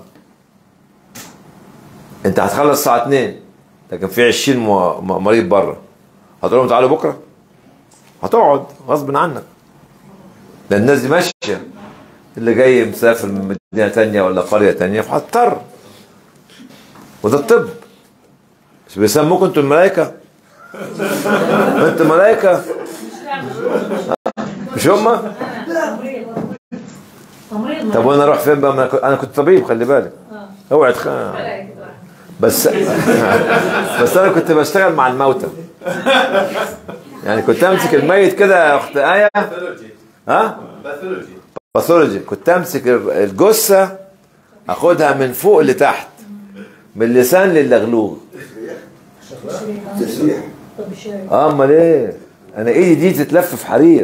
انت هتخلص الساعه 2 لكن في 20 م- م- مريض بره هتقول لهم تعالوا بكره هتقعد غصب عنك لان الناس دي ماشيه اللي جاي مسافر من مدينه تانية ولا قريه تانية فهتضطر وده الطب مش بيسموكم انتوا الملائكه انت ملائكه مش هما طب وانا اروح فين بقى ما أنا كنت- انا كنت طبيب خلي بالك اوعى تخ- بس بس انا كنت بشتغل مع الموتى يعني كنت امسك الميت كده يا اخت ايه ها باثولوجي كنت امسك الجثه اخدها من فوق لتحت من اللسان للغلوغ
تشريح
اه امال ايه انا ايدي دي تتلف في حرير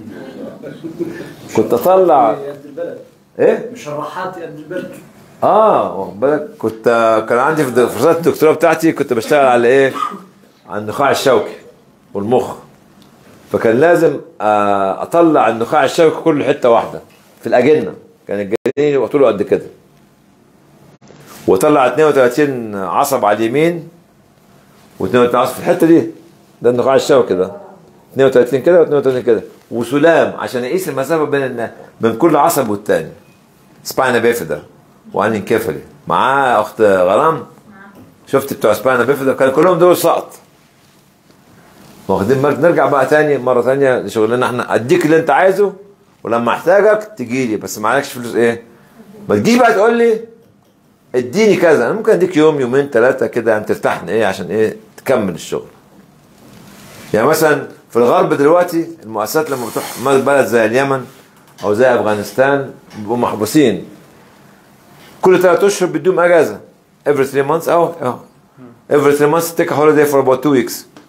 كنت اطلع ايه
مشرحات يد البرك
اه واخد بالك كنت كان عندي في دراسات الدكتوراه بتاعتي كنت بشتغل على ايه على النخاع الشوكي والمخ فكان لازم آه، اطلع النخاع الشوكي كله حته واحده في الاجنه كان الجنين يبقى طوله قد كده واطلع 32 عصب على اليمين و32 عصب في الحته دي ده النخاع الشوكي ده 32 كده و32 كده وسلام عشان اقيس المسافه بين الن- بين كل عصب والتاني سباينا بيفيدا وعن كفلي معاه اخت غرام شفت بتوع سباينا بيفيدا كان كلهم دول سقط واخدين بالك نرجع بقى تاني مره تانيه لشغلنا احنا اديك اللي انت عايزه ولما احتاجك تجي لي بس معلكش فلوس ايه ما تجيش بقى تقول لي اديني كذا انا ممكن اديك يوم يومين ثلاثه كده يعني ترتاحني ايه عشان ايه تكمل الشغل يعني مثلا في الغرب دلوقتي المؤسسات لما بتروح بلد زي اليمن او زي افغانستان بيبقوا محبوسين كل ثلاث اشهر بيدوم اجازه every three months اهو اهو every three months take a holiday for about two weeks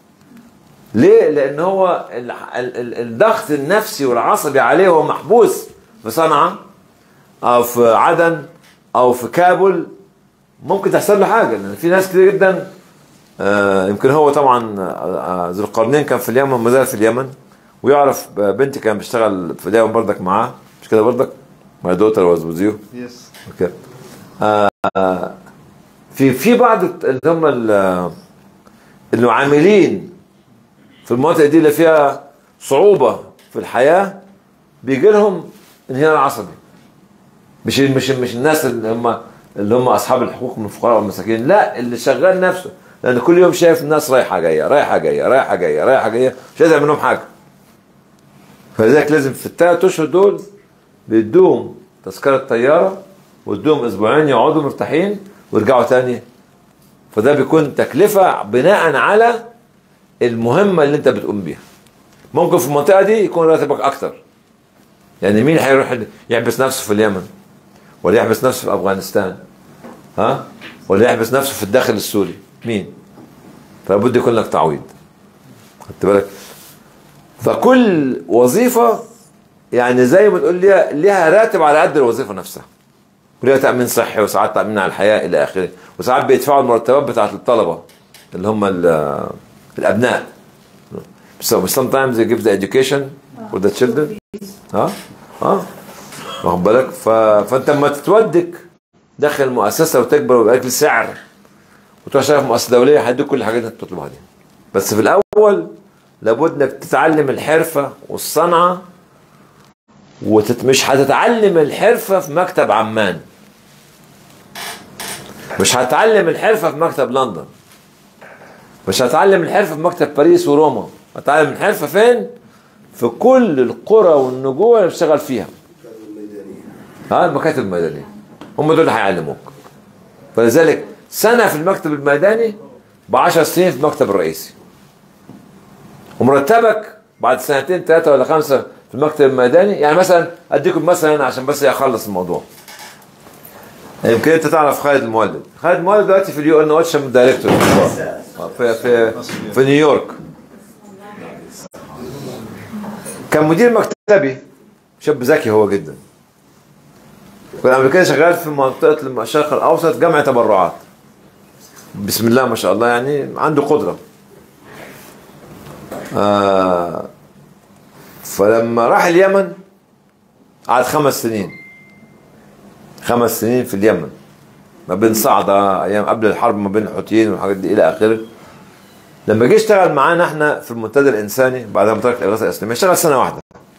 ليه؟ لان هو ال- ال- ال- الضغط النفسي والعصبي عليه هو محبوس في صنعاء او في عدن او في كابول ممكن تحصل له حاجه لان في ناس كتير جدا آه، يمكن هو طبعا آه، آه، ذو القرنين كان في اليمن ما زال في اليمن ويعرف بنتي كان بيشتغل في اليمن برضك معاه مش كده برضك؟ ماي دوتر واز وذ يو
يس
اوكي آه، آه، في في بعض اللي هم ال- المعاملين في المناطق دي اللي فيها صعوبة في الحياة بيجي لهم انهيار عصبي مش مش مش الناس اللي هم اللي هم اصحاب الحقوق من الفقراء والمساكين لا اللي شغال نفسه لان كل يوم شايف الناس رايحه جايه رايحه جايه رايحه جايه رايحه جايه مش قادر يعمل لهم حاجه فلذلك لازم في الثلاث اشهر دول بيدوهم تذكره طياره وادوهم اسبوعين يقعدوا مرتاحين ويرجعوا تاني فده بيكون تكلفه بناء على المهمه اللي انت بتقوم بيها ممكن في المنطقه دي يكون راتبك اكتر يعني مين هيروح يحبس نفسه في اليمن ولا يحبس نفسه في افغانستان ها ولا يحبس نفسه في الداخل السوري مين فلابد يكون لك تعويض خدت بالك فكل وظيفه يعني زي ما تقول ليها ليها راتب على قد الوظيفه نفسها وليها تامين صحي وساعات تامين على الحياه الى اخره وساعات بيدفعوا المرتبات بتاعت الطلبه اللي هم ال- الابناء So sometimes they give the education for the children ها ها واخد بالك ف... فانت لما تتودك داخل المؤسسه وتكبر ويبقى لك سعر وتروح شغال في مؤسسه دوليه هيدوك كل الحاجات اللي انت بتطلبها دي بس في الاول لابد انك تتعلم الحرفه والصنعه وتت... مش هتتعلم الحرفه في مكتب عمان مش هتعلم الحرفه في مكتب لندن مش هتعلم الحرفه في مكتب باريس وروما هتعلم الحرفه فين في كل القرى والنجوع اللي بتشتغل فيها ها المكاتب الميدانيه هم دول اللي هيعلموك فلذلك سنه في المكتب الميداني ب 10 سنين في المكتب الرئيسي ومرتبك بعد سنتين ثلاثه ولا خمسه في المكتب الميداني يعني مثلا اديكم مثلا عشان بس اخلص الموضوع يمكن انت تعرف خالد المولد خالد المولد دلوقتي في اليو ان واتشم دايركتور في في في نيويورك كان مدير مكتبي شاب ذكي هو جدا كان قبل كده شغال في منطقه الشرق الاوسط جمع تبرعات بسم الله ما شاء الله يعني عنده قدره آه فلما راح اليمن قعد خمس سنين خمس سنين في اليمن ما بين صعدة ايام قبل الحرب ما بين الحوثيين والحاجات دي الى اخره لما جه اشتغل معانا احنا في المنتدى الانساني بعد ما ترك الاغاثه الاسلاميه اشتغل سنه واحده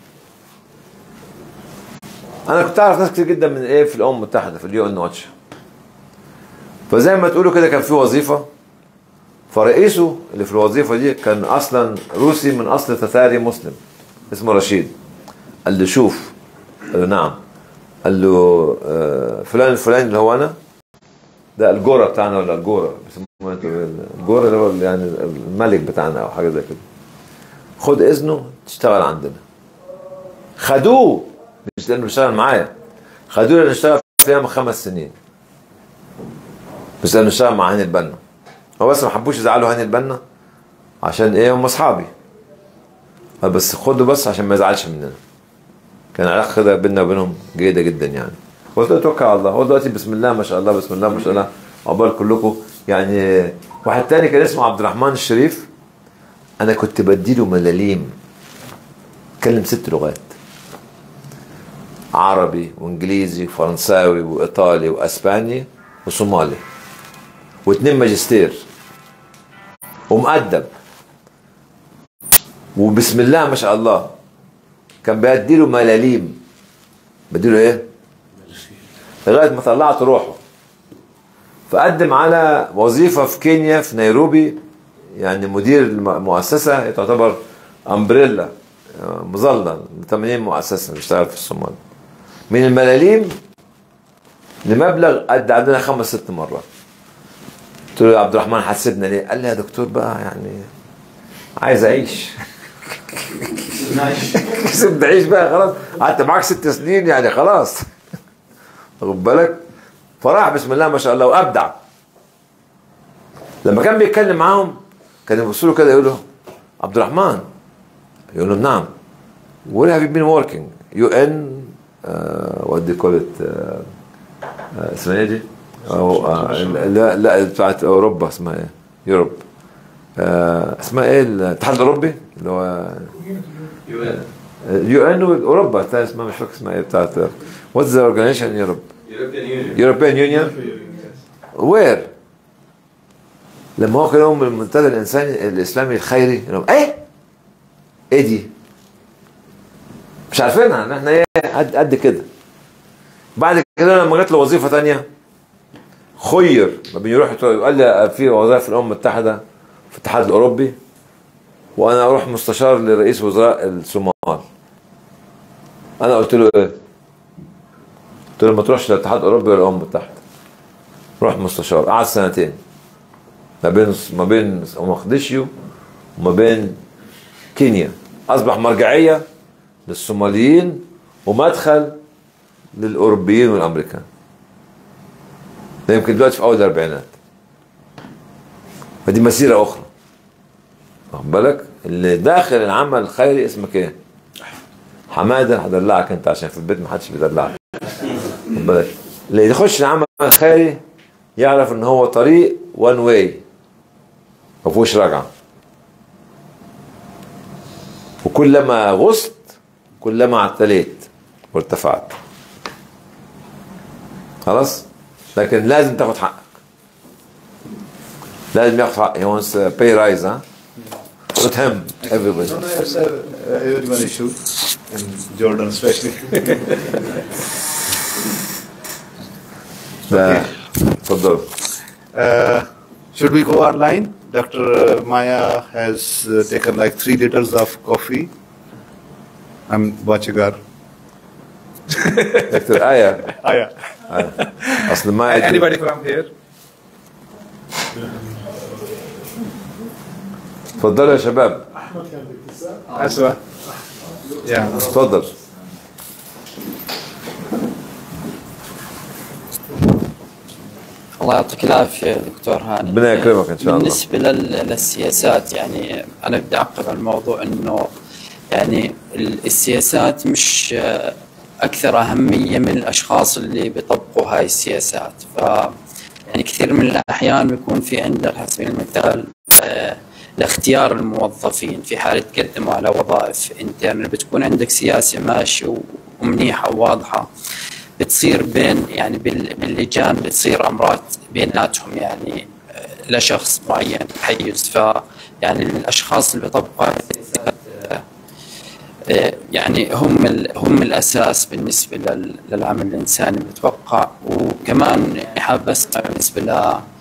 انا كنت اعرف ناس كتير جدا من ايه في الامم المتحده في اليو ان واتش فزي ما تقولوا كده كان في وظيفه فرئيسه اللي في الوظيفه دي كان اصلا روسي من اصل تتاري مسلم اسمه رشيد قال له شوف قال له نعم قال له آه، فلان الفلاني اللي هو انا ده الجورة بتاعنا ولا الجورة بيسموه انتوا الجورة اللي هو يعني الملك بتاعنا او حاجه زي كده خد اذنه تشتغل عندنا خدوه مش لانه بيشتغل معايا خدوه لانه اشتغل فيها من خمس سنين بس لانه اشتغل مع هاني البنا هو بس ما حبوش يزعلوا هاني البنا عشان ايه هم اصحابي قال بس خده بس عشان ما يزعلش مننا كان علاقه كده بيننا وبينهم جيده جدا يعني قلت له توكل على الله هو دلوقتي بسم الله ما شاء الله بسم الله ما شاء الله عقبال كلكم يعني واحد تاني كان اسمه عبد الرحمن الشريف انا كنت بديله ملاليم اتكلم ست لغات عربي وانجليزي وفرنساوي وايطالي واسباني وصومالي واثنين ماجستير ومؤدب وبسم الله ما شاء الله كان بيديله ملاليم بديله ايه لغايه ما طلعت روحه فقدم على وظيفه في كينيا في نيروبي يعني مدير المؤسسه تعتبر امبريلا مظله ل 80 مؤسسه بيشتغل في الصومال من الملاليم لمبلغ قد عندنا خمس ست مرات قلت له يا عبد الرحمن حسبنا ليه؟ قال لي يا دكتور بقى يعني عايز اعيش سيبني اعيش بقى خلاص قعدت معاك ست سنين يعني خلاص واخد بالك فراح بسم الله ما شاء الله وابدع لما كان بيتكلم معاهم كان يبصوا له كده يقول له عبد الرحمن يقول له نعم where have you been working UN uh, what do you call it uh, uh, اسمها ايه دي؟ أو uh, لا لا بتاعت اوروبا اسمها ايه؟ يوروب uh, اسمها ايه الاتحاد الاوروبي اللي هو يو ان اوروبا بتاع اسمها مش فاكر اسمها ايه بتاعت واتس ذا اورجانيزيشن يوروب يوروبيان يونيون وير لما هو كان يوم من المنتدى الانساني الاسلامي الخيري لهم ايه ايه دي مش عارفينها ان احنا ايه قد قد كده بعد كده لما جات له وظيفه ثانيه خير ما بين يروح قال لي في وظائف في الامم المتحده في الاتحاد الاوروبي وانا اروح مستشار لرئيس وزراء الصومال انا قلت له ايه قلت له ما تروحش للاتحاد الاوروبي ولا الامم المتحده روح مستشار قعد سنتين ما بين ما بين مقدشيو وما بين كينيا اصبح مرجعيه للصوماليين ومدخل للاوروبيين والامريكان ده يمكن دلوقتي في اول الاربعينات فدي مسيره اخرى واخد بالك اللي داخل العمل الخيري اسمك ايه حماده هدلعك انت عشان في البيت ما حدش بيدلعك واخد بالك اللي يخش العمل الخيري يعرف ان هو طريق وان واي ما فيهوش رجعه وكلما غصت كلما اعتليت وارتفعت خلاص لكن لازم تاخد حقك لازم ياخد حق he wants to pay rise ها not him everybody
everybody should in Jordan especially
ده اتفضل
Uh, should we go online? Dr. Maya has uh, taken like three liters of coffee. I'm watching her.
دكتور آية
آية.
آية. أصل ما
Anybody from here?
اتفضلوا يا شباب
أسوأ. Yeah.
اتفضل
الله يعطيك العافية دكتور هاني
ربنا يكرمك إن شاء الله.
بالنسبة لل- للسياسات يعني أنا بدي أعقب على الموضوع أنه يعني ال- السياسات مش آه، أكثر أهمية من الأشخاص اللي بيطبقوا هاي السياسات ف يعني كثير من الأحيان بيكون في عندك على سبيل المثال آه، لاختيار الموظفين في حال تقدموا على وظائف انترن بتكون عندك سياسة ماشية و- ومنيحة وواضحة بتصير بين يعني بال- باللجان بتصير امرات بيناتهم يعني آه، لشخص معين حيز ف يعني الاشخاص اللي بيطبقوا هاي السياسات، آه، آه، يعني هم ال- هم الاساس بالنسبه لل- للعمل الانساني بتوقع وكمان يعني حابب اسمع بالنسبه ل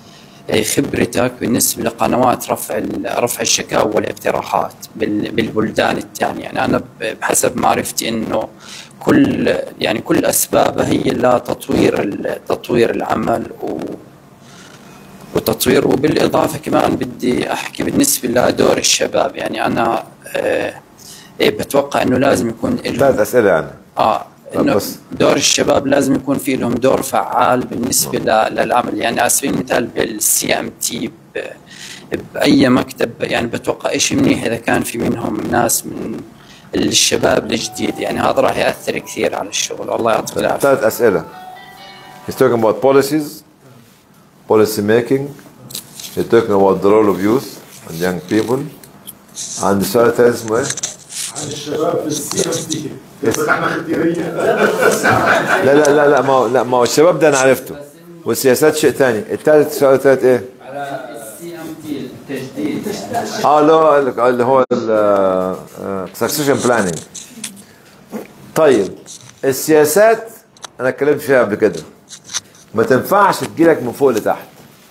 آه، خبرتك بالنسبة لقنوات رفع ال- رفع الشكاوى والاقتراحات بال- بالبلدان الثانية يعني أنا ب- بحسب معرفتي إنه كل يعني كل أسبابها هي لتطوير ال- تطوير العمل و وتطوير وبالإضافة كمان بدي أحكي بالنسبة لدور الشباب يعني أنا آه إيه بتوقع إنه لازم يكون
ثلاث أسئلة يعني
اه انه
بس.
دور الشباب لازم يكون في لهم دور فعال بالنسبه ل- للعمل يعني على سبيل المثال بالسي ام تي باي مكتب يعني بتوقع شيء منيح اذا كان في منهم ناس من الشباب الجديد يعني هذا راح ياثر كثير على الشغل والله يعطيك العافيه
ثلاث أسئلة He's talking about policies policy making He's talking about the role of youth and young people and السؤال الثالث اسمه ايه؟
عن الشباب في السي ام تي يصير احنا اختياريه
لا لا لا لا ما هو لا ما هو الشباب ده انا عرفته والسياسات شيء ثاني الثالث السؤال الثالث ايه؟
على السي ام تي التجديد
اه لا اللي هو السكسيشن بلاننج طيب السياسات انا اتكلمت فيها قبل كده ما تنفعش تجيلك من فوق لتحت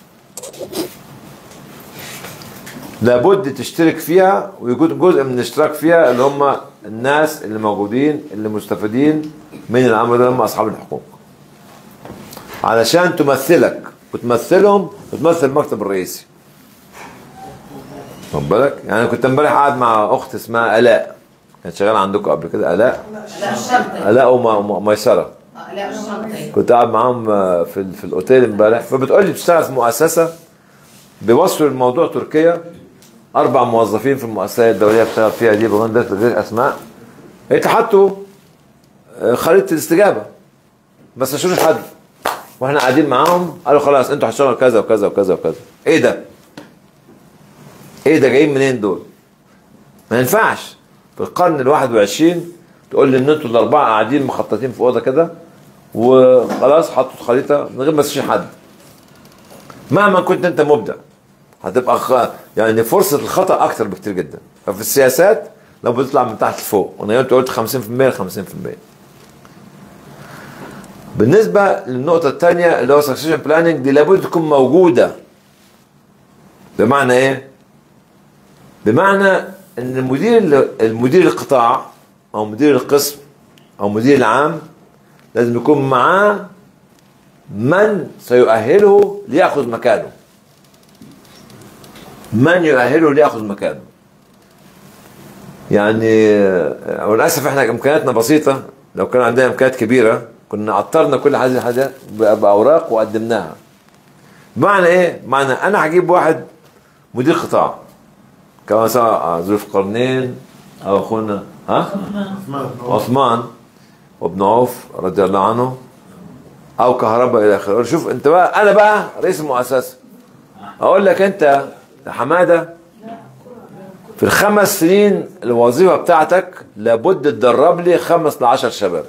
لابد تشترك فيها ويكون جزء من الاشتراك فيها اللي هم الناس اللي موجودين اللي مستفيدين من الامر ده هم اصحاب الحقوق علشان تمثلك وتمثلهم وتمثل المكتب الرئيسي خد بالك يعني أنا كنت امبارح قاعد مع اخت اسمها الاء كانت شغاله عندكم قبل كده الاء
لا الشرطي
الاء وم- وم- ميسره
لا الشرطي
كنت قاعد معاهم آه، في ال- في الاوتيل امبارح فبتقول لي بتشتغل في مؤسسه بيوصلوا الموضوع تركيا اربع موظفين في المؤسسه الدوليه بتشتغل فيها دي بغض غير اسماء انت حطوا آه، خريطه الاستجابه بس ما شافوش حد واحنا قاعدين معاهم قالوا خلاص انتوا هتشتغلوا كذا وكذا وكذا وكذا ايه ده؟ ايه ده جايين منين دول؟ ما ينفعش في القرن ال 21 تقول لي ان انتوا الاربعه قاعدين مخططين في اوضه كده وخلاص حطوا خريطه من غير ما تشيل حد مهما كنت انت مبدع هتبقى خ... يعني فرصه الخطا اكتر بكتير جدا ففي السياسات لو بتطلع من تحت لفوق وانا انت قلت 50% ل 50% بالنسبه للنقطه الثانيه اللي هو سكسيشن بلاننج دي لابد تكون موجوده بمعنى ايه؟ بمعنى ان المدير المدير القطاع او مدير القسم او مدير العام لازم يكون معاه من سيؤهله ليأخذ مكانه من يؤهله ليأخذ مكانه يعني آه، وللأسف احنا إمكانياتنا بسيطة لو كان عندنا إمكانيات كبيرة كنا عطرنا كل هذه الحاجات ب- بأوراق وقدمناها بمعنى إيه؟ معنى أنا هجيب واحد مدير قطاع كما سواء ذو القرنين أو أخونا ها؟ عثمان وابن عوف رضي الله عنه او كهرباء الى اخره شوف انت بقى انا بقى رئيس المؤسسه اقول لك انت يا حماده في الخمس سنين الوظيفه بتاعتك لابد تدرب لي خمس ل 10 شباب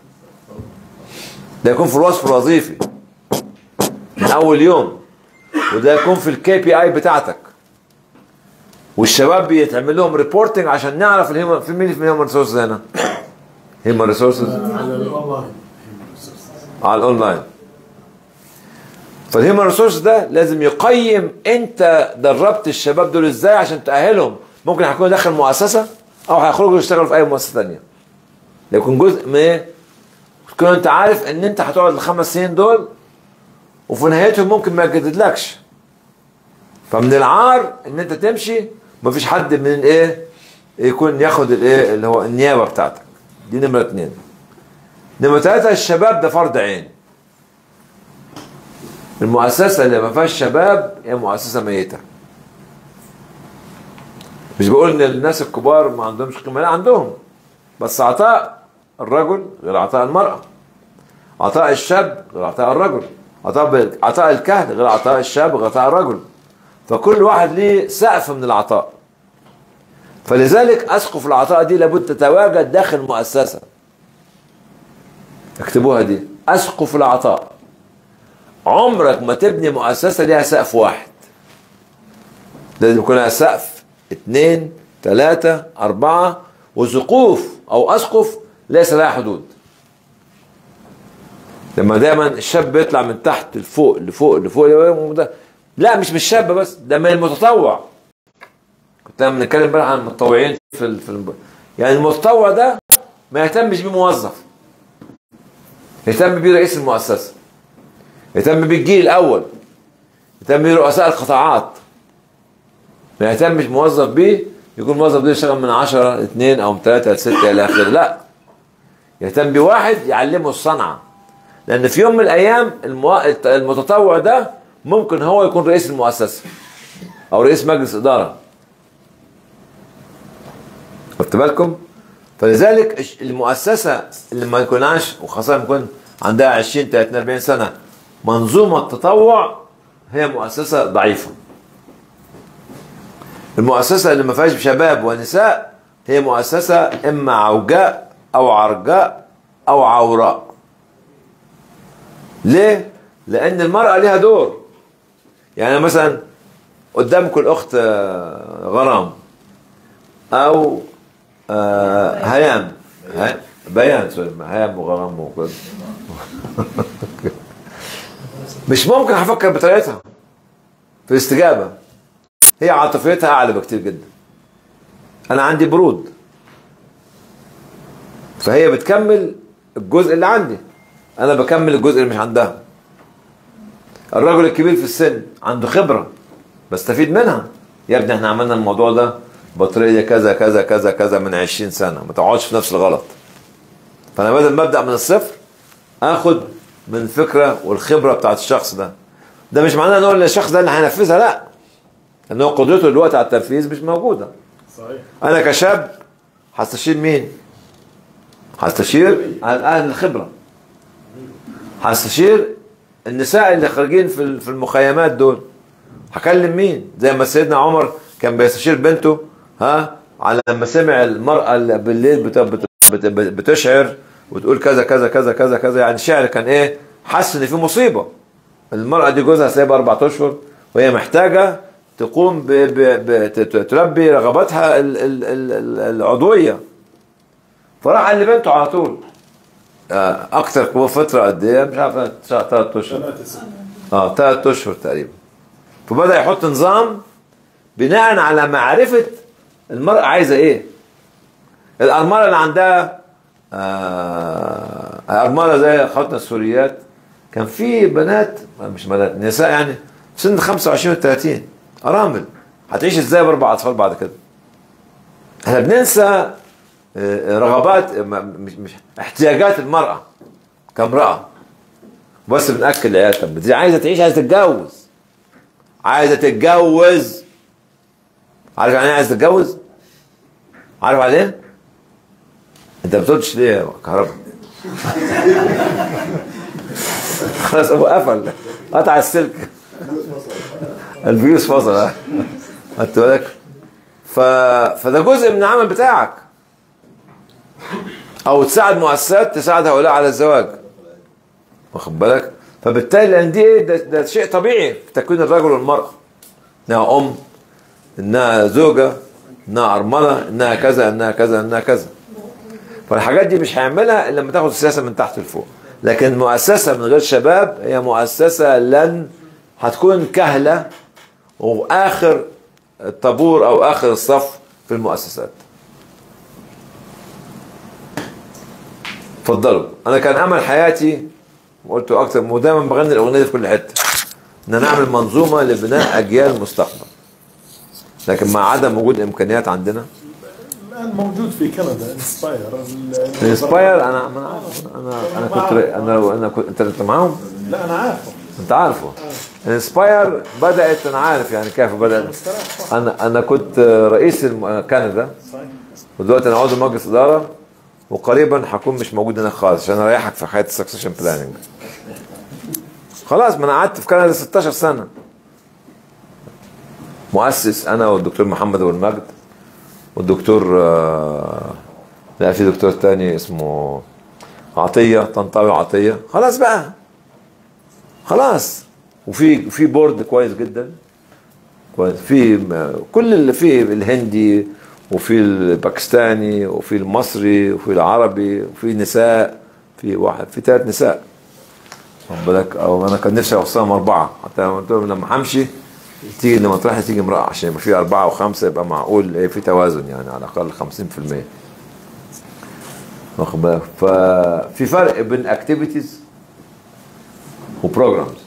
ده يكون في الوصف الوظيفي من اول يوم وده يكون في الكي بي اي بتاعتك والشباب بيتعمل لهم ريبورتنج عشان نعرف الهيومن في مين في الهيومن ريسورسز هنا هيومن ريسورسز
على الاونلاين
على الاونلاين فالهيومن ريسورس ده لازم يقيم انت دربت الشباب دول ازاي عشان تاهلهم ممكن هيكونوا داخل مؤسسه او هيخرجوا يشتغلوا في اي مؤسسه ثانيه يكون جزء من ايه تكون انت عارف ان انت هتقعد الخمس سنين دول وفي نهايتهم ممكن ما يجددلكش فمن العار ان انت تمشي مفيش حد من الايه يكون ياخد الايه اللي هو النيابه بتاعتك دي نمره اتنين نمرة ثلاثة الشباب ده فرض عين المؤسسة اللي ما فيهاش شباب هي مؤسسة ميتة مش بقول ان الناس الكبار ما عندهمش قيمة لا عندهم بس عطاء الرجل غير عطاء المرأة عطاء الشاب غير عطاء الرجل عطاء عطاء الكهل غير عطاء الشاب غير عطاء الرجل فكل واحد ليه سقف من العطاء فلذلك اسقف العطاء دي لابد تتواجد داخل مؤسسه اكتبوها دي اسقف العطاء عمرك ما تبني مؤسسه ليها سقف واحد لازم يكون لها سقف اثنين ثلاثة أربعة وسقوف أو أسقف ليس لها حدود لما دايما الشاب بيطلع من تحت لفوق لفوق لفوق ده لا مش مش شاب بس ده من المتطوع كنت لما بنتكلم امبارح عن المتطوعين في ال... في الب... يعني المتطوع ده ما يهتمش بيه موظف يهتم بيه رئيس المؤسسه يهتم بيه الجيل الاول يهتم بيه رؤساء القطاعات ما يهتمش موظف بيه يكون موظف ده يشتغل من 10 ل 2 او من 3 ل 6 الى اخره لا يهتم بواحد يعلمه الصنعه لان في يوم من الايام المو... المتطوع ده ممكن هو يكون رئيس المؤسسه او رئيس مجلس اداره خدت بالكم فلذلك الش- المؤسسه اللي ما يكونهاش وخاصه لما يكون عندها 20 30 40 سنه منظومه تطوع هي مؤسسه ضعيفه المؤسسه اللي ما فيهاش شباب ونساء هي مؤسسه اما عوجاء او عرجاء او عوراء ليه لان المراه ليها دور يعني مثلا قدامكم الاخت آه، غرام او آه، هيام هي- بيان سوري هيام وغرام وكده مش ممكن هفكر بطريقتها في الاستجابه هي عاطفيتها اعلى بكتير جدا انا عندي برود فهي بتكمل الجزء اللي عندي انا بكمل الجزء اللي مش عندها الرجل الكبير في السن عنده خبره بستفيد منها يا ابني احنا عملنا الموضوع ده بطاريه كذا كذا كذا كذا من 20 سنه ما تقعدش في نفس الغلط فانا بدل ما ابدا من الصفر اخد من الفكره والخبره بتاعت الشخص ده ده مش معناه ان هو الشخص ده اللي هينفذها لا ان هو قدرته دلوقتي على التنفيذ مش موجوده
صحيح
انا كشاب هستشير مين هستشير اهل الخبره هستشير النساء اللي خارجين في ال- في المخيمات دول هكلم مين زي ما سيدنا عمر كان بيستشير بنته ها على لما سمع المرأة اللي بالليل بت- بت- بت- بتشعر وتقول كذا كذا كذا كذا كذا يعني الشعر كان ايه حس ان في مصيبة المرأة دي جوزها سايبها أربع أشهر وهي محتاجة تقوم ب ب ب ت- ت- تلبي رغباتها ال ال ال ال العضوية فراح قال لبنته على طول آه، أكتر فترة قد إيه مش عارف ثلاث أشهر اه ثلاث أشهر تقريبا فبدأ يحط نظام بناء على معرفة المرأة عايزة إيه الأرملة اللي عندها آه أرملة زي أخواتنا السوريات كان في بنات مش بنات نساء يعني في سن 25 و 30 أرامل هتعيش إزاي بأربع أطفال بعد كده احنا بننسى آه، رغبات آه، مش مش احتياجات المرأة كامرأة بس بنأكل العيال طب دي عايزة تعيش عايزة تتجوز عايزة تتجوز عارف يعني ايه عايزة تتجوز؟ عارف على ايه؟ انت ما بتقولش ليه يا كهرباء؟ خلاص هو قفل قطع السلك الفيوس فصل ها خدت بالك؟ ف... فده جزء من العمل بتاعك او تساعد مؤسسات تساعد هؤلاء على الزواج واخد بالك فبالتالي لان دي ايه ده, ده شيء طبيعي في تكوين الرجل والمراه انها ام انها زوجه انها ارمله انها كذا انها كذا انها كذا فالحاجات دي مش هيعملها الا لما تاخد السياسه من تحت لفوق لكن مؤسسه من غير شباب هي مؤسسه لن هتكون كهله واخر الطابور او اخر الصف في المؤسسات اتفضلوا انا كان امل حياتي وقلت اكتر ودايما بغني الاغنيه دي في كل حته ان نعمل منظومه لبناء اجيال مستقبل لكن مع عدم وجود امكانيات عندنا
الان موجود في كندا انسباير
انسباير انا انا عارف انا انا كنت انا انا كنت انت انت معاهم
لا انا عارفه
انت عارفه انسباير بدات انا عارف يعني كيف بدات انا انا كنت رئيس الم- كندا ودلوقتي انا عضو مجلس اداره وقريبا هكون مش موجود هناك خالص عشان اريحك في حياه السكسيشن بلاننج خلاص ما انا قعدت في كندا 16 سنه مؤسس انا والدكتور محمد ابو المجد والدكتور آه، لا في دكتور تاني اسمه عطيه طنطاوي عطيه خلاص بقى خلاص وفي في بورد كويس جدا كويس في م- كل اللي فيه الهندي وفي الباكستاني وفي المصري وفي العربي وفي نساء في واحد في ثلاث نساء خد بالك او انا كان نفسي اوصلهم اربعه حتى لما قلت لهم لما همشي تيجي لما تروح تيجي امراه عشان يبقى في اربعه وخمسه يبقى معقول ايه في توازن يعني على الاقل 50% واخد بالك ففي فرق بين اكتيفيتيز وبروجرامز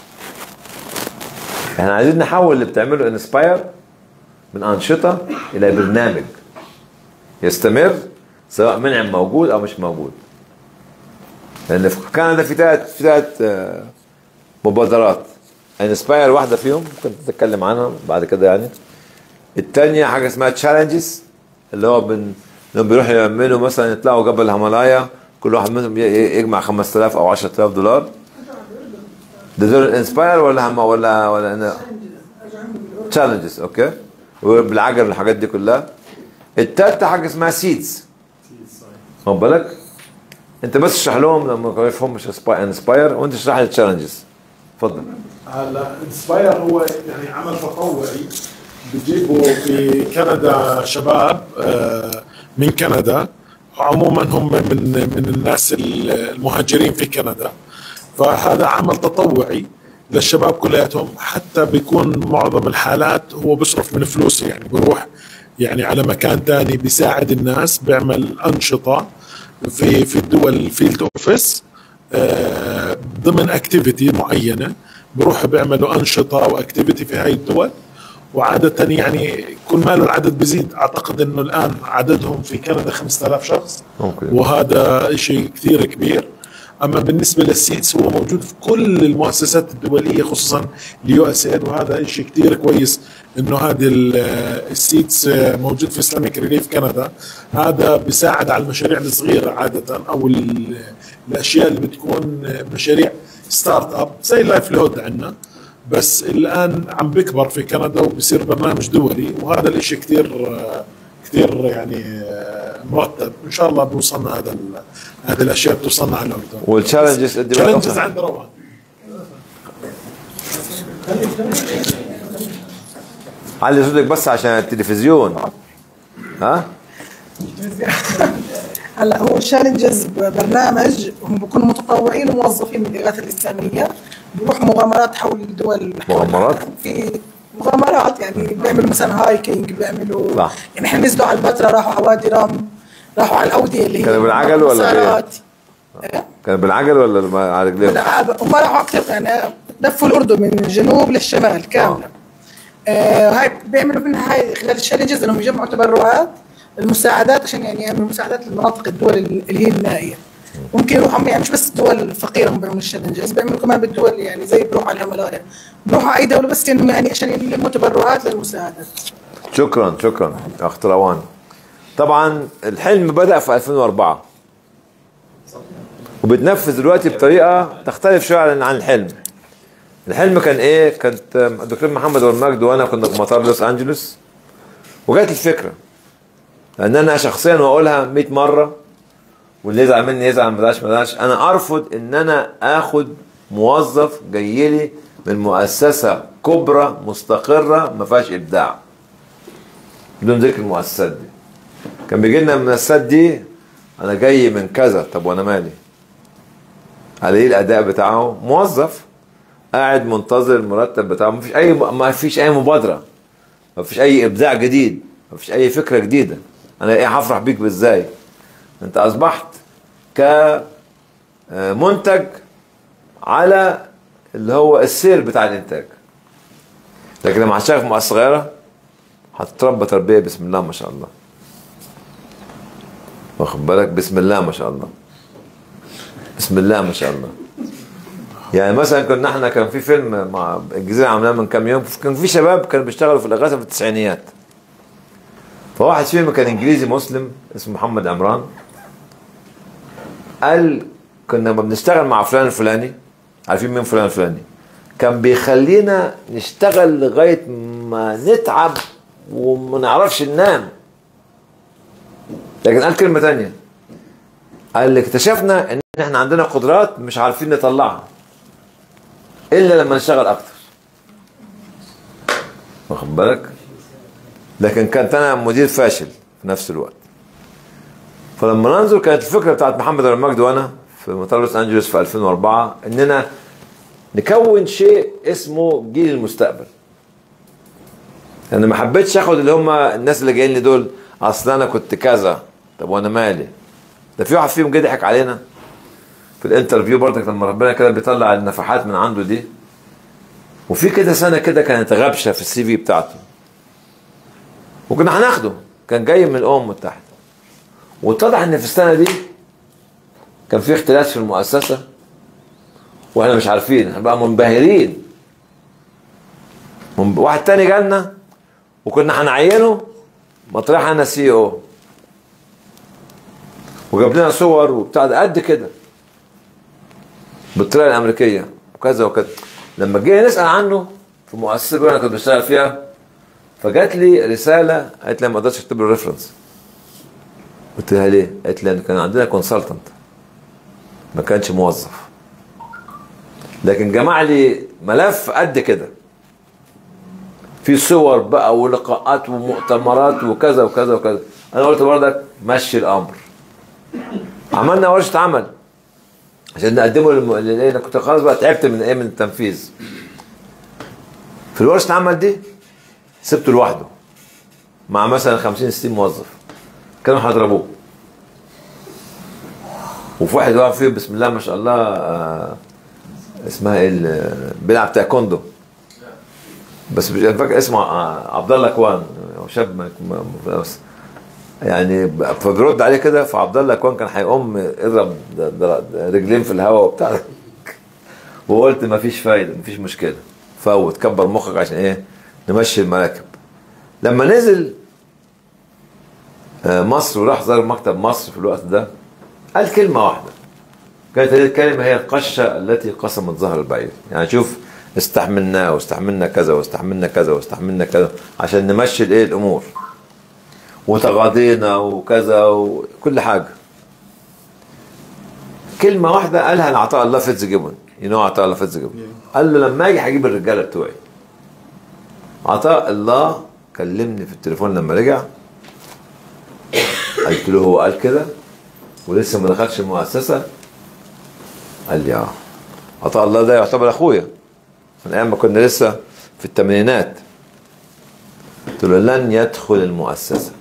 احنا عايزين نحول اللي بتعمله انسباير من انشطه الى برنامج يستمر سواء منعم موجود او مش موجود لان في كندا في ثلاث في ثلاث آه، مبادرات انسباير واحده فيهم ممكن تتكلم عنها بعد كده يعني الثانيه حاجه اسمها تشالنجز اللي هو بن لما بيروحوا يعملوا مثلا يطلعوا جبل الهيمالايا كل واحد منهم ي- ي- يجمع 5000 او 10000 دولار ده دول انسباير ولا هم ولا ولا تشالنجز اوكي وبالعجل والحاجات دي كلها التالتة حاجة اسمها سيدز واخد بالك انت بس اشرح لهم لما ما يفهمش انسباير وانت اشرح لي التشالنجز اتفضل
هلا انسباير هو يعني عمل تطوعي بجيبوا في كندا شباب آه، من كندا عموما هم من من الناس المهاجرين في كندا فهذا عمل تطوعي للشباب كلياتهم حتى بيكون معظم الحالات هو بيصرف من فلوسه يعني بيروح يعني على مكان تاني بيساعد الناس بيعمل أنشطة في في الدول الفيلد اوفيس آه، ضمن اكتيفيتي معينه بروحوا بيعملوا انشطه واكتيفيتي في هاي الدول وعادة يعني كل ما العدد بيزيد اعتقد انه الان عددهم في كندا 5000 شخص
ممكن
وهذا شيء كثير كبير اما بالنسبه للسيتس هو موجود في كل المؤسسات الدوليه خصوصا اليو اس ايد وهذا شيء كثير كويس انه هذه ال- السيتس موجود في اسلامك ريليف كندا هذا بيساعد على المشاريع الصغيره عاده او ال- الاشياء اللي بتكون مشاريع ستارت اب زي اللايف لود عندنا بس الان عم بيكبر في كندا وبصير برنامج دولي وهذا الاشي كثير كثير يعني مرتب ان شاء الله بوصلنا هذا ال- هذه الاشياء بتوصلنا على الاردن
والتشالنجز قد إيه
تشالنجز
بقى؟
عند روان
علي صوتك بس عشان التلفزيون ها
هلا هو الشالنجز برنامج هم بيكونوا متطوعين وموظفين من الاغاثه الاسلاميه بيروحوا مغامرات حول الدول
مغامرات
في مغامرات يعني بيعملوا مثلا هايكينج بيعملوا
صح
يعني احنا نزلوا على البتراء راحوا على وادي رام راحوا على الاوديه اللي هي
كانوا بالعجل ولا بإيه؟
مسارات.
كان بالعجل ولا الم- على رجليهم؟
لا هم راحوا اكثر يعني لفوا الاردن من الجنوب للشمال كامله آه هاي بيعملوا منها هاي خلال الشالنجز انهم يجمعوا تبرعات المساعدات عشان يعني يعملوا مساعدات للمناطق الدول اللي هي النائيه ممكن يروحوا يعني مش بس الدول الفقيره هم بيعملوا الشالنجز بيعملوا كمان بالدول يعني زي بيروحوا على الهيمالايا بيروحوا على اي دوله بس انهم يعني عشان يلموا تبرعات للمساعدات
شكرا شكرا يا اخت روان طبعا الحلم بدأ في 2004 وبتنفذ دلوقتي بطريقة تختلف شوية عن عن الحلم الحلم كان ايه كانت الدكتور محمد والمجد وانا كنا في مطار لوس انجلوس وجات الفكرة لان انا شخصيا واقولها 100 مرة واللي يزعل مني يزعل ما داش ما داش انا ارفض ان انا اخد موظف جاي لي من مؤسسة كبرى مستقرة ما فيهاش ابداع بدون ذكر المؤسسات دي كان بيجي لنا من المؤسسات دي انا جاي من كذا طب وانا مالي على ايه الاداء بتاعه موظف قاعد منتظر المرتب بتاعه ما فيش اي ما فيش اي مبادره ما فيش اي ابداع جديد ما فيش اي فكره جديده انا ايه هفرح بيك بازاي انت اصبحت كمنتج على اللي هو السير بتاع الانتاج لكن لما هتشتغل في مؤسسه صغيره هتتربى تربيه بسم الله ما شاء الله واخد بالك بسم الله ما شاء الله بسم الله ما شاء الله يعني مثلا كنا احنا كان في فيلم مع الجزيره عاملاه من كام يوم كان في شباب كانوا بيشتغلوا في الاغاثه في التسعينيات فواحد فيهم كان انجليزي مسلم اسمه محمد عمران قال كنا لما بنشتغل مع فلان الفلاني عارفين مين فلان الفلاني كان بيخلينا نشتغل لغايه ما نتعب وما نعرفش ننام لكن قال كلمه تانية قال اكتشفنا ان احنا عندنا قدرات مش عارفين نطلعها الا لما نشتغل اكتر واخد بالك لكن كنت انا مدير فاشل في نفس الوقت فلما ننظر كانت الفكره بتاعت محمد المجد وانا في مطار لوس انجلوس في 2004 اننا نكون شيء اسمه جيل المستقبل انا ما حبيتش اخد اللي هم الناس اللي جايين لي دول اصل انا كنت كذا طب وانا مالي ده في واحد فيهم جه ضحك علينا في الانترفيو برضك لما ربنا كده بيطلع النفحات من عنده دي وفي كده سنه كده كانت غبشه في السي في بتاعته وكنا هناخده كان جاي من الامم المتحده واتضح ان في السنه دي كان في اختلاس في المؤسسه واحنا مش عارفين احنا بقى منبهرين منب... واحد تاني جالنا وكنا هنعينه مطرح انا سي او وجاب لنا صور وبتاع ده قد كده بالطريقه الامريكيه وكذا وكذا لما جينا نسال عنه في مؤسسه اللي انا كنت بشتغل فيها فجات لي رساله قالت لي ما اقدرش اكتب له ريفرنس قلت لها ليه؟ قالت لي كان عندنا كونسلتنت ما كانش موظف لكن جمع لي ملف قد كده في صور بقى ولقاءات ومؤتمرات وكذا وكذا وكذا انا قلت برضك مشي الامر عملنا ورشه عمل عشان نقدمه للم... لل- انا كنت خلاص بقى تعبت من ايه من التنفيذ في الورشه العمل دي سبته لوحده مع مثلا 50 60 موظف كانوا هيضربوه وفي واحد واقف فيه بسم الله ما شاء الله آه اسمها ايه ال- بيلعب تايكوندو بس مش أنا فاكر اسمه آه، عبد الله كوان هو شاب ما- ما- ما- بس يعني ب- فبيرد عليه كده فعبد الله كوان كان هيقوم يضرب د- د- رجلين في الهواء وبتاع وقلت ما فيش فايده ما فيش مشكله فوت كبر مخك عشان ايه نمشي المراكب لما نزل آه، مصر وراح زار مكتب مصر في الوقت ده قال كلمه واحده كانت هذه الكلمه هي القشه التي قسمت ظهر البعير يعني شوف استحملنا واستحملنا كذا واستحملنا كذا واستحملنا كذا عشان نمشي الايه الامور وتغاضينا وكذا وكل حاجه كلمه واحده قالها لعطاء الله فيتز جيبون ينو عطاء الله فيتز جيبون قال له لما اجي هجيب الرجاله بتوعي عطاء الله كلمني في التليفون لما رجع قلت له هو قال كده ولسه ما دخلش المؤسسه قال لي اه عطاء الله ده يعتبر اخويا من ايام ما كنا لسه في الثمانينات قلت له لن يدخل المؤسسه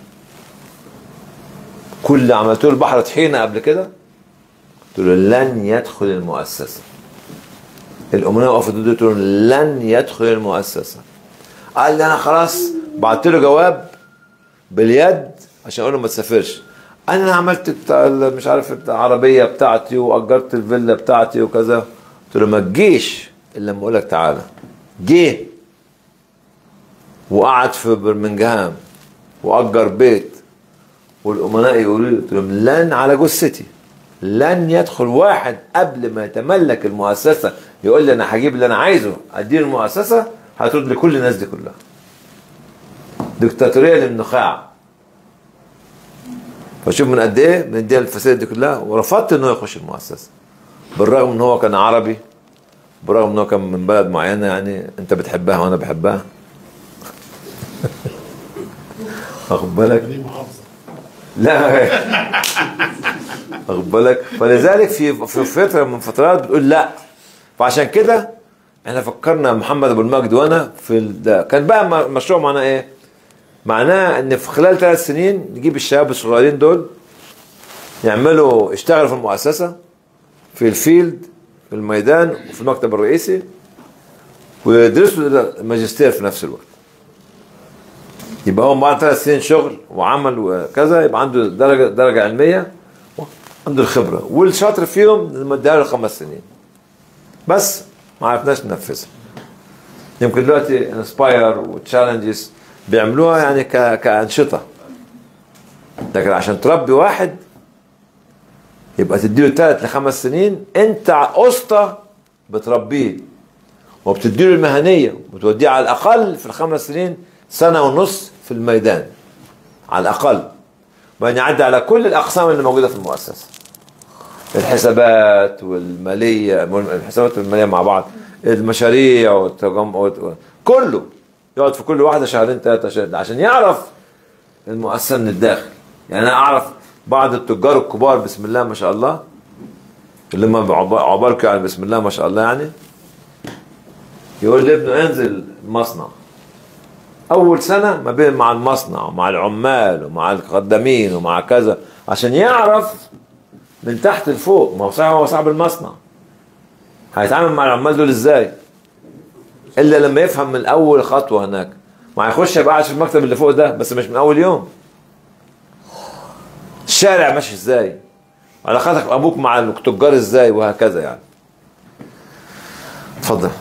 كل اللي عملته له البحر طحينه قبل كده قلت له لن يدخل المؤسسه الامناء وقفوا ضده قلت له لن يدخل المؤسسه قال لي انا خلاص بعت له جواب باليد عشان اقول له ما تسافرش انا عملت بتاع ال- مش عارف بتاع العربيه بتاعتي واجرت الفيلا بتاعتي وكذا قلت له ما تجيش الا لما اقول لك تعالى جه وقعد في برمنجهام واجر بيت والامناء يقولوا لي قلت لهم لن على جثتي لن يدخل واحد قبل ما يتملك المؤسسه يقول لي انا هجيب اللي انا عايزه اديله المؤسسه هترد لكل الناس دي كلها ديكتاتوريه للنخاع فشوف من قد ايه من دي الفساد دي كلها ورفضت ان هو يخش المؤسسه بالرغم ان هو كان عربي بالرغم ان هو كان من بلد معينه يعني انت بتحبها وانا بحبها واخد بالك لا واخد بالك فلذلك في في فتره من فترات بتقول لا فعشان كده احنا فكرنا محمد ابو المجد وانا في ال- ده كان بقى م- مشروع معناه ايه؟ معناه ان في خلال ثلاث سنين نجيب الشباب الصغيرين دول يعملوا يشتغلوا في المؤسسه في الفيلد في الميدان وفي المكتب الرئيسي ويدرسوا الماجستير في نفس الوقت يبقى هو بعد ثلاث سنين شغل وعمل وكذا يبقى عنده درجه درجه علميه عنده الخبره والشاطر فيهم مديها له خمس سنين بس ما عرفناش ننفذها يمكن دلوقتي انسباير وتشالنجز بيعملوها يعني ك... كانشطه لكن عشان تربي واحد يبقى تديله ثلاث لخمس سنين انت اسطى بتربيه وبتديله المهنيه وبتوديه على الاقل في الخمس سنين سنه ونص في الميدان على الاقل وان يعدي على كل الاقسام اللي موجوده في المؤسسه الحسابات والماليه الحسابات والماليه مع بعض المشاريع والتجمع كله يقعد في كل واحده شهرين ثلاثه شهر عشان يعرف المؤسسه من الداخل يعني انا اعرف بعض التجار الكبار بسم الله ما شاء الله اللي هم عبارك يعني بسم الله ما شاء الله يعني يقول لابنه انزل المصنع اول سنه ما بين مع المصنع ومع العمال ومع الخدامين ومع كذا عشان يعرف من تحت لفوق ما هو صاحب هو صاحب المصنع هيتعامل مع العمال دول ازاي الا لما يفهم من اول خطوه هناك ما هيخش يبقى قاعد في المكتب اللي فوق ده بس مش من اول يوم الشارع ماشي ازاي علاقاتك ابوك مع التجار ازاي وهكذا يعني اتفضل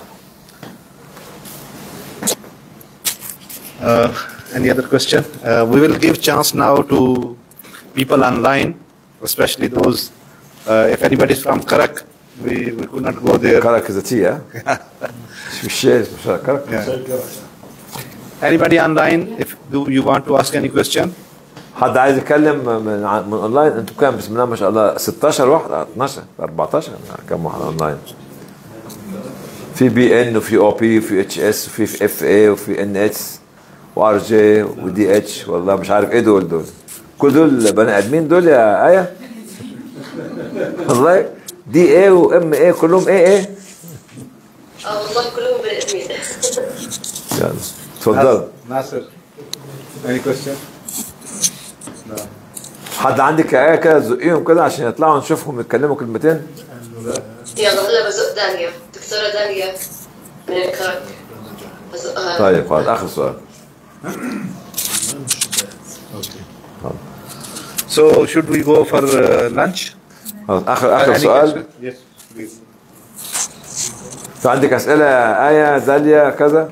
Uh, any other question? Uh, we will give chance now to people online, especially those. Uh, if anybody is from Karak, we, we could not go there.
Karak is a tea, huh? مش شيء مش كرك
Anybody online, if do you want to ask any question?
حد عايز يتكلم من ع- من اونلاين انتوا كام بسم الله ما شاء الله 16 واحد 12 14 كم واحد اونلاين في بي ان وفي او بي وفي اتش اس وفي اف اي وفي ان اتش وار جي ودي اتش والله مش عارف ايه دول دول كل دول بني ادمين دول يا ايه والله دي ايه وام ايه كلهم ايه ايه
اه والله كلهم بني ادمين
يلا اتفضل
Nasser, any question? No.
حد عندك ايه كده زقيهم كده عشان يطلعوا نشوفهم يتكلموا كلمتين
يلا هلا بزق داليا دكتورة داليا من الكرك بزقها
طيب خلاص اخر سؤال
So should we go for uh, lunch?
خلاص اخر اخر
Any
سؤال
question? Yes, please.
في عندك اسئله يا ايه داليا كذا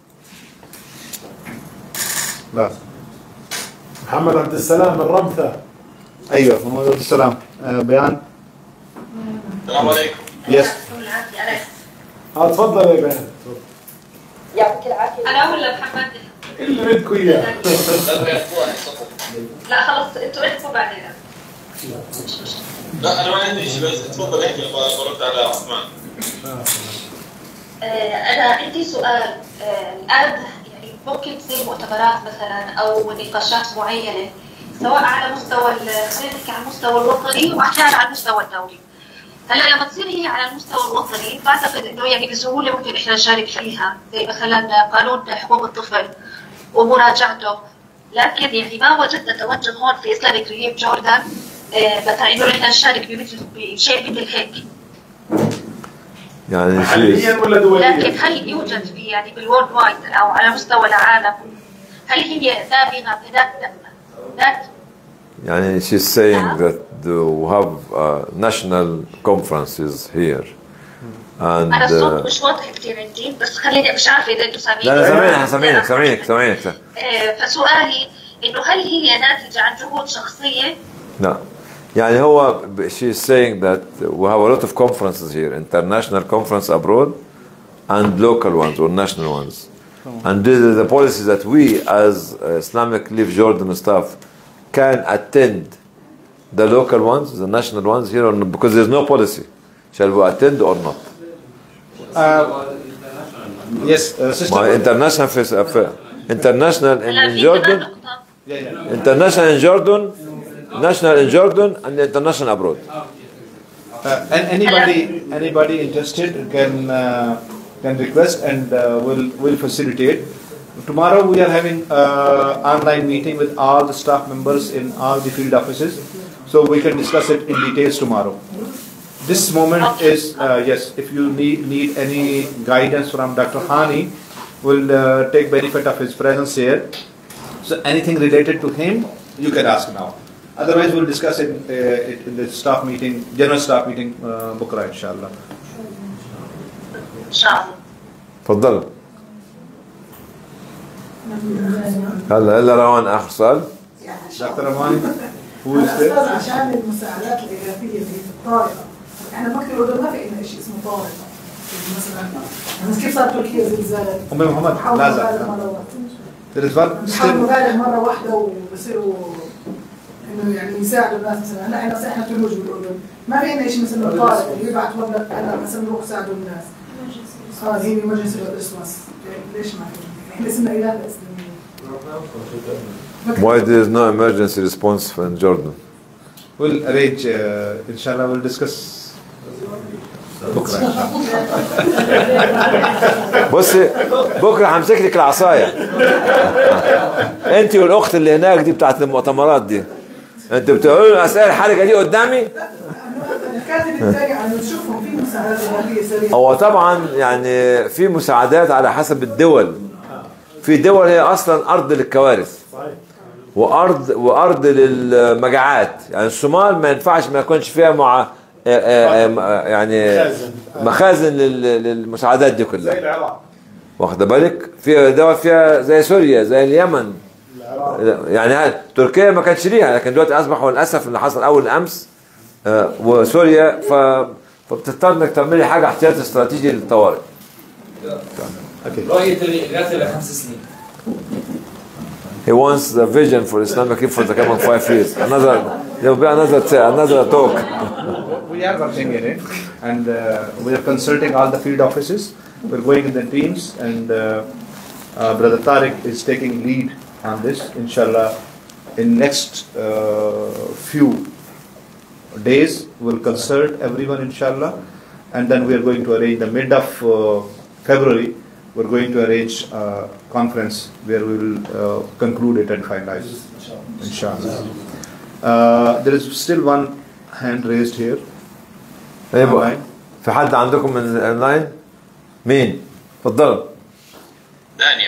لا
محمد عبد السلام من رمثة
ايوه محمد عبد السلام آه، بيان
السلام عليكم
يس
اه تفضل يا بان
يعطيك العافيه
انا ولا محمد
اللي بدكم اياه
لا خلص انتوا احكوا بعدين
لا انا ما عندي شيء بس تفضل احكي برد على عثمان
آه، انا عندي سؤال آه، الان يعني ممكن تصير مؤتمرات مثلا او نقاشات معينه سواء على مستوى ال- خلينا نحكي على المستوى الوطني واحيانا على المستوى الدولي. هلا لما تصير هي على المستوى الوطني بعتقد انه يعني بسهوله ممكن احنا نشارك فيها زي مثلا قانون حقوق الطفل ومراجعته لكن يعني ما وجدنا توجه هون في اسلامك ريليف جوردان آه، مثلا انه احنا نشارك بمثل بشيء مثل هيك
يعني
محليا
شيء
ولا دوليا؟
لكن هل يوجد في يعني بالورد وايد او على مستوى العالم هل هي نابغه بذات ذات
يعني she's saying that the, we have uh, national conferences here and
انا الصوت
uh,
مش واضح كثير عندي بس خليني مش عارفه اذا انتم سامعين
لا لا سامعينك سامعينك سامعينك سامعينك
آه، فسؤالي انه هل هي ناتجه عن جهود شخصيه
لا يعني هو ب- she's saying that we have a lot of conferences here international conference abroad and local ones or national ones and this is the policy that we as uh, Islamic Leaf Jordan staff can attend the local ones the national ones here or not, because there's no policy shall we attend or not
Uh, yes, uh, sister.
My international face affair. International in, in Jordan,
Yeah, yeah.
international in Jordan, national in Jordan, and international abroad.
Uh, and anybody, anybody interested can uh, can request, and uh, will will facilitate. Tomorrow we are having uh, online meeting with all the staff members in all the field offices, so we can discuss it in details tomorrow. This moment is uh, yes. If you need need any guidance from Dr. Hani, will uh, take benefit of his presence here. So anything related to him, you can ask now. Otherwise, we'll discuss it, uh, it in the staff meeting, general staff meeting, uh, Bukra, inshallah.
ان شاء الله
تفضل هلا هلا روان اخر سؤال
Dr. Amani, who is
أستاذ
there?
عشان المساعدات الإغاثية اللي في الطارئة احنا مكتب الأردن ما في عندنا شيء اسمه طارئة مثلا بس كيف صار تركيا زلزال
أم محمد
بحاول
لازم.
مبالغ مرة واحدة
There is one
بحاول
still.
مبالغ مرة واحدة وبصيروا انه يعني يساعدوا الناس مثلا هلا احنا احنا تلوج بالاردن ما في عندنا شيء مثلا طارئ اللي يبعث مبلغ هلا مثلا نروح ساعدوا الناس اه هي ايمرجنسي كريسماس ليش ما في؟ احنا اسمنا اغاثة اسلامية
Why there is no emergency response in Jordan?
We'll arrange, uh, inshallah, we'll discuss. بكره
بصي بكره همسك لك العصايه انت والاخت اللي هناك دي بتاعت المؤتمرات دي انت بتقولوا اسئله الحركه دي قدامي
الكاتب الثاني عم نشوفهم في مساعدات إرهابية سريعة
هو طبعا يعني في مساعدات على حسب الدول في دول هي اصلا ارض للكوارث وارض وارض للمجاعات يعني الصومال ما ينفعش ما يكونش فيها مع آه، آه، آه، يعني
مخازن.
مخازن لل- للمساعدات دي
زي
كلها
العراق
واخده بالك في دول فيها زي سوريا زي اليمن يعني هاي- تركيا ما كانش ليها لكن دلوقتي اصبحوا للاسف اللي حصل اول امس آه، وسوريا ف فبتضطر انك تعملي حاجه احتياطي استراتيجي للطوارئ
رؤية الإغاثة لخمس سنين
He wants the vision for Islamic Relief for the coming five years. Another, there will be another, another talk.
We are working in it, and uh, we are consulting all the field offices. We're going in the teams, and uh, uh, Brother Tariq is taking lead on this. Inshallah, in next uh, few days, we'll consult everyone. Inshallah, and then we are going to arrange the mid of uh, February. We're going to arrange a conference where we will uh, conclude it and finalize. Inshallah. Uh, there is still one hand raised here.
ايوه في حد عندكم من الاونلاين؟ مين؟ اتفضلوا
دانيا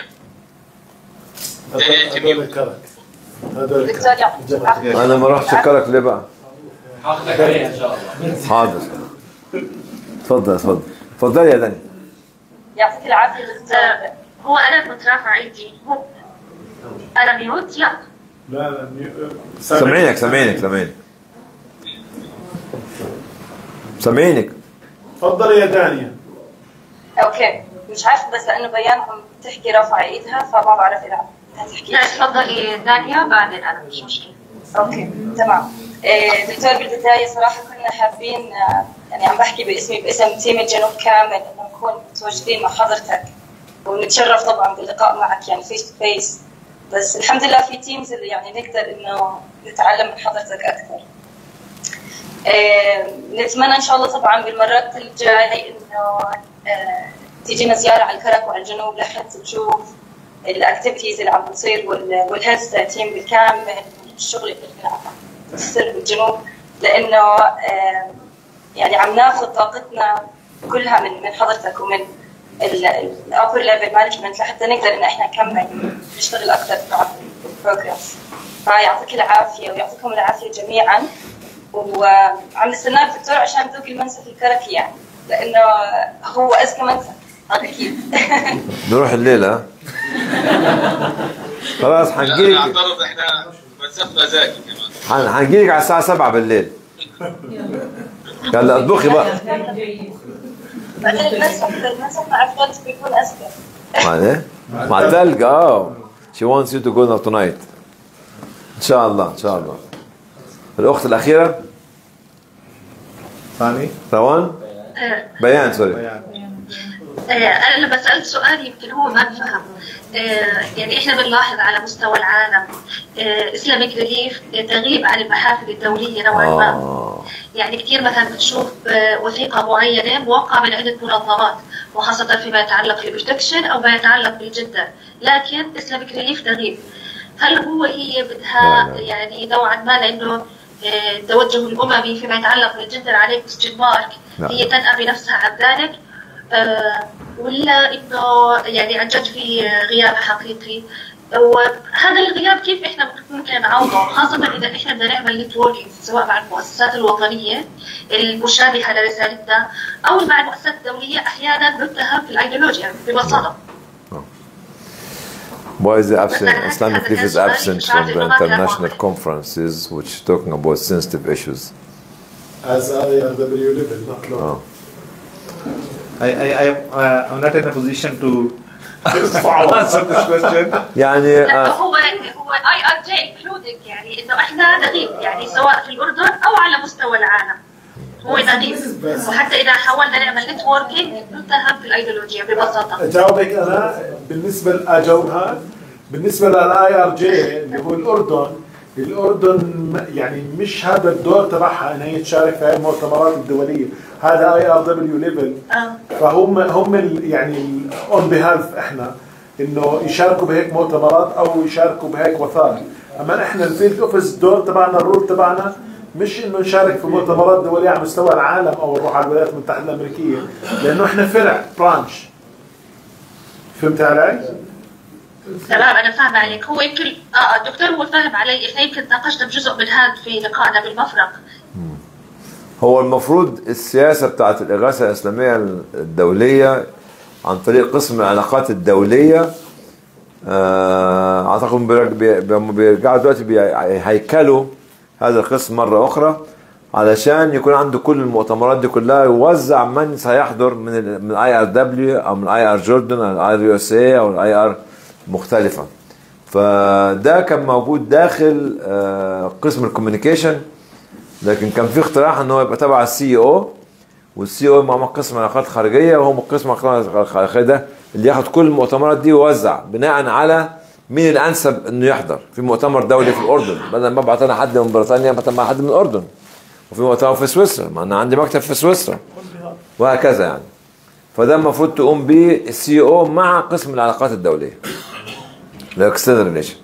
هذول الكرك هذول
دكتور يعطيك العافية.
انا ما رحتش اشكرك ليه بقى؟
حاخدك عليها إن شاء الله
حاضر اتفضل اتفضل اتفضل يا دنيا
يعطيك العافية دكتور
هو انا كنت رافعه ايدي هو انا ميوت يلا
لا لا ميو-
سامعينك سامعينك سامعينك سامعينك
تفضلي يا دانيا
اوكي مش عارفة بس لأنه بيان عم تحكي رافعة ايدها فما بعرف إذا هتحكي
لا تفضلي دانيا بعدين انا مش مشكله
اوكي تمام إيه، دكتور بالبداية صراحة كنا حابين آه، يعني عم بحكي باسمي باسم تيم الجنوب كامل انه نكون متواجدين مع حضرتك ونتشرف طبعا باللقاء معك يعني فيس تو فيس بس الحمد لله في تيمز اللي يعني نقدر انه نتعلم من حضرتك اكثر. إيه، نتمنى ان شاء الله طبعا بالمرات الجاي انه آه، تيجينا زيارة على الكرك وعلى الجنوب لحتى تشوف الاكتيفيتيز اللي عم بتصير والهيلث تيم بالكامل الشغل اللي عم بتصير بالجنوب لانه آه، يعني عم ناخذ طاقتنا كلها من من حضرتك ومن الابر ليفل مانجمنت لحتى نقدر ان احنا نكمل نشتغل اكثر على البروجرامز فيعطيك العافيه ويعطيكم العافيه جميعا وعم نستناك دكتور عشان تذوق المنسف الكركي يعني لانه هو اذكى منسف هذا اكيد
نروح الليله ها؟ خلاص
انا
حنجيلك
اعترض احنا مسافنا زاكي كمان
حن- حنجيلك على الساعه 7 بالليل يلا اطبخي بقى
بعدين المنسف المنسف مع الفرنس بيكون اذكى
مع ايه؟ مع الثلج اه she wants you to go now tonight ان شاء الله ان شاء الله الاخت الاخيره
ثاني
روان
آه،
بيان سوري
آه، انا لما سالت سؤال يمكن هو ما فهم آه، يعني احنا بنلاحظ على مستوى العالم اسلامك ريليف تغيب عن المحافل الدوليه نوعا ما
اه
يعني كثير مثلا بتشوف آه، وثيقه معينه موقعه من عده منظمات وخاصه فيما يتعلق بالبروتكشن او ما يتعلق بالجندر لكن اسلامك ريليف تغيب هل هو هي بدها يعني نوعا ما لانه آه، التوجه الاممي فيما يتعلق بالجندر عليه كوستشن مارك
نعم.
هي تنأى بنفسها عن ذلك آه، ولا انه يعني عن جد في غياب حقيقي وهذا الغياب كيف احنا ممكن نعوضه خاصة اذا احنا بدنا نعمل نتوركينج سواء مع المؤسسات الوطنية المشابهة لرسالتنا او مع المؤسسات الدولية احيانا نتهم في الايديولوجيا ببساطة
Why is the absent, Islamic Relief is absent from the international conferences which talking about sensitive issues?
As IRW level, not local.
اه
I, I, I, uh, I'm not in a position to answer this question.
يعني
لا
آه
هو هو اي ار جي انكلودنج يعني انه احنا نغيب يعني سواء في الاردن او على مستوى العالم هو نغيب وحتى اذا حاولنا نعمل نتوركينج نتهم في الايديولوجيا ببساطه
اجاوبك انا بالنسبه اجاوبها بالنسبه للاي ار جي اللي هو الاردن الاردن م- يعني مش هذا الدور تبعها ان هي تشارك في هاي المؤتمرات الدوليه هذا اي ار دبليو ليفل فهم هم ال- يعني اون بيهالف احنا انه يشاركوا بهيك مؤتمرات او يشاركوا بهيك وثائق اما احنا الفيلد اوفيس الدور تبعنا الرول تبعنا مش انه نشارك في مؤتمرات دوليه على مستوى العالم او نروح على الولايات المتحده الامريكيه لانه احنا فرع برانش فهمت علي؟
تمام انا فاهمه عليك هو يمكن اه الدكتور هو فاهم علي احنا يمكن تناقشنا بجزء من هذا في لقائنا بالمفرق
هو المفروض السياسة بتاعت الإغاثة الإسلامية الدولية عن طريق قسم العلاقات الدولية آه، أعتقد هم بيرج- بي- بي- بيرجعوا دلوقتي بيهيكلوا هذا القسم مرة أخرى علشان يكون عنده كل المؤتمرات دي كلها يوزع من سيحضر من ال من الاي ار دبليو او من الاي ار جوردن او الاي ار يو اس اي او الاي ار مختلفه فده كان موجود داخل آه، قسم الكوميونيكيشن لكن كان في اقتراح ان هو يبقى تبع السي او والسي او مع قسم العلاقات الخارجيه وهو قسم العلاقات الخارجيه ده اللي ياخد كل المؤتمرات دي ويوزع بناء على مين الانسب انه يحضر في مؤتمر دولي في الاردن بدل ما ابعت انا حد من بريطانيا ابعت حد من الاردن وفي مؤتمر في سويسرا ما انا عندي مكتب في سويسرا وهكذا يعني فده المفروض تقوم به السي او مع قسم العلاقات الدوليه الاكسترنال ريليشن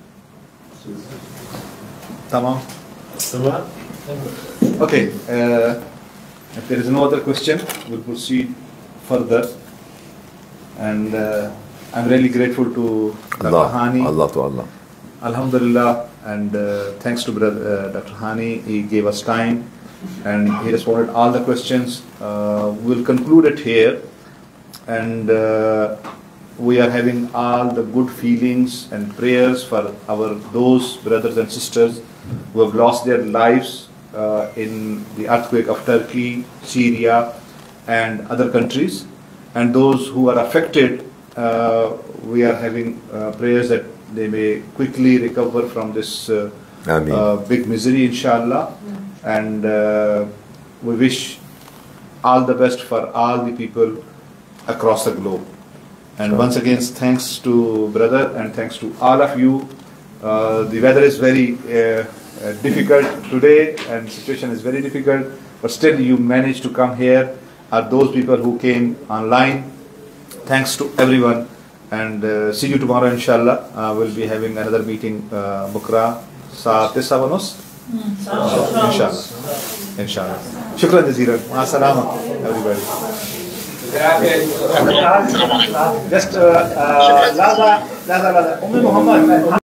تمام تمام Okay, uh, if there is no other question, we'll proceed further. And uh, I'm really grateful to Dr.
الله
Hani.
الله تو الله
Alhamdulillah, and uh, thanks to brother, uh, Dr. Hani, he gave us time and he responded all the questions. Uh, we'll conclude it here, and uh, we are having all the good feelings and prayers for our those brothers and sisters who have lost their lives uh, in the earthquake of Turkey, Syria, and other countries, and those who are affected. Uh, we are having uh, prayers that they may quickly recover from this uh,
Ameen.
uh, big misery, inshallah. And uh, we wish all the best for all the people across the globe. And once again, thanks to brother and thanks to all of you. Uh, the weather is very uh, uh, difficult today, and situation is very difficult. But still, you managed to come here. Are those people who came online? Thanks to everyone, and uh, see you tomorrow, inshallah. Uh, we'll be having another meeting, uh, Bukra, Sa Tisa Wanos. Inshallah. Inshallah. Shukran jazeeran. Ma salama, everybody. Just uh, uh, Laza, Laza, Laza, Ummi Muhammad.